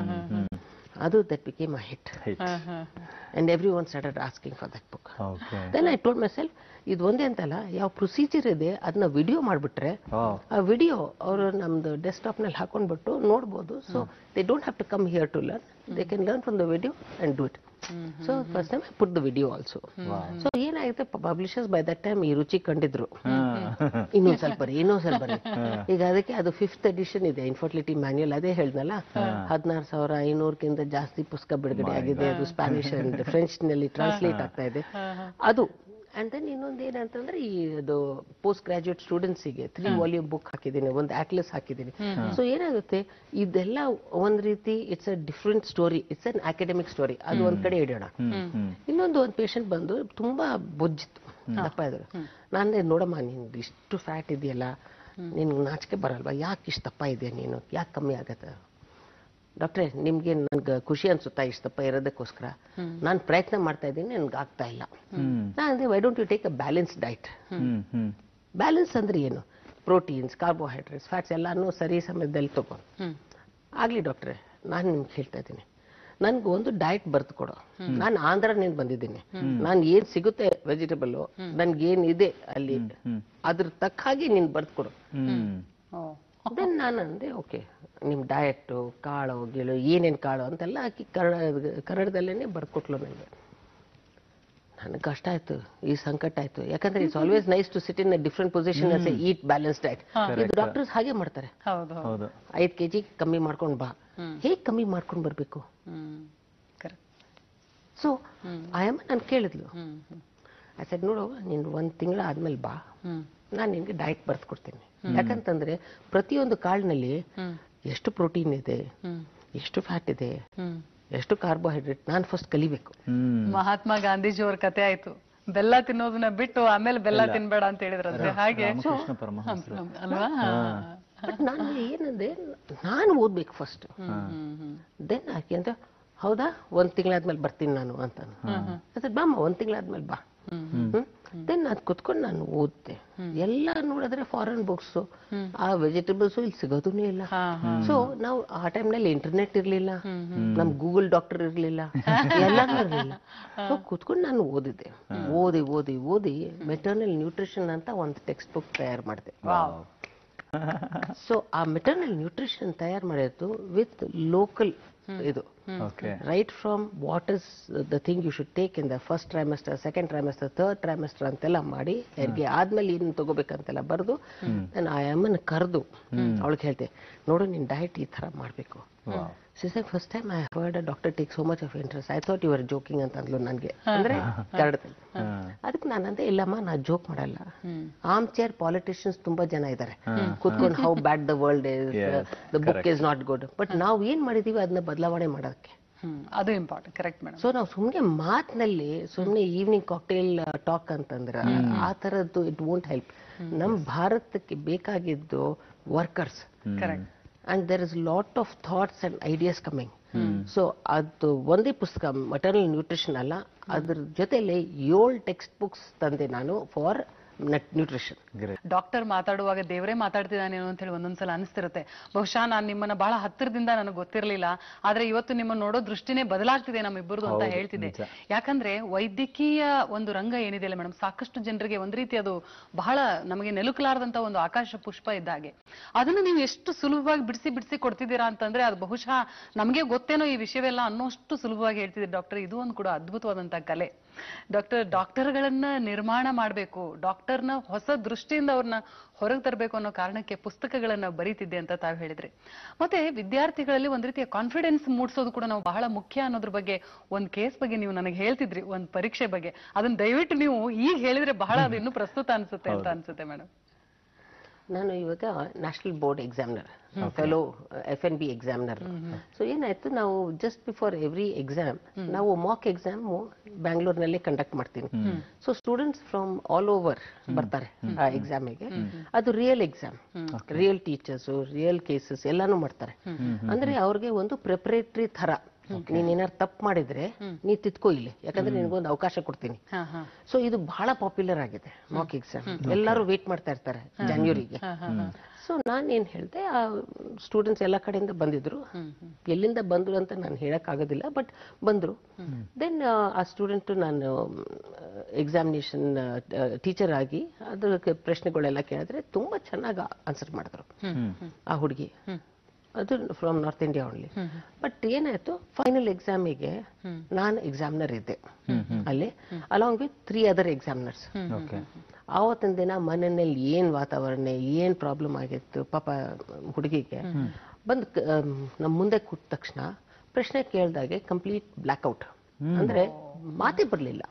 ಅದು that became a hit hit and everyone started asking for that book okay then I told myself ಇದು ಒಂದೇ ಅಂತಲ್ಲ ಯಾವ ಪ್ರೊಸೀಜರ್ ಇದೆ ಅದನ್ನ ವಿಡಿಯೋ ಮಾಡಿಬಿಟ್ರೆ ಆ ವಿಡಿಯೋ ಅವರು ನಮ್ದು ಡೆಸ್ಕ್ಟಾಪ್ ನಲ್ಲಿ ಹಾಕೊಂಡ್ಬಿಟ್ಟು ನೋಡ್ಬೋದು so they don't have to come here to learn they can learn from the video and do it so first time I put the video also so ಏನಾಗುತ್ತೆ ಪಬ್ಲಿಷರ್ಸ್ ಬೈ ದಟ್ ಟೈಮ್ ಈ ರುಚಿ ಕಂಡಿದ್ರು ಇನ್ನೊಂದ್ ಸ್ವಲ್ಪ ಬರಿ ಇನ್ನೊಂದ್ ಸ್ವಲ್ಪ ಬರಿ ಈಗ ಅದಕ್ಕೆ ಅದು ಫಿಫ್ತ್ ಎಡಿಷನ್ ಇದೆ ಇನ್ಫರ್ಟಿಲಿಟಿ ಮ್ಯಾನ್ಯುಯಲ್ ಅದೇ ಹೇಳ್ದಲ್ಲ ಹದಿನಾರು ಸಾವಿರ ಐನೂರಕ್ಕಿಂತ ಜಾಸ್ತಿ ಪುಸ್ತಕ ಬಿಡುಗಡೆ ಆಗಿದೆ ಅದು ಸ್ಪ್ಯಾನಿಷ್ ಅಂಡ್ ಫ್ರೆಂಚ್ ನಲ್ಲಿ ಟ್ರಾನ್ಸ್ಲೇಟ್ ಆಗ್ತಾ ಇದೆ ಅದು ಅಂಡ್ ದೆನ್ ಇನ್ನೊಂದು ಏನಂತಂದ್ರೆ ಈ ಅದು ಪೋಸ್ಟ್ ಗ್ರಾಜುಯೇಟ್ ಸ್ಟೂಡೆಂಟ್ಸಿಗೆ ತ್ರೀ ವಾಲ್ಯೂಮ್ ಬುಕ್ ಹಾಕಿದ್ದೀನಿ ಒಂದು ಆಕ್ಲೆಸ್ ಹಾಕಿದ್ದೀನಿ ಸೊ ಏನಾಗುತ್ತೆ ಇದೆಲ್ಲ ಒಂದ್ ರೀತಿ it's a different story it's an academic story ಅದು ಒಂದ್ ಕಡೆ ಇಡೋಣ ಇನ್ನೊಂದು ಒಂದು ಪೇಷಂಟ್ ಬಂದು ತುಂಬಾ ಬೊಜ್ಜಿತ್ತು ದಪ್ಪ ಇದ್ರು ನಾನು ನೋಡಮ್ಮ ನೀನು ಇಷ್ಟು ಫ್ಯಾಟ್ ಇದೆಯಲ್ಲ ನಿನ್ಗೆ ನಾಚಿಕೆ ಬರಲ್ವಾ ಯಾಕೆ ಇಷ್ಟು ದಪ್ಪ ಇದೆಯಾ ನೀನು ಯಾಕೆ ಕಮ್ಮಿ ಆಗತ್ತೆ ಡಾಕ್ಟ್ರೆ ನಿಮ್ಗೆ ನನ್ಗೆ ಖುಷಿ ಅನ್ಸುತ್ತಾ ಇಷ್ಟು ದಪ್ಪ ಇರೋದಕ್ಕೋಸ್ಕರ ನಾನು ಪ್ರಯತ್ನ ಮಾಡ್ತಾ ಇದ್ದೀನಿ ನನ್ಗೆ ಆಗ್ತಾ ಇಲ್ಲ ನಾನು ಅಂದ್ರೆ why don't you take a balance diet hmm hmm balance ಅಂದ್ರೆ ಏನು ಪ್ರೋಟೀನ್ಸ್ ಕಾರ್ಬೋಹೈಡ್ರೇಟ್ಸ್ ಫ್ಯಾಟ್ಸ್ ಎಲ್ಲಾನು ಸರಿ ಸಮಯದಲ್ಲಿ ತಗೋ ಆಗ್ಲಿ ಡಾಕ್ಟ್ರೆ ನಾನು ನಿಮ್ಗೆ ಹೇಳ್ತಾ ಇದ್ದೀನಿ ನನ್ಗೆ ಒಂದು ಡಯಟ್ ಬರ್ದು ಕೊಡು ನಾನು ಆಂಧ್ರನಿಂದ ಬಂದಿದ್ದೀನಿ ನಾನು ಏನ್ ಸಿಗುತ್ತೆ ವೆಜಿಟೇಬಲ್ ನನ್ಗೆ ಏನ್ ಇದೆ ಅಲ್ಲಿ ಅದ್ರ ತಕ್ಕ ಹಾಗೆ ನೀನ್ ಬರ್ದು ಕೊಡು ಹ್ಮ್ ಓ ದೆನ್ ನಾನು ಅಂದೆ ಓಕೆ ನಿಮ್ ಡಯಟ್ ಕಾಳು ಗಿಳು ಏನೇನ್ ಕಾಳು ಅಂತೆಲ್ಲ ಹಾಕಿ ಕನ್ನಡ ಕನ್ನಡದಲ್ಲೇನೆ ಬರ್ಕೊಟ್ಲು ನನಗೆ ನನಗೆ ಕಷ್ಟ ಆಯ್ತು ಈ ಸಂಕಟ ಆಯ್ತು ಯಾಕಂದ್ರೆ it's always nice to sit in different position as eat balance diet ಇದು ಡಾಕ್ಟರ್ಸ್ ಹಾಗೆ ಮಾಡ್ತಾರೆ ಹೌದು ಹೌದು ಹೌದು ಐದ್ ಕೆಜಿ ಕಮ್ಮಿ ಮಾಡ್ಕೊಂಡ್ ಬಾ ಹೇಗ್ ಕಮ್ಮಿ ಮಾಡ್ಕೊಂಡ್ ಬರ್ಬೇಕು ಹ್ಮ್ ಕರೆಕ್ಟ್ ಸೊ ಆಯಮ್ಮ ನಾನು ಕೇಳಿದ್ಲು ಹ್ಮ್ ಹ್ಮ್ ಐ ಸೆಡ್ ನೋಡು ನೀನು ಒಂದ್ ತಿಂಗಳ ಆದ್ಮೇಲೆ ಬಾ ಹ್ಮ್ ನಾನು ನಿನ್ಗೆ ಡಯಟ್ ಬರ್ದು ಕೊಡ್ತೀನಿ ಯಾಕಂತಂದ್ರೆ ಪ್ರತಿಯೊಂದು ಕಾಳಿನಲ್ಲಿ ಹ್ಮ್ ಎಷ್ಟು ಪ್ರೋಟೀನ್ ಇದೆ ಹ್ಮ್ ಎಷ್ಟು ಫ್ಯಾಟ್ ಇದೆ ಹ್ಮ್ ಎಷ್ಟು ಕಾರ್ಬೋಹೈಡ್ರೇಟ್ ನಾನು ಫಸ್ಟ್ ಕಲಿಬೇಕು ಹ್ಮ್ ಮಹಾತ್ಮ ಗಾಂಧೀಜಿ ಅವ್ರ ಕತೆ ಆಯ್ತು ಬೆಲ್ಲ ತಿನ್ನೋದನ್ನ ಬಿಟ್ಟು ಆಮೇಲೆ ಬೆಲ್ಲ ತಿನ್ಬೇಡ ಅಂತ ಹೇಳಿದ್ರಂತೆ ಹಾಗೆ ರಾಮಕೃಷ್ಣ ಪರಮಹಂಸರು ಅಲ್ವಾ ಬಟ್ ನಾನು ಏನಂದ್ರೆ ನಾನು ಓದ್ಬೇಕು ಫಸ್ಟ್ ಹ್ಮ್ ಹ್ಮ್ ದೆನ್ ಆಕೆ ಅಂತ ಹೌದಾ ಒಂದ್ ತಿಂಗಳಾದ್ಮೇಲೆ ಬರ್ತೀನಿ ನಾನು ಅಂತ ಅದ್ರ ಬಾಮ್ಮ ಒಂದ್ ತಿಂಗಳಾದ್ಮೇಲೆ ಬಾ ದೆನ್ ಅದ್ ಕುತ್ಕೊಂಡು ನಾನು ಓದ್ತೆ ಎಲ್ಲ ನೋಡಿದ್ರೆ ಫಾರಿನ್ ಬುಕ್ಸ್ ಆ ವೆಜಿಟೇಬಲ್ಸ್ ಇಲ್ಲಿ ಸಿಗೋದೂ ಇಲ್ಲ ಹಾ ಸೊ ನಾವು ಆ ಟೈಮ್ನಲ್ಲಿ ಇಂಟರ್ನೆಟ್ ಇರ್ಲಿಲ್ಲ ನಮ್ ಗೂಗಲ್ ಡಾಕ್ಟರ್ ಇರ್ಲಿಲ್ಲ ಎಲ್ಲಾನು ಇರ್ಲಿಲ್ಲ ಸೊ ಕುತ್ಕೊಂಡು ನಾನು ಓದಿದ್ದೆ ಓದಿ ಓದಿ ಓದಿ ಮೆಟರ್ನಲ್ ನ್ಯೂಟ್ರಿಷನ್ ಅಂತ ಒಂದು ಟೆಕ್ಸ್ಟ್ ಬುಕ್ ತಯಾರು ಮಾಡಿದೆ ಸೊ ಆ ಮೆಟರ್ನಲ್ ನ್ಯೂಟ್ರಿಷನ್ ತಯಾರು ಮಾಡಿದ್ದು ವಿತ್ ಲೋಕಲ್ ಇದು okay right from what is the thing you should take in the first trimester second trimester third trimester ಅಂತೆಲ್ಲ ಮಾಡಿ ಹೆರಿಗೆ ಆದ್ಮೇಲೆ ಏನು ತಗೋಬೇಕಂತೆಲ್ಲ ಬರೆದು ನಾನು ಆ ಅಮ್ಮನ ಕರೆದು ಅವಳಿಗೆ ಹೇಳ್ತೆ ನೋಡು ನಿನ್ ಡಯಟ್ ಈ ತರ ಮಾಡಬೇಕು ಸಿಸೆ first time I heard a doctor take so much of interest I thought you are joking ಅಂತ ಅಂದ್ಲು ನನಗೆ ಅಂದ್ರೆ ಕನ್ನಡದಲ್ಲಿ ಅದಕ್ಕೆ ನಾನು ಅಂದೆ ಇಲ್ಲಮ್ಮ ನಾ ಜೋಕ್ ಮಾಡಲ್ಲ ಆರ್ಮ್ ಚೇರ್ ಪಾಲಿಟಿಷಿಯನ್ಸ್ ತುಂಬಾ ಜನ ಇದ್ದಾರೆ ಕುತ್ಕೊಂಡು how bad the world is the book is not good but ನಾವು ಏನ್ ಮಾಡಿದೀವಿ ಅದನ್ನ ಬದಲಾವಣೆ ಮಾಡೋದಕ್ಕೆ ಹ್ಮ್ ಅದು ಇಂಪಾರ್ಟೆಂಟ್ ಕರೆಕ್ಟ್ ಮೇಡಮ್ ಸೊ ನಾವು ಸುಮ್ನೆ ಮಾತಿನಲ್ಲಿ ಸುಮ್ನೆ ಈವ್ನಿಂಗ್ ಕಾಕ್ಟೇಲ್ ಟಾಕ್ ಅಂತಂದ್ರೆ ಆ ತರದ್ದು ಇಟ್ ವೋಂಟ್ ಹೆಲ್ಪ್ ನಮ್ ಭಾರತಕ್ಕೆ ಬೇಕಾಗಿದ್ದು workers correct and there is lot of thoughts and ideas coming so ಅದು ಒಂದೇ ಪುಸ್ತಕ ಮಟರ್ನಲ್ ನ್ಯೂಟ್ರಿಷನ್ ಅಲ್ಲ ಅದ್ರ ಜೊತೆಲಿ ಏಳು ಟೆಕ್ಸ್ಟ್ ಬುಕ್ಸ್ ತಂದೆ ನಾನು ಫಾರ್ ನ್ಯೂಟ್ರಿಷನ್ ಡಾಕ್ಟರ್ ಮಾತಾಡುವಾಗ ದೇವರೇ ಮಾತಾಡ್ತಿದ್ದಾನೇನೋ ಅಂತ ಹೇಳಿ ಒಂದೊಂದ್ಸಲ ಅನಿಸ್ತಿರುತ್ತೆ ಬಹುಶಃ ನಾನು ನಿಮ್ಮನ್ನ ಬಹಳ ಹತ್ತಿರದಿಂದ ನನಗೆ ಗೊತ್ತಿರಲಿಲ್ಲ ಆದ್ರೆ ಇವತ್ತು ನಿಮ್ಮನ್ನ ನೋಡೋ ದೃಷ್ಟಿನೇ ಬದಲಾಗ್ತಿದೆ ನಮ್ಮಿಬ್ಬರದು ಅಂತ ಹೌದು, ಹೇಳ್ತಿದೆ ನಿಜ. ಯಾಕಂದ್ರೆ ವೈದ್ಯಕೀಯ ಒಂದು ರಂಗ ಏನಿದೆಯಲ್ಲ ಮೇಡಮ್ ಸಾಕಷ್ಟು ಜನರಿಗೆ ಒಂದ್ ರೀತಿ ಅದು ಬಹಳ ನಮಗೆ ನೆಲುಕಲಾರದಂತ ಒಂದು ಆಕಾಶ ಪುಷ್ಪ ಇದ್ದ ಹಾಗೆ ಅದನ್ನ ನೀವು ಎಷ್ಟು ಸುಲಭವಾಗಿ ಬಿಡಿಸಿ ಬಿಡಿಸಿ ಕೊಡ್ತಿದ್ದೀರಾ ಅಂತಂದ್ರೆ ಅದು ಬಹುಶಃ ನಮಗೆ ಗೊತ್ತೇನೋ ಈ ವಿಷಯವೆಲ್ಲ ಅನ್ನೋಷ್ಟು ಸುಲಭವಾಗಿ ಹೇಳ್ತಿದ್ದೀರಿ ಡಾಕ್ಟರ್ ಇದು ಒಂದು ಕೂಡ ಅದ್ಭುತವಾದಂತ ಕಲೆ ಡಾಕ್ಟರ್ ಡಾಕ್ಟರ್ಗಳನ್ನ ನಿರ್ಮಾಣ ಮಾಡಬೇಕು ಡಾಕ್ಟರ್ನ ಹೊಸ ದೃಷ್ಟಿಯಿಂದ ಅವ್ರನ್ನ ಹೊರಗೆ ತರಬೇಕು ಅನ್ನೋ ಕಾರಣಕ್ಕೆ ಪುಸ್ತಕಗಳನ್ನ ಬರೀತಿದ್ದೆ ಅಂತ ತಾವು ಹೇಳಿದ್ರಿ ಮತ್ತೆ ವಿದ್ಯಾರ್ಥಿಗಳಲ್ಲಿ ಒಂದ್ ರೀತಿಯ ಕಾನ್ಫಿಡೆನ್ಸ್ ಮೂಡಿಸೋದು ಕೂಡ ನಾವು ಬಹಳ ಮುಖ್ಯ ಅನ್ನೋದ್ರ ಬಗ್ಗೆ ಒಂದ್ ಕೇಸ್ ಬಗ್ಗೆ ನೀವು ನನಗೆ ಹೇಳ್ತಿದ್ರಿ ಒಂದ್ ಪರೀಕ್ಷೆ ಬಗ್ಗೆ ಅದನ್ನ ದಯವಿಟ್ಟು ನೀವು ಈಗ ಹೇಳಿದ್ರೆ ಬಹಳ ಅದು ಇನ್ನೂ ಪ್ರಸ್ತುತ ಅನ್ಸುತ್ತೆ ಅಂತ ಅನ್ಸುತ್ತೆ ಮೇಡಮ್ ನಾನು ಇವಾಗ national board examiner fellow F N B examiner so ಏನಾಯ್ತು ನಾವು ಜಸ್ಟ್ ಬಿಫೋರ್ ಎವ್ರಿ ಎಕ್ಸಾಮ್ ನಾವು ಮಾಕ್ ಎಕ್ಸಾಮ್ ಬ್ಯಾಂಗ್ಳೂರ್ನಲ್ಲಿ ಕಂಡಕ್ಟ್ ಮಾಡ್ತೀನಿ so students from all over ಬರ್ತಾರೆ ಆ ಎಕ್ಸಾಮಿಗೆ ಅದು real exam real teachers real cases ಎಲ್ಲಾನು ಮಾಡ್ತಾರೆ ಅಂದ್ರೆ ಅವ್ರಿಗೆ ಒಂದು ಪ್ರಿಪರೇಟರಿ ಥರ ನೀನ್ ಏನಾರು ತಪ್ಪು ಮಾಡಿದ್ರೆ ನೀ ತಿತ್ಕೋ ಇಲ್ಲಿ ಯಾಕಂದ್ರೆ ನಿನಗೊಂದು ಅವಕಾಶ ಕೊಡ್ತೀನಿ ಹಾ ಹಾ ಸೊ ಇದು ಬಹಳ ಪಾಪ್ಯುಲರ್ ಆಗಿದೆ ಮಾಕ್ ಎಕ್ಸಾಮ್ ಎಲ್ಲರೂ ವೇಟ್ ಮಾಡ್ತಾ ಇರ್ತಾರೆ ಜಾನ್ವರಿಗೆ ಸೊ ನಾನು ಏನ್ ಹೇಳ್ದೆ ಆ ಸ್ಟೂಡೆಂಟ್ಸ್ ಎಲ್ಲ ಕಡೆಯಿಂದ ಬಂದಿದ್ರು ಎಲ್ಲಿಂದ ಬಂದ್ರು ಅಂತ ನಾನು ಹೇಳಕ್ ಆಗೋದಿಲ್ಲ ಬಟ್ ಬಂದ್ರು ದೆನ್ ಆ ಸ್ಟೂಡೆಂಟ್ ನಾನು ಎಕ್ಸಾಮಿನೇಷನ್ ಟೀಚರ್ ಆಗಿ ಅದ್ರ ಪ್ರಶ್ನೆಗಳೆಲ್ಲ ಕೇಳಿದ್ರೆ ತುಂಬಾ ಚೆನ್ನಾಗಿ ಆನ್ಸರ್ ಮಾಡಿದ್ರು ಆ ಹುಡುಗಿ ಅದು from north India only but ಏನಾಯ್ತು ಫೈನಲ್ ಎಕ್ಸಾಮಿಗೆ ನಾನು ಎಕ್ಸಾಮ್ನರ್ ಇದ್ದೆ ಅಲ್ಲಿ along with three other examiners okay ಆವತ್ತಿನ ದಿನ ಮನೆಯಲ್ಲಿ ಏನ್ ವಾತಾವರಣ ಏನ್ ಪ್ರಾಬ್ಲಮ್ ಆಗಿತ್ತು ಪಾಪ ಹುಡುಗಿಗೆ ಬಂದು ನಮ್ಮ ಮುಂದೆ ಕೂತ ತಕ್ಷಣ ಪ್ರಶ್ನೆ ಕೇಳ್ದಾಗೆ ಕಂಪ್ಲೀಟ್ ಬ್ಲ್ಯಾಕ್ಔಟ್ ಅಂದ್ರೆ ಮಾತೇ ಬರ್ಲಿಲ್ಲ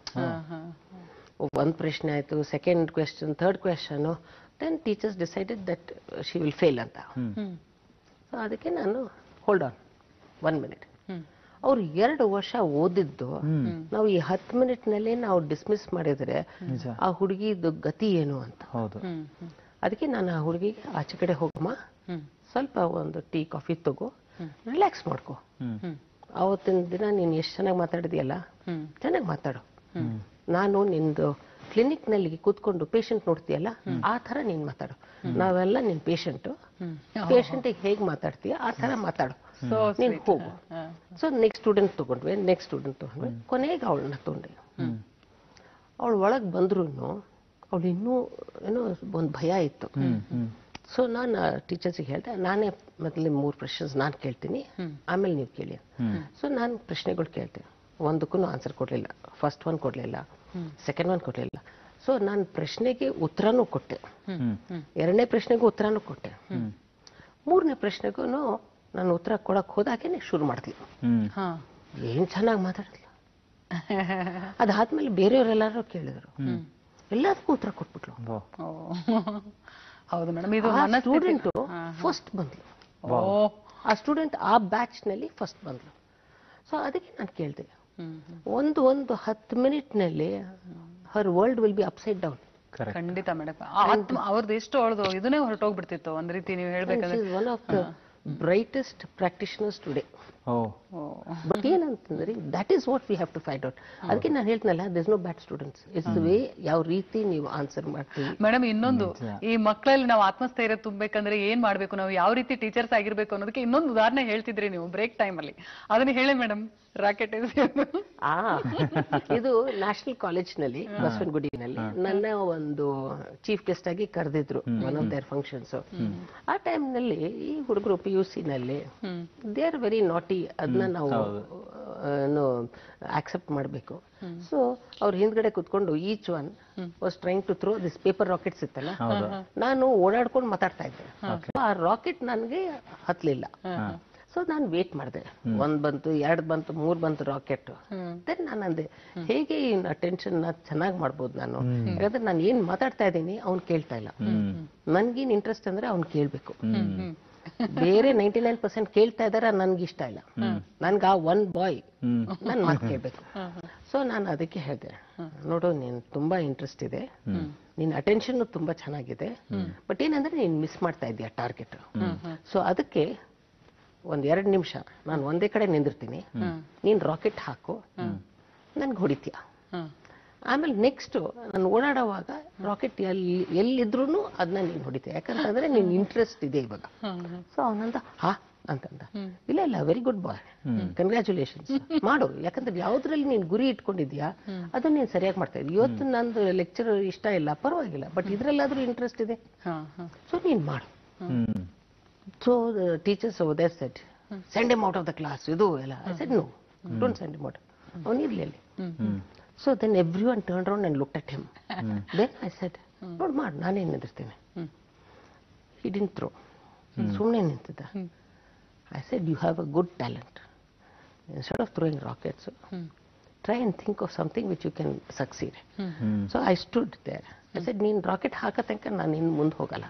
ಒಂದ್ ಪ್ರಶ್ನೆ ಆಯ್ತು second question third question then teachers decided that she will fail ಅಂತ ಸೊ ಅದಕ್ಕೆ ನಾನು ಹೋಲ್ಡ್ ಆನ್ ಒನ್ ಮಿನಿಟ್ ಅವ್ರು ಎರಡು ವರ್ಷ ಓದಿದ್ದು ನಾವು ಈ ಹತ್ತು ಮಿನಿಟ್ ನಲ್ಲಿ ನಾವು ಡಿಸ್ಮಿಸ್ ಮಾಡಿದ್ರೆ ಆ ಹುಡುಗಿದು ಗತಿ ಏನು ಅಂತ ಹೌದು ಅದಕ್ಕೆ ನಾನು ಆ ಹುಡುಗಿಗೆ ಆಚೆ ಕಡೆ ಹೋಗಮ್ಮ ಸ್ವಲ್ಪ ಒಂದು ಟೀ ಕಾಫಿ ತಗೋ ರಿಲ್ಯಾಕ್ಸ್ ಮಾಡ್ಕೋ ಆವತ್ತಿನ ದಿನ ನೀನು ಎಷ್ಟು ಚೆನ್ನಾಗಿ ಮಾತಾಡಿದ್ಯಲ್ಲ ಚೆನ್ನಾಗಿ ಮಾತಾಡು ನಾನು ನಿಂದು ಕ್ಲಿನಿಕ್ ನಲ್ಲಿ ಕೂತ್ಕೊಂಡು ಪೇಷಂಟ್ ನೋಡ್ತೀಯಲ್ಲ ಆ ತರ ನೀನ್ ಮಾತಾಡು ನಾವೆಲ್ಲ ನಿನ್ ಪೇಷಂಟು ಪೇಷಂಟಿಗೆ ಹೇಗ್ ಮಾತಾಡ್ತೀಯ ಆ ತರ ಮಾತಾಡು ನೀನ್ ಹೋಗು ಸೊ ನೆಕ್ಸ್ಟ್ ಸ್ಟೂಡೆಂಟ್ ತಗೊಂಡ್ವಿ ನೆಕ್ಸ್ಟ್ ಸ್ಟೂಡೆಂಟ್ ತಗೊಂಡ್ವಿ ಕೊನೆಗೆ ಅವಳನ್ನ ತಗೊಂಡೆ ಅವಳು ಒಳಗ್ ಬಂದ್ರು ಅವಳು ಇನ್ನೂ ಏನೋ ಒಂದು ಭಯ ಇತ್ತು ಸೊ ನಾನು ಟೀಚರ್ಸಿಗೆ ಹೇಳ್ದೆ ನಾನೇ ಮೊದಲೇ ಮೂರು ಪ್ರಶ್ನೆಸ್ ನಾನು ಕೇಳ್ತೀನಿ ಆಮೇಲೆ ನೀವು ಕೇಳಿ ಸೊ ನಾನು ಪ್ರಶ್ನೆಗಳು ಕೇಳ್ತೀನಿ ಒಂದಕ್ಕೂ ಆನ್ಸರ್ ಕೊಡ್ಲಿಲ್ಲ ಫಸ್ಟ್ ಒನ್ ಕೊಡ್ಲಿಲ್ಲ ಸೆಕೆಂಡ್ ಒನ್ ಕೊಡ್ಲಿಲ್ಲ ಸೊ ನಾನು ಪ್ರಶ್ನೆಗೆ ಉತ್ತರನೂ ಕೊಟ್ಟೆ ಎರಡನೇ ಪ್ರಶ್ನೆಗೂ ಉತ್ತರನೂ ಕೊಟ್ಟೆ ಮೂರನೇ ಪ್ರಶ್ನೆಗೂ ನಾನು ಉತ್ತರ ಕೊಡಕ್ ಹೋದಾಗೇನೆ ಶುರು ಮಾಡ್ತೀನಿ ಹ್ಮ್ ಹಾ ಏನ್ ಚೆನ್ನಾಗಿ ಮಾತಾಡಿದ್ಲು ಅದಾದ್ಮೇಲೆ ಬೇರೆಯವರೆಲ್ಲರೂ ಕೇಳಿದ್ರು ಎಲ್ಲದಕ್ಕೂ ಉತ್ತರ ಕೊಟ್ಬಿಟ್ಲು ವಾ. ಓ. ಹೌದು ಮೇಡಮ್ ಇದು ಆ ಮನಸ್ಥಿತಿ ಸ್ಟೂಡೆಂಟ್ ಫಸ್ಟ್ ಬಂದ್ಲು ಓ ಆ ಸ್ಟೂಡೆಂಟ್ ಆ ಬ್ಯಾಚ್ ನಲ್ಲಿ ಫಸ್ಟ್ ಬಂದ್ಲು ಸೊ ಅದಕ್ಕೆ ನಾನು ಕೇಳಿದೆ ಒಂದು ಒಂದು ಹತ್ತು ಮಿನಿಟ್ ನಲ್ಲಿ her world will be upside down Correct. ಖಂಡಿತ ಮೇಡಮ್ ಆತ್ಮ ಅವ್ರದ್ದು ಎಷ್ಟು ಅವಳದು ಇದನ್ನೇ ಹೊರಟೋಗ್ಬಿಡ್ತಿತ್ತು ಒಂದ್ ರೀತಿ ನೀವು ಹೇಳ್ಬೇಕಂದ್ರೆ one of the brightest practitioners today oh oh. But ಏನಂತಂದ್ರೆ that is what we have to find out ಅದಕ್ಕೆ ನಾನು ಹೇಳ್ತೀನಲ್ಲ this no bad students it's way ಯಾವ ರೀತಿ ನೀವು ಆನ್ಸರ್ ಮಾಡ್ತೀವಿ ಮೇಡಮ್ ಇನ್ನೊಂದು ಈ ಮಕ್ಕಳಲ್ಲಿ ನಾವು ಆತ್ಮಸ್ಥೈರ್ಯ ತುಂಬಬೇಕಂದ್ರೆ ಏನ್ ಮಾಡ್ಬೇಕು ನಾವು ಯಾವ ರೀತಿ ಟೀಚರ್ಸ್ ಆಗಿರ್ಬೇಕು ಅನ್ನೋದಕ್ಕೆ ಇನ್ನೊಂದು ಉದಾಹರಣೆ ಹೇಳ್ತಿದ್ರಿ ನೀವು ಬ್ರೇಕ್ ಟೈಮ್ ಅಲ್ಲಿ ಅದನ್ನ ಹೇಳಿ ಮೇಡಮ್ ರಾಕೆಟ್ ಆ ಇದು ನ್ಯಾಷನಲ್ ಕಾಲೇಜ್ ನಲ್ಲಿ ಬಸವನಗುಡಿನಲ್ಲಿ ನನ್ನ ಒಂದು ಚೀಫ್ ಗೆಸ್ಟ್ ಆಗಿ ಕರೆದಿದ್ರು ಒನ್ ಆಫ್ ದೇರ್ ಫಂಕ್ಷನ್ಸ್ ಆ ಟೈಮ್ ನಲ್ಲಿ ಈ ಹುಡುಗರು ಪಿ ಯು ಸಿ ನಲ್ಲಿ ದೇ ಆರ್ ವೆರಿ ನಾಟಿ ಅದನ್ನ ನಾವು ಏನು ಆಕ್ಸೆಪ್ಟ್ ಮಾಡಬೇಕು ಸೊ ಅವ್ರ ಹಿಂದ್ಗಡೆ ಕುತ್ಕೊಂಡು each one was trying to throw this paper rockets ಇತ್ತಲ್ಲ ನಾನು ಓಡಾಡ್ಕೊಂಡು ಮಾತಾಡ್ತಾ ಇದ್ದೆ ಆ ರಾಕೆಟ್ ನನಗೆ ಹತ್ಲಿಲ್ಲ ಸೊ ನಾನು ವೇಟ್ ಮಾಡಿದೆ ಒಂದ್ ಬಂತು ಎರಡ್ ಬಂತು ಮೂರ್ ಬಂತು ರಾಕೆಟ್ ದೆನ್ ನಾನು ಅಂದೆ ಹೇಗೆ ಅಟೆನ್ಷನ್ ಚೆನ್ನಾಗಿ ಮಾಡ್ಬೋದು ನಾನು ಯಾಕಂದ್ರೆ ನಾನು ಏನ್ ಮಾತಾಡ್ತಾ ಇದ್ದೀನಿ ಅವ್ನ್ ಕೇಳ್ತಾ ಇಲ್ಲ ನನ್ಗೇನ್ ಇಂಟ್ರೆಸ್ಟ್ ಅಂದ್ರೆ ಅವ್ನ್ ಕೇಳ್ಬೇಕು ಬೇರೆ ನೈಂಟಿ ನೈನ್ ಪರ್ಸೆಂಟ್ ಕೇಳ್ತಾ ಇದಾರೆ ನನ್ಗೆ ಇಷ್ಟ ಇಲ್ಲ ನನ್ಗೆ ಆ ಒನ್ ಬಾಯ್ ನನ್ ಮಾತು ಕೇಳ್ಬೇಕು ಸೊ ನಾನು ಅದಕ್ಕೆ ಹೇಳಿದೆ ನೋಡು ನೀನ್ ತುಂಬಾ ಇಂಟ್ರೆಸ್ಟ್ ಇದೆ ನಿನ್ ಅಟೆನ್ಷನ್ ತುಂಬಾ ಚೆನ್ನಾಗಿದೆ ಬಟ್ ಏನಂದ್ರೆ ನೀನ್ ಮಿಸ್ ಮಾಡ್ತಾ ಇದೀಯ ಟಾರ್ಗೆಟ್ ಸೊ ಅದಕ್ಕೆ ಒಂದ್ ಎರಡ್ ನಿಮಿಷ ನಾನು ಒಂದೇ ಕಡೆ ನಿಂದಿರ್ತೀನಿ ನೀನ್ ರಾಕೆಟ್ ಹಾಕು ನನ್ಗೆ ಹೊಡಿತೀಯ ಆಮೇಲೆ ನೆಕ್ಸ್ಟ್ ನಾನು ಓಡಾಡುವಾಗ ರಾಕೆಟ್ ಎಲ್ಲಿ ಎಲ್ಲಿದ್ರು ಅದನ್ನ ನೀನ್ ಹೊಡಿತೀಯ ಯಾಕಂತಂದ್ರೆ ನಿನ್ ಇಂಟ್ರೆಸ್ಟ್ ಇದೆ ಇವಾಗ ಸೊ ಅವನಂದ ಹಾ ಅಂತಂದ ಇಲ್ಲ ಇಲ್ಲ ವೆರಿ ಗುಡ್ ಬಾಯ್ ಕಂಗ್ರ್ಯಾಚುಲೇಷನ್ಸ್ ಮಾಡು ಯಾಕಂದ್ರೆ ಯಾವ್ದ್ರಲ್ಲಿ ನೀನ್ ಗುರಿ ಇಟ್ಕೊಂಡಿದ್ಯಾ ಅದನ್ನ ನೀನ್ ಸರಿಯಾಗಿ ಮಾಡ್ತಾ ಇದ್ದೀಯ ಇವತ್ತು ನಂದು ಲೆಕ್ಚರ್ ಇಷ್ಟ ಇಲ್ಲ ಪರವಾಗಿಲ್ಲ ಬಟ್ ಇದ್ರಲ್ಲಾದ್ರೂ ಇಂಟ್ರೆಸ್ಟ್ ಇದೆ ಹಾ ಹಾ ಸೊ ನೀನ್ ಮಾಡು ಹ್ಮ್ so teachers ಓದೇ set send M out of the class ಇದು ಎಲ್ಲ said no don't send M out ಅವನಿರ್ಲಿ ಅಲ್ಲಿ so then every one turn round and look at him then I shed ನೋಡಿ ಮಾಡಿ ನಾನೇನು ನಿಂದಿರ್ತೀನಿ ಹಿ ಡಿನ್ ಥ್ರೋ ಸುಮ್ಮನೆ ನಿಂತಿದ್ದ I said you have a good talent instead of throwing rockets try and think of something which you can succeed so I stood there I said ನೀನು ರಾಕೆಟ್ ಹಾಕೋ ತನಕ ನಾನು ಇನ್ನು ಮುಂದೆ ಹೋಗಲ್ಲ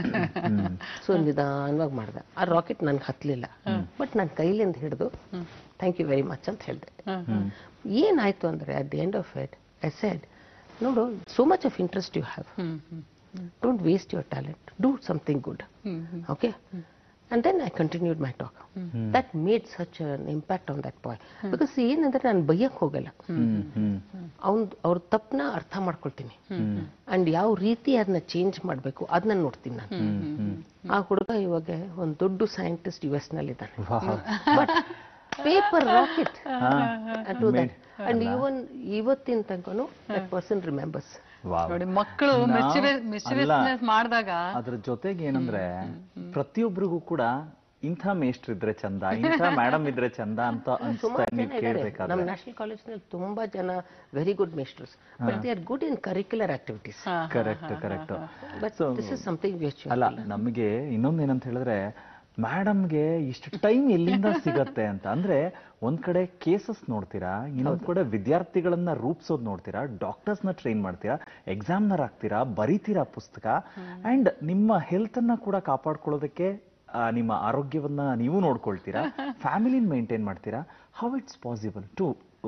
ಸೊ ನಿಧಾನವಾಗಿ ಮಾಡ್ದೆ ಆ ರಾಕೆಟ್ ನನ್ಗೆ ಹತ್ತಲಿಲ್ಲ ಬಟ್ ನನ್ನ ಕೈಲಿಂದ ಹಿಡಿದು ಥ್ಯಾಂಕ್ ಯು ವೆರಿ ಮಚ್ ಅಂತ ಹೇಳಿದೆ ಏನಾಯ್ತು ಅಂದರೆ at the end of it I said ನೋಡು so much of interest you have don't waste your talent do something good okay and then I continued my talk that made such an impact on that boy because ಏನಂದ್ರೆ ನಾನು ಬೈಯಕ್ಕೆ ಹೋಗಲ್ಲ ಅವ್ನ್ ಅವ್ರ ತಪ್ಪನ್ನ ಅರ್ಥ ಮಾಡ್ಕೊಳ್ತೀನಿ ಅಂಡ್ ಯಾವ ರೀತಿ ಅದನ್ನ ಚೇಂಜ್ ಮಾಡಬೇಕು ಅದನ್ನ ನೋಡ್ತೀನಿ ನಾನು ಆ ಹುಡುಗ ಇವಾಗ ಒಂದು ದೊಡ್ಡ ಸೈಂಟಿಸ್ಟ್ ಯು ಎಸ್ ನಲ್ಲಿ ಇದ್ದಾನೆ but paper rocket and even ಇವತ್ತಿನ ತನಕನು ದಟ್ ಪರ್ಸನ್ ರಿಮೆಂಬರ್ಸ್ Wow. ನೋಡಿ ಮಕ್ಕಳು ನಾವು- ಮೆಚ್ಚುವೆಸ್ನೆಸ್ ಅಲ್ಲ. ಮಾಡಿದಾಗ ಅದ್ರ ಜೊತೆಗೆ ಏನಂದ್ರೆ ಪ್ರತಿಯೊಬ್ಬರಿಗೂ ಕೂಡ ಇಂಥ ಮೇಷ್ಟ್ರು ಇದ್ರೆ ಚಂದ ಇಂಥ ಮೇಡಮ್ ಇದ್ರೆ ಚಂದ ಅಂತ ಅನ್ಸ್ತಾ ಸುಮಾರು ನೀವು ಜನ ಇದ್ದಾರೆ ನಮ್ಮ ಕೇಳ್ಬೇಕಾದ್ರೆ ನ್ಯಾಷನಲ್ ಕಾಲೇಜ್ನಲ್ಲಿ ತುಂಬಾ ಜನ very good masters but they are good in curricular activities correct correct but this is something which ಅಲ್ಲ ನಮಗೆ ಇನ್ನೊಂದು ಏನಂತ ಹೇಳಿದ್ರೆ ಮೇಡಮ್ಗೆ ಇಷ್ಟು ಟೈಮ್ ಎಲ್ಲಿಂದ ಸಿಗತ್ತೆ ಅಂತ ಅಂದ್ರೆ ಒಂದ್ ಕಡೆ ಕೇಸಸ್ ನೋಡ್ತೀರಾ ಇನ್ನೊಂದ್ ಕಡೆ ವಿದ್ಯಾರ್ಥಿಗಳನ್ನ ರೂಪಿಸೋದ್ ನೋಡ್ತೀರಾ ಡಾಕ್ಟರ್ಸ್ ನ ಟ್ರೈನ್ ಮಾಡ್ತೀರಾ ಎಕ್ಸಾಮ್ನರ್ ಆಗ್ತೀರಾ ಬರೀತೀರಾ ಪುಸ್ತಕ ಅಂಡ್ ನಿಮ್ಮ ಹೆಲ್ತ್ ಅನ್ನ ಕೂಡ ಕಾಪಾಡ್ಕೊಳ್ಳೋದಕ್ಕೆ ಆ, ನಿಮ್ಮ ಆರೋಗ್ಯವನ್ನ ನೀವು ನೋಡ್ಕೊಳ್ತೀರಾ ಫ್ಯಾಮಿಲಿನ ಮೇಂಟೈನ್ ಮಾಡ್ತೀರಾ how it's possible to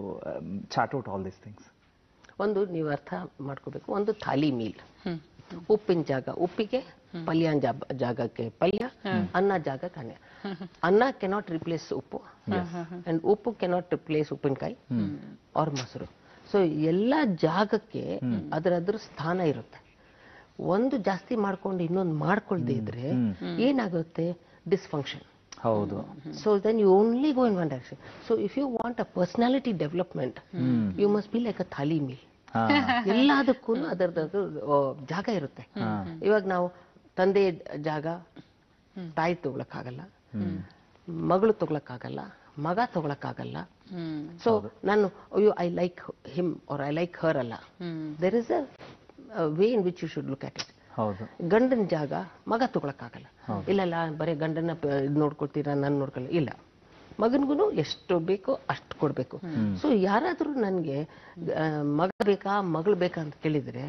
chart out all this things ಒಂದು ನೀವು ಅರ್ಥ ಮಾಡ್ಕೋಬೇಕು ಒಂದು ಥಾಲಿ ಮೀಲ್ ಉಪ್ಪಿನ ಜಾಗ ಉಪ್ಪಿಗೆ ಪಲ್ಯ ಜಾಗ ಜಾಗಕ್ಕೆ ಪಲ್ಯ ಅನ್ನ ಜಾಗಕ್ಕೆ ಅನ್ನ ಅನ್ನ ಕೆನಾಟ್ ರಿಪ್ಲೇಸ್ ಉಪ್ಪು ಅಂಡ್ ಉಪ್ಪು ಕೆನಾಟ್ ರಿಪ್ಲೇಸ್ ಉಪ್ಪಿನಕಾಯಿ ಅವ್ರ ಮೊಸರು ಸೊ ಎಲ್ಲ ಜಾಗಕ್ಕೆ ಅದರ ಅದ್ರ ಸ್ಥಾನ ಇರುತ್ತೆ ಒಂದು ಜಾಸ್ತಿ ಮಾಡ್ಕೊಂಡು ಇನ್ನೊಂದು ಮಾಡ್ಕೊಳ್ದೇ ಇದ್ರೆ ಏನಾಗುತ್ತೆ ಡಿಸ್ಫಂಕ್ಷನ್ ಹೌದು So then you only go in one direction. So if you want a personality development, you must be like a thali meal. ಹಾ ಎಲ್ಲದಕ್ಕೂ ಅದರದ್ದು ಜಾಗ ಇರುತ್ತೆ ಇವಾಗ ನಾವು ತಂದೆ ಜಾಗ ತಾಯಿ ತಗೊಳಕ್ಕಾಗಲ್ಲ ಮಗಳು ತಗೊಳಕ್ಕಾಗಲ್ಲ ಮಗ ತಗೊಳಕ್ಕಾಗಲ್ಲ ಸೊ ನಾನು ಅಯ್ಯೋ I like him or I like her ಅಲ್ಲ there is a way in which you should look at it ಹೌದು ಗಂಡನ ಜಾಗ ಮಗ ತಗೊಳಕ್ಕಾಗಲ್ಲ ಇಲ್ಲಲ್ಲ ಬರೀ ಗಂಡನ ಪ- ಇದ್ ನೋಡ್ಕೊಳ್ತೀರಾ ನಾನು ನೋಡ್ಕೊಳ್ಳ ಇಲ್ಲ ಮಗನ್ಗೂ ಎಷ್ಟು ಬೇಕೋ ಅಷ್ಟು ಕೊಡ್ಬೇಕು ಸೊ ಯಾರಾದ್ರೂ ನನ್ಗೆ ಆ, ಮಗ ಬೇಕಾ ಮಗಳು ಬೇಕಾ ಅಂತ ಕೇಳಿದ್ರೆ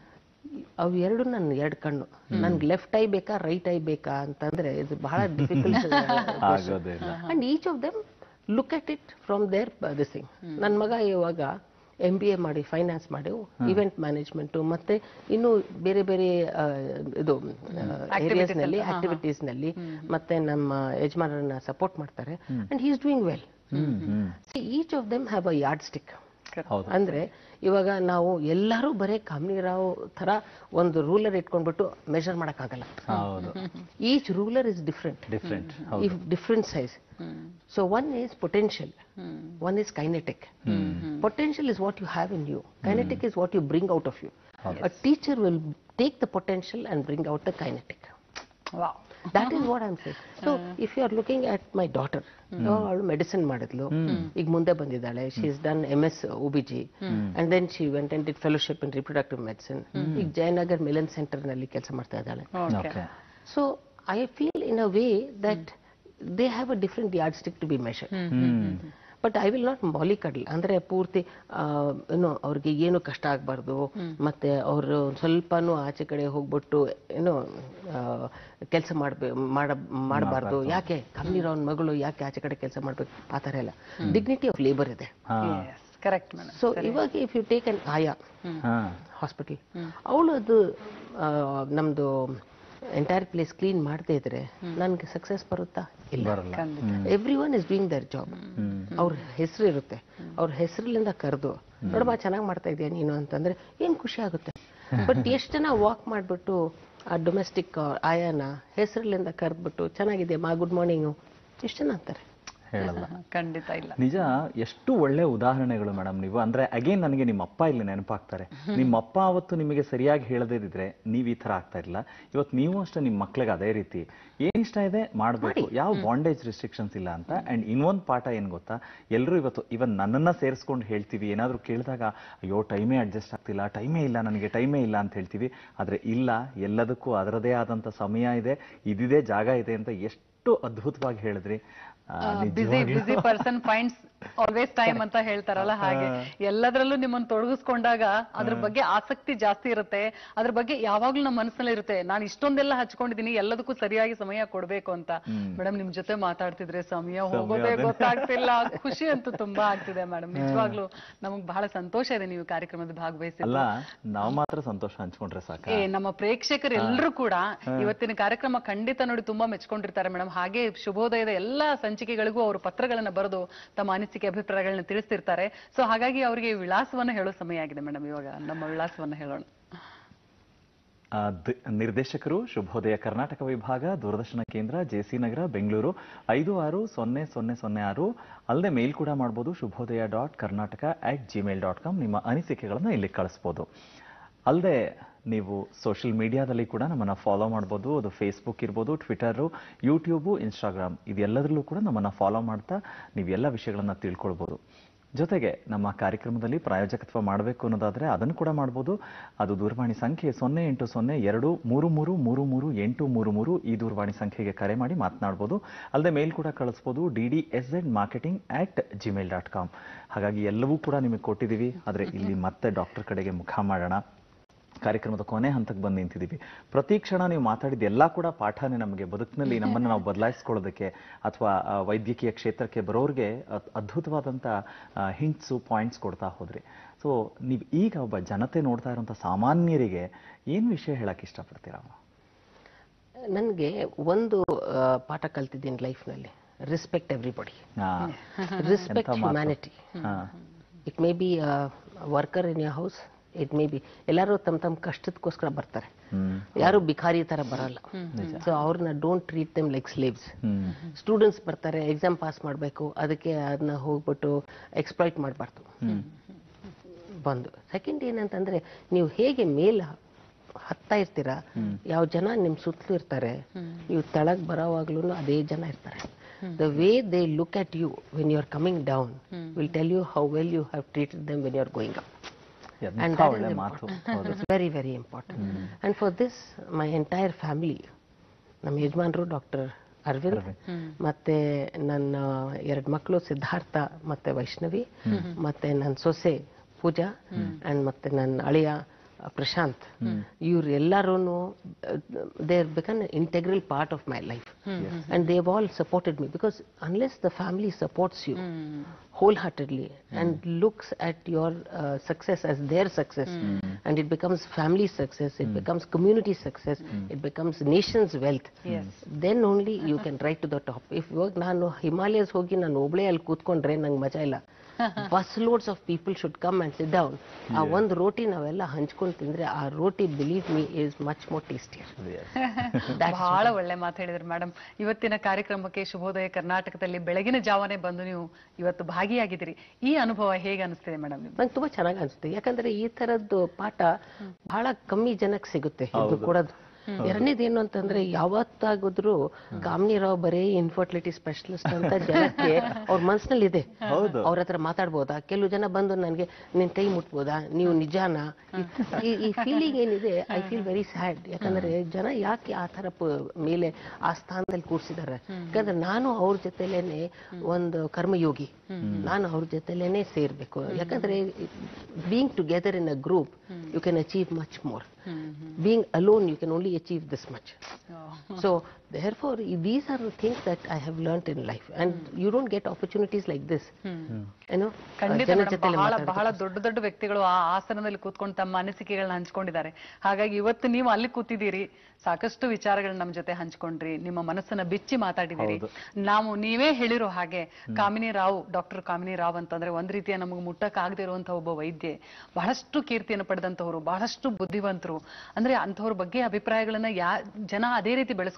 ಅವು ಎರಡು ನನ್ನ ಎರಡು ಕಣ್ಣು ನನ್ಗೆ ಲೆಫ್ಟ್ ಐ ಬೇಕಾ ರೈಟ್ ಐ ಬೇಕಾ ಅಂತಂದ್ರೆ ಇದು ಬಹಳ ಡಿಫಿಕಲ್ಟ್ ಆಗೋದೇ ಇಲ್ಲ and each of them look at it from there this thing ನನ್ನ ಮಗ ಇವಾಗ ಎಂ ಬಿ ಎ ಮಾಡಿ ಫೈನಾನ್ಸ್ ಮಾಡಿ ಇವೆಂಟ್ ಮ್ಯಾನೇಜ್ಮೆಂಟು ಮತ್ತೆ ಇನ್ನು ಬೇರೆ ಬೇರೆ ಆ, ಇದು ಏರಿಯಾಸ್ನಲ್ಲಿ ಆಕ್ಟಿವಿಟೀಸ್ನಲ್ಲಿ ಮತ್ತೆ ನಮ್ಮ ಯಜಮಾನರನ್ನ ಸಪೋರ್ಟ್ ಮಾಡ್ತಾರೆ and he is doing well hmm hmm see each of them have a yardstick ಹೌದು ಅಂದ್ರೆ ಇವಾಗ ನಾವು ಎಲ್ಲರೂ ಬರೇ ಕಾಮಿನಿರಾವ್ ತರ ಒಂದು ರೂಲರ್ ಇಟ್ಕೊಂಡ್ಬಿಟ್ಟು ಮೆಷರ್ ಮಾಡಕ್ಕಾಗಲ್ಲ ಹೌದು each ruler is different different if different size. So one is potential, one is kinetic. Potential is what you have in you. Kinetic is what you bring out of you. A teacher will take the potential and bring out the kinetic. Wow That is what I'm saying. So if you are looking at my daughter, ಅವಳು ಮೆಡಿಸಿನ್ ಮಾಡಿದ್ಲು ಈಗ ಮುಂದೆ ಬಂದಿದ್ದಾಳೆ she is done M S O B G and then she went and did fellowship in reproductive medicine ಈಗ ಜಯನಗರ್ ಮಿಲನ್ ಸೆಂಟರ್ ನಲ್ಲಿ ಕೆಲಸ ಮಾಡ್ತಾ ಇದ್ದಾಳೆ okay So I feel in a way that they have a different yardstick to be measured. Hmm but I will not mollycoddle ಅಂದ್ರೆ ಪೂರ್ತಿ ಆ, ಏನು ಅವ್ರಿಗೆ ಏನು ಕಷ್ಟ ಆಗಬಾರ್ದು ಮತ್ತೆ ಅವರು ಸ್ವಲ್ಪನೂ ಆಚೆ ಕಡೆ ಹೋಗ್ಬಿಟ್ಟು ಏನು ಕೆಲಸ ಮಾಡ್ಬೇ ಮಾಡ ಮಾಡಬಾರ್ದು ಯಾಕೆ ಕಮ್ಮಿರೋನ್ ಮಗಳು ಯಾಕೆ ಆಚೆ ಕಡೆ ಕೆಲಸ ಮಾಡ್ಬೇಕು ಆ ಥರ ಎಲ್ಲ ಡಿಗ್ನಿಟಿ ಆಫ್ ಲೇಬರ್ ಇದೆ ಹಾ ಕರೆಕ್ಟ್ ಮೇಡಮ್ ಸೊ ಇವಾಗ ಇಫ್ ಯು ಟೇಕ್ ಅನ್ ಆಯಾ ಹಾ ಹಾಸ್ಪಿಟಲ್ ಅವಳು ಅದು ಆ, ನಮ್ದು ಎಂಟೈರ್ ಪ್ಲೇಸ್ ಕ್ಲೀನ್ ಮಾಡದೇ ಇದ್ರೆ ನನ್ಗೆ ಸಕ್ಸಸ್ ಬರುತ್ತಾ ಇಲ್ಲ ಬರಲ್ಲ everyone is doing their job ಅವ್ರ ಹೆಸರು ಇರುತ್ತೆ ಅವ್ರ ಹೆಸರಿನಿಂದ ಕರೆದು ನೋಡಮ್ಮ ಚೆನ್ನಾಗಿ ಮಾಡ್ತಾ ಇದೀಯ ನೀನು ಅಂತಂದ್ರೆ ಏನ್ ಖುಷಿ ಆಗುತ್ತೆ ಬಟ್ ಎಷ್ಟು ಜನ ವಾಕ್ ಮಾಡ್ಬಿಟ್ಟು ಆ ಡೊಮೆಸ್ಟಿಕ್ ಆಯಾನ ಹೆಸರಿನಿಂದ ಕರೆದ್ಬಿಟ್ಟು ಚೆನ್ನಾಗಿದೆ ಮಾ ಗುಡ್ ಮಾರ್ನಿಂಗು ಎಷ್ಟು ಜನ ಅಂತಾರೆ ಹೇಳಲ್ಲ ಖಂಡಿತ ಇಲ್ಲ ನಿಜ ಎಷ್ಟು ಒಳ್ಳೆ ಉದಾಹರಣೆಗಳು ಮೇಡಮ್ ನೀವು ಅಂದ್ರೆ ಅಗೇನ್ ನನಗೆ ನಿಮ್ಮ ಅಪ್ಪ ಇಲ್ಲಿ ನೆನಪಾಗ್ತಾರೆ ನಿಮ್ಮ ಅಪ್ಪ ಅವತ್ತು ನಿಮಗೆ ಸರಿಯಾಗಿ ಹೇಳದಿದ್ರೆ ನೀವ್ ಈ ತರ ಆಗ್ತಾ ಇಲ್ಲ ಇವತ್ತು ನೀವು ಅಷ್ಟೇ ನಿಮ್ಮ ಮಕ್ಳಿಗೆ ಅದೇ ರೀತಿ ಏನ್ ಇಷ್ಟ ಇದೆ ಮಾಡ್ಬೇಕು ಯಾವ ಬಾಂಡೇಜ್ ರಿಸ್ಟ್ರಿಕ್ಷನ್ಸ್ ಇಲ್ಲ ಅಂತ ಅಂಡ್ ಇನ್ನೊಂದ್ ಪಾಠ ಏನ್ ಗೊತ್ತಾ ಎಲ್ಲರೂ ಇವತ್ತು ಇವನ್ ನನ್ನನ್ನ ಸೇರಿಸ್ಕೊಂಡು ಹೇಳ್ತೀವಿ ಏನಾದ್ರೂ ಕೇಳಿದಾಗ ಅಯ್ಯೋ ಟೈಮೇ ಅಡ್ಜಸ್ಟ್ ಆಗ್ತಿಲ್ಲ ಟೈಮೇ ಇಲ್ಲ ನನಗೆ ಟೈಮೇ ಇಲ್ಲ ಅಂತ ಹೇಳ್ತೀವಿ ಆದ್ರೆ ಇಲ್ಲ ಎಲ್ಲದಕ್ಕೂ ಅದರದೇ ಆದಂತ ಸಮಯ ಇದೆ ಇದಿದೆ ಜಾಗ ಇದೆ ಅಂತ ಎಷ್ಟು ಅದ್ಭುತವಾಗಿ ಹೇಳಿದ್ರಿ ಆ, ಬಿಸಿ ನಿಜವಾಗ್ಲೂ. Busy person finds always time ಅಂತ ಹೇಳ್ತಾರಲ್ಲ ಹಾಗೆ ಎಲ್ಲದರಲ್ಲೂ ನಿಮ್ಮನ್ನ ತೊಡಗಿಸ್ಕೊಂಡಾಗ ಅದ್ರ ಬಗ್ಗೆ ಆಸಕ್ತಿ ಜಾಸ್ತಿ ಇರುತ್ತೆ ಅದ್ರ ಬಗ್ಗೆ ಯಾವಾಗ್ಲೂ ನಮ್ಮ ಮನಸ್ಸಲ್ಲಿ ಇರುತ್ತೆ ನಾನು ಇಷ್ಟೊಂದೆಲ್ಲ ಹಚ್ಕೊಂಡಿದೀನಿ ಎಲ್ಲದಕ್ಕೂ ಸರಿಯಾಗಿ ಸಮಯ ಕೊಡ್ಬೇಕು ಅಂತ ಮೇಡಮ್ ನಿಮ್ ಜೊತೆ ಮಾತಾಡ್ತಿದ್ರೆ ಸಮಯ ಹೋಗೋದೇ ಅದೇ. ಗೊತ್ತಾಗ್ತಿಲ್ಲ ಖುಷಿ ಅಂತೂ ತುಂಬಾ ಆಗ್ತಿದೆ ಮೇಡಮ್ ನಿಜವಾಗ್ಲೂ ನಮಗ್ ಬಹಳ ಸಂತೋಷ ಇದೆ ನೀವು ಕಾರ್ಯಕ್ರಮದ ಭಾಗವಹಿಸಿ ಅಲ್ಲ ನಾವು ಮಾತ್ರ ಸಂತೋಷ ಹಂಚ್ಕೊಂಡ್ರೆ ಸಾಕ ಏ ನಮ್ಮ ಪ್ರೇಕ್ಷಕರು ಎಲ್ಲರೂ ಕೂಡ ಇವತ್ತಿನ ಕಾರ್ಯಕ್ರಮ ಖಂಡಿತ ನೋಡಿ ತುಂಬಾ ಮೆಚ್ಕೊಂಡಿರ್ತಾರೆ ಮೇಡಮ್ ಹಾಗೆ ಶುಭೋದಯದ ಎಲ್ಲಾ ಸಂಚಿಕೆಗಳಿಗೂ ಅವರು ಪತ್ರಗಳನ್ನ ಬರೆದು ತಮ್ಮ ಅನಿಸಿಕೆ ಅಭಿಪ್ರಾಯಗಳನ್ನ ತಿಳಿಸ್ತಿರ್ತಾರೆ ಸೊ ಹಾಗಾಗಿ ಅವರಿಗೆ ವಿಳಾಸವನ್ನ ಹೇಳೋ ಸಮಯ ಆಗಿದೆ ಮೇಡಮ್ ಇವಾಗ ನಮ್ಮ ವಿಳಾಸವನ್ನ ಹೇಳೋಣ ಆ, ದಿ- ನಿರ್ದೇಶಕರು ಶುಭೋದಯ ಕರ್ನಾಟಕ ವಿಭಾಗ ದೂರದರ್ಶನ ಕೇಂದ್ರ ಜೆಸಿ ನಗರ ಬೆಂಗಳೂರು ಐದು ಆರು ಸೊನ್ನೆ ಸೊನ್ನೆ ಸೊನ್ನೆ ಆರು ಅಲ್ಲದೆ ಮೇಲ್ ಕೂಡ ಮಾಡ್ಬೋದು Shubhodaya dot Karnataka at gmail dot com ನಿಮ್ಮ ಅನಿಸಿಕೆಗಳನ್ನ ಇಲ್ಲಿ ಕಳಿಸ್ಬೋದು ಅಲ್ಲದೆ ನೀವು ಸೋಷಿಯಲ್ ಮೀಡಿಯಾದಲ್ಲಿ ಕೂಡ ನಮ್ಮನ್ನ ಫಾಲೋ ಮಾಡ್ಬೋದು ಅದು ಫೇಸ್ಬುಕ್ ಇರ್ಬೋದು ಟ್ವಿಟರು ಯೂಟ್ಯೂಬು ಇನ್ಸ್ಟಾಗ್ರಾಮ್ ಇದೆಲ್ಲದರಲ್ಲೂ ಕೂಡ ನಮ್ಮನ್ನ ಫಾಲೋ ಮಾಡ್ತಾ ನೀವೆಲ್ಲ ವಿಷಯಗಳನ್ನ ತಿಳ್ಕೊಳ್ಬೋದು ಜೊತೆಗೆ ನಮ್ಮ ಕಾರ್ಯಕ್ರಮದಲ್ಲಿ ಪ್ರಾಯೋಜಕತ್ವ ಮಾಡಬೇಕು ಅನ್ನೋದಾದ್ರೆ ಅದನ್ನು ಕೂಡ ಮಾಡ್ಬೋದು ಅದು ದೂರವಾಣಿ ಸಂಖ್ಯೆ ಸೊನ್ನೆ ಎಂಟು ಸೊನ್ನೆ ಎರಡು ಮೂರು ಮೂರು ಮೂರು ಮೂರು ಎಂಟು ಮೂರು ಮೂರು ಈ ದೂರವಾಣಿ ಸಂಖ್ಯೆಗೆ ಕರೆ ಮಾಡಿ ಮಾತನಾಡ್ಬೋದು ಅಲ್ಲದೆ ಮೇಲ್ ಕೂಡ ಕಳಿಸ್ಬೋದು D D S ed marketing at gmail dot com ಹಾಗಾಗಿ ಎಲ್ಲವೂ ಕೂಡ ನಿಮಗೆ ಕೊಟ್ಟಿದ್ದೀವಿ ಆದರೆ ಇಲ್ಲಿ ಮತ್ತೆ ಡಾಕ್ಟರ್ ಕಡೆಗೆ ಮುಖ ಮಾಡೋಣ ಕಾರ್ಯಕ್ರಮದ ಕೊನೆ ಹಂತಕ್ಕೆ ಬಂದು ನಿಂತಿದ್ದೀವಿ ಪ್ರತಿ ಕ್ಷಣ ನೀವು ಮಾತಾಡಿದ ಎಲ್ಲ ಕೂಡ ಪಾಠನೇ ನಮಗೆ ಬದುಕಿನಲ್ಲಿ ನಮ್ಮನ್ನು ನಾವು ಬದಲಾಯಿಸ್ಕೊಳ್ಳೋದಕ್ಕೆ ಅಥವಾ ಆ, ವೈದ್ಯಕೀಯ ಕ್ಷೇತ್ರಕ್ಕೆ ಬರೋರಿಗೆ ಅದ್- ಅದ್ಭುತವಾದಂಥ ಹಿಂಟ್ಸು ಪಾಯಿಂಟ್ಸ್ ಕೊಡ್ತಾ ಹೋದ್ರಿ ಸೊ ನೀವು ಈಗ ಒಬ್ಬ ಜನತೆ ನೋಡ್ತಾ ಇರುವಂಥ ಸಾಮಾನ್ಯರಿಗೆ ಏನು ವಿಷಯ ಹೇಳಕ್ ಇಷ್ಟಪಡ್ತೀರಾ ನನಗೆ ಒಂದು ಆ, ಪಾಠ ಕಲ್ತಿದ್ದೀನಿ ಲೈಫ್ನಲ್ಲಿ ರೆಸ್ಪೆಕ್ಟ್ ಎವ್ರಿಬಡಿ ಹಾ. ರೆಸ್ಪೆಕ್ಟ್ ಎಂಥ ಮಾತು. ಹ್ಯುಮ್ಯಾನಿಟಿ ಹಾ. It may be worker in your house it may be ಎಲ್ಲರೂ ತಮ್ಮ ತಮ್ಮ ಕಷ್ಟದಕ್ಕೋಸ್ಕರ ಬರ್ತಾರೆ ಹ್ಮ್. ಯಾರು ಭಿಕಾರಿ ತರ ಬರಲ್ಲ ಸೊ ಅವ್ರನ್ನ don't treat them like slaves hmm. Students ಬರ್ತಾರೆ ಎಕ್ಸಾಮ್ ಪಾಸ್ ಮಾಡಬೇಕು ಅದಕ್ಕೆ ಅದನ್ನ ಹೋಗ್ಬಿಟ್ಟು ಎಕ್ಸ್ಪ್ಲಾಯ್ಟ್ ಮಾಡಬಾರ್ದು ಬಂದು ಸೆಕೆಂಡ್ ಏನಂತಂದ್ರೆ ನೀವು ಹೇಗೆ ಮೇಲ್ ಹತ್ತಾ ಇರ್ತೀರಾ ಯಾವ ಜನ ನಿಮ್ ಸುತ್ತಲೂ ಇರ್ತಾರೆ ನೀವು ತಳಗ್ ಬರೋವಾಗ್ಲೂ ಅದೇ ಜನ ಇರ್ತಾರೆ the way they look at you when you are coming down will tell you how well you have treated them when you are going up ಎಂಥ and that ಒಳ್ಳೆ is ಮಾತು important. ಹೌದು It's very, very important. And for this, my entire family, ನಮ್ಮ ಯಜಮಾನರು ಡಾಕ್ಟರ್ ಅರವಿಂದ್ ಮತ್ತೆ ನನ್ನ ಎರಡು ಮಕ್ಕಳು ಸಿದ್ಧಾರ್ಥ ಮತ್ತೆ ವೈಷ್ಣವಿ ಮತ್ತೆ ನನ್ನ ಸೊಸೆ ಪೂಜಾ ಅಂಡ್ ಮತ್ತೆ ನನ್ನ ಅಳಿಯ ಅ, ಪ್ರಶಾಂತ್ ಇವ್ರು ಎಲ್ಲರೂ they became integral part of my life and they've all supported me because unless the family supports you wholeheartedly and looks at your uh, success as their success and it becomes family success it becomes community success it becomes nation's wealth then only you can rise to the top if ಇವಾಗ ನಾನು ಹಿಮಾಲಯಸ್ ಹೋಗಿ ನಾನು ಒಬ್ಳೆ ಅಲ್ಲಿ ಕೂತ್ಕೊಂಡ್ರೆ ನಂಗೆ ಮಜಾ ಇಲ್ಲ bus loads of people should come and sit down ಆ ಒಂದು ರೋಟಿ ನಾವೆಲ್ಲ ಹಂಚ್ಕೊಂಡು ತಿಂದ್ರೆ ಆ ರೋಟಿ believe me is much more tastier ಬಹಳ ಒಳ್ಳೆ ಮಾತು ಹೇಳಿದ್ರಿ ಮೇಡಮ್ ಇವತ್ತಿನ ಕಾರ್ಯಕ್ರಮಕ್ಕೆ ಶುಭೋದಯ ಕರ್ನಾಟಕದಲ್ಲಿ ಬೆಳಗಿನ ಜಾವನೆ ಬಂದು ನೀವು ಇವತ್ತು ಭಾಗಿಯಾಗಿದ್ದೀರಿ ಈ ಅನುಭವ ಹೇಗೆ ಅನಿಸ್ತಿದೆ ಮೇಡಮ್ ನಿಮ್ಗೆ ನಂಗೆ ತುಂಬಾ ಚೆನ್ನಾಗಿ ಅನ್ಸುತ್ತೆ ಯಾಕಂದ್ರೆ ಈ ತರದ್ದು ಪಾಠ ಬಹಳ ಕಮ್ಮಿ ಜನಕ್ಕೆ ಸಿಗುತ್ತೆ ಇದು ಕೊಡೋದು ಎರಡನೇದು ಏನು ಅಂತಂದ್ರೆ ಯಾವತ್ತಾಗಿದ್ರು ಕಾಮಿನಿ ರಾವ್ ಬರೀ ಇನ್ಫರ್ಟಿಲಿಟಿ ಸ್ಪೆಷಲಿಸ್ಟ್ ಅಂತ ಜನಕ್ಕೆ ಅವ್ರ ಮನ್ಸಿನಲ್ಲಿ ಇದೆ ಹೌದು. ಅವ್ರ ಹತ್ರ ಮಾತಾಡ್ಬೋದಾ ಕೆಲವು ಜನ ಬಂದು ನನಗೆ ನಿನ್ ಕೈ ಮುಟ್ಬೋದಾ ನೀವು ನಿಜಾನ ಈ- ಈ ಫೀಲಿಂಗ್ ಏನಿದೆ ಐ ಫೀಲ್ ವೆರಿ ಸ್ಯಾಡ್ ಯಾಕಂದ್ರೆ ಜನ ಯಾಕೆ ಆ ತರ ಪ- ಮೇಲೆ ಆ ಸ್ಥಾನದಲ್ಲಿ ಕೂರ್ಸಿದ್ದಾರೆ ಯಾಕಂದ್ರೆ ನಾನು ಅವ್ರ ಜೊತೆಲೇನೆ ಒಂದು ಕರ್ಮಯೋಗಿ ನಾನು ಅವ್ರ ಜೊತೆಲೇನೆ ಸೇರ್ಬೇಕು ಯಾಕಂದ್ರೆ being together in a group you can achieve much more being alone you can only achieve this much so therefore these are the things that I have learnt in life and you don't get opportunities like this you know ಖಂಡಿತ ಜನ ಮೇಡಮ್ ಜೊತೆಲಿ ಬಹಳ ಮಾತಾಡೋದು. ಬಹಳ ದೊಡ್ಡ ದೊಡ್ಡ ವ್ಯಕ್ತಿಗಳು ಆ ಆಸನದಲ್ಲಿ ಕೂತ್ಕೊಂಡು ತಮ್ಮ ಅನಿಸಿಕೆಗಳನ್ನ ಹಂಚ್ಕೊಂಡಿದ್ದಾರೆ ಹಾಗಾಗಿ ಇವತ್ತು ನೀವು ಅಲ್ಲಿ ಕೂತಿದ್ದೀರಿ ಸಾಕಷ್ಟು ವಿಚಾರಗಳನ್ನ ನಮ್ಮ ಜೊತೆ ಹಂಚ್ಕೊಂಡ್ರಿ ನಿಮ್ಮ ಮನಸ್ಸನ್ನ ಬಿಚ್ಚಿ ಮಾತಾಡಿದ್ದೀರಿ ನಾವು ನೀವೇ ಹೇಳಿರೋ ಹಾಗೆ ಕಾಮಿನಿ ರಾವ್ ಡಾಕ್ಟರ್ ಕಾಮಿನಿ ರಾವ್ ಅಂತಂದ್ರೆ ಒಂದ್ ರೀತಿಯ ನಮಗೆ ಮುಟ್ಟಕ್ ಆಗದೆ ಇರುವಂತ ಒಬ್ಬ ವೈದ್ಯೆ ಬಹಳಷ್ಟು ಕೀರ್ತಿಯನ್ನು ಪಡೆದಂತವ್ರು ಬಹಳಷ್ಟು ಬುದ್ಧಿವಂತರು ಅಂದ್ರೆ ಅಂಥವ್ರ ಬಗ್ಗೆ ಅಭಿಪ್ರಾಯಗಳನ್ನ ಯಾ ಜನ ಅದೇ ರೀತಿ ಬೆಳೆಸ್ಕೊಂಡ್ಬಿಟ್ಟಿರ್ತಾರೆ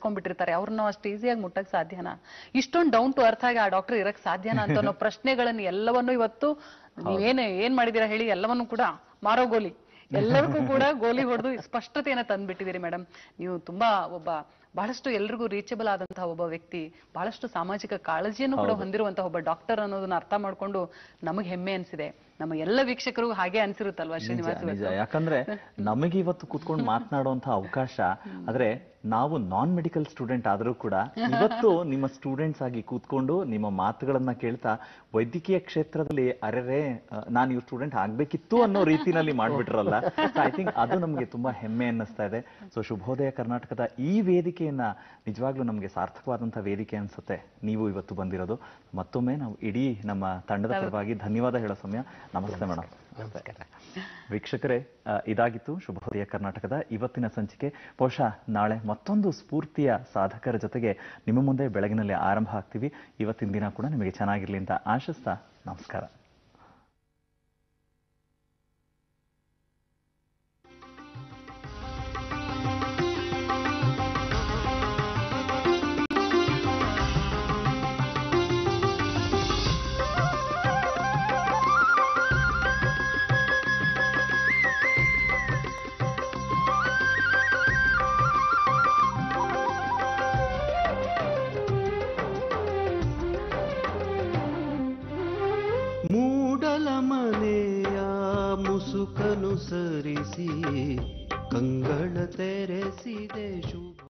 ಇರ್ತಾರೆ ಅವ್ರನ್ನ ನಾವು ಅಷ್ಟು ಈಸಿಯಾಗಿ ಮುಟ್ಟಕ್ ಸಾಧ್ಯನಾ ಇಷ್ಟೊಂದು ಡೌನ್ ಟು ಅರ್ಥ ಆಗಿ ಆ ಡಾಕ್ಟರ್ ಇರಕ್ ಸಾಧ್ಯನಾ ಅಂತ ಅನ್ನೋ ಪ್ರಶ್ನೆಗಳನ್ನು ಎಲ್ಲವನ್ನೂ ಇವತ್ತು ನೀವೇನ್ ಏನ್ ಮಾಡಿದೀರಾ ಹೇಳಿ ಎಲ್ಲವನ್ನೂ ಕೂಡ ಮಾರೋ ಗೋಲಿ ಎಲ್ಲರಿಗೂ ಕೂಡ ಗೋಲಿ ಹೊಡೆದು ಸ್ಪಷ್ಟತೆಯನ್ನ ತಂದ್ಬಿಟ್ಟಿದ್ದೀರಿ ಮೇಡಮ್ ನೀವು ತುಂಬಾ ಒಬ್ಬ ಬಹಳಷ್ಟು ಎಲ್ರಿಗೂ ರೀಚಬಲ್ ಆದಂತಹ ಒಬ್ಬ ವ್ಯಕ್ತಿ ಬಹಳಷ್ಟು ಸಾಮಾಜಿಕ ಕಾಳಜಿಯನ್ನು ಕೂಡ ಹೊಂದಿರುವಂತಹ ಒಬ್ಬ ಡಾಕ್ಟರ್ ಅನ್ನೋದನ್ನ ಅರ್ಥ ಮಾಡ್ಕೊಂಡು ನಮಗೆ ಹೆಮ್ಮೆ ಅನ್ಸಿದೆ ನಮ್ಮ ಎಲ್ಲ ವೀಕ್ಷಕರಿಗೂ ಹಾಗೆ ಅನ್ಸಿರುತ್ತಲ್ವಾ ನಿಜ ಶ್ರೀನಿವಾಸ್ ನಿಜ ಇವತ್ತು? ಯಾಕಂದ್ರೆ ನಮಗೆ ಇವತ್ತು ಕೂತ್ಕೊಂಡು ಮಾತನಾಡುವಂತ ಅವಕಾಶ ಆದ್ರೆ ನಾವು ನಾನ್ ಮೆಡಿಕಲ್ ಸ್ಟೂಡೆಂಟ್ ಆದ್ರೂ ಕೂಡ ಇವತ್ತು ನಿಮ್ಮ ಸ್ಟೂಡೆಂಟ್ಸ್ ಆಗಿ ಕೂತ್ಕೊಂಡು ನಿಮ್ಮ ಮಾತುಗಳನ್ನ ಕೇಳ್ತಾ ವೈದ್ಯಕೀಯ ಕ್ಷೇತ್ರದಲ್ಲಿ ಅರೆರೆ ನಾನು ಇವ್ ಸ್ಟೂಡೆಂಟ್ ಆಗ್ಬೇಕಿತ್ತು ಅನ್ನೋ ರೀತಿನಲ್ಲಿ ಮಾಡ್ಬಿಟ್ರಲ್ಲ ಐ ಥಿಂಕ್ ಅದು ನಮ್ಗೆ ತುಂಬಾ ಹೆಮ್ಮೆ ಅನ್ನಿಸ್ತಾ ಇದೆ ಸೊ ಶುಭೋದಯ ಕರ್ನಾಟಕದ ಈ ವೇದಿಕೆಯನ್ನ ನಿಜವಾಗ್ಲೂ ನಮ್ಗೆ ಸಾರ್ಥಕವಾದಂತಹ ವೇದಿಕೆ ಅನ್ಸುತ್ತೆ ನೀವು ಇವತ್ತು ಬಂದಿರೋದು ಮತ್ತೊಮ್ಮೆ ನಾವು ಇಡೀ ನಮ್ಮ ತಂಡದ ಪರವಾಗಿ ಧನ್ಯವಾದ ಹೇಳೋ ಸಮಯ ನಮಸ್ತೆ ಮೇಡಮ್ ನಮಸ್ಕಾರ ವೀಕ್ಷಕರೇ ಆ, ಇದಾಗಿತ್ತು ಶುಭೋದಯ ಕರ್ನಾಟಕದ ಇವತ್ತಿನ ಸಂಚಿಕೆ ಬಹುಶಃ ನಾಳೆ ಮತ್ತೊಂದು ಸ್ಫೂರ್ತಿಯ ಸಾಧಕರ ಜೊತೆಗೆ ನಿಮ್ಮ ಮುಂದೆ ಬೆಳಗಿನಲ್ಲಿ ಆರಂಭ ಆಗ್ತೀವಿ ಇವತ್ತಿನ ದಿನ ಕೂಡ ನಿಮಗೆ ಚೆನ್ನಾಗಿರ್ಲಿ ಅಂತ ಆಶಿಸ್ತಾ ನಮಸ್ಕಾರ ಮೂಡಲ ಮನೆಯ ಮುಸುಕನು ಸರಿಸಿ ಕಂಗಳ ತೆರೆಸಿದೆ ಶುಭ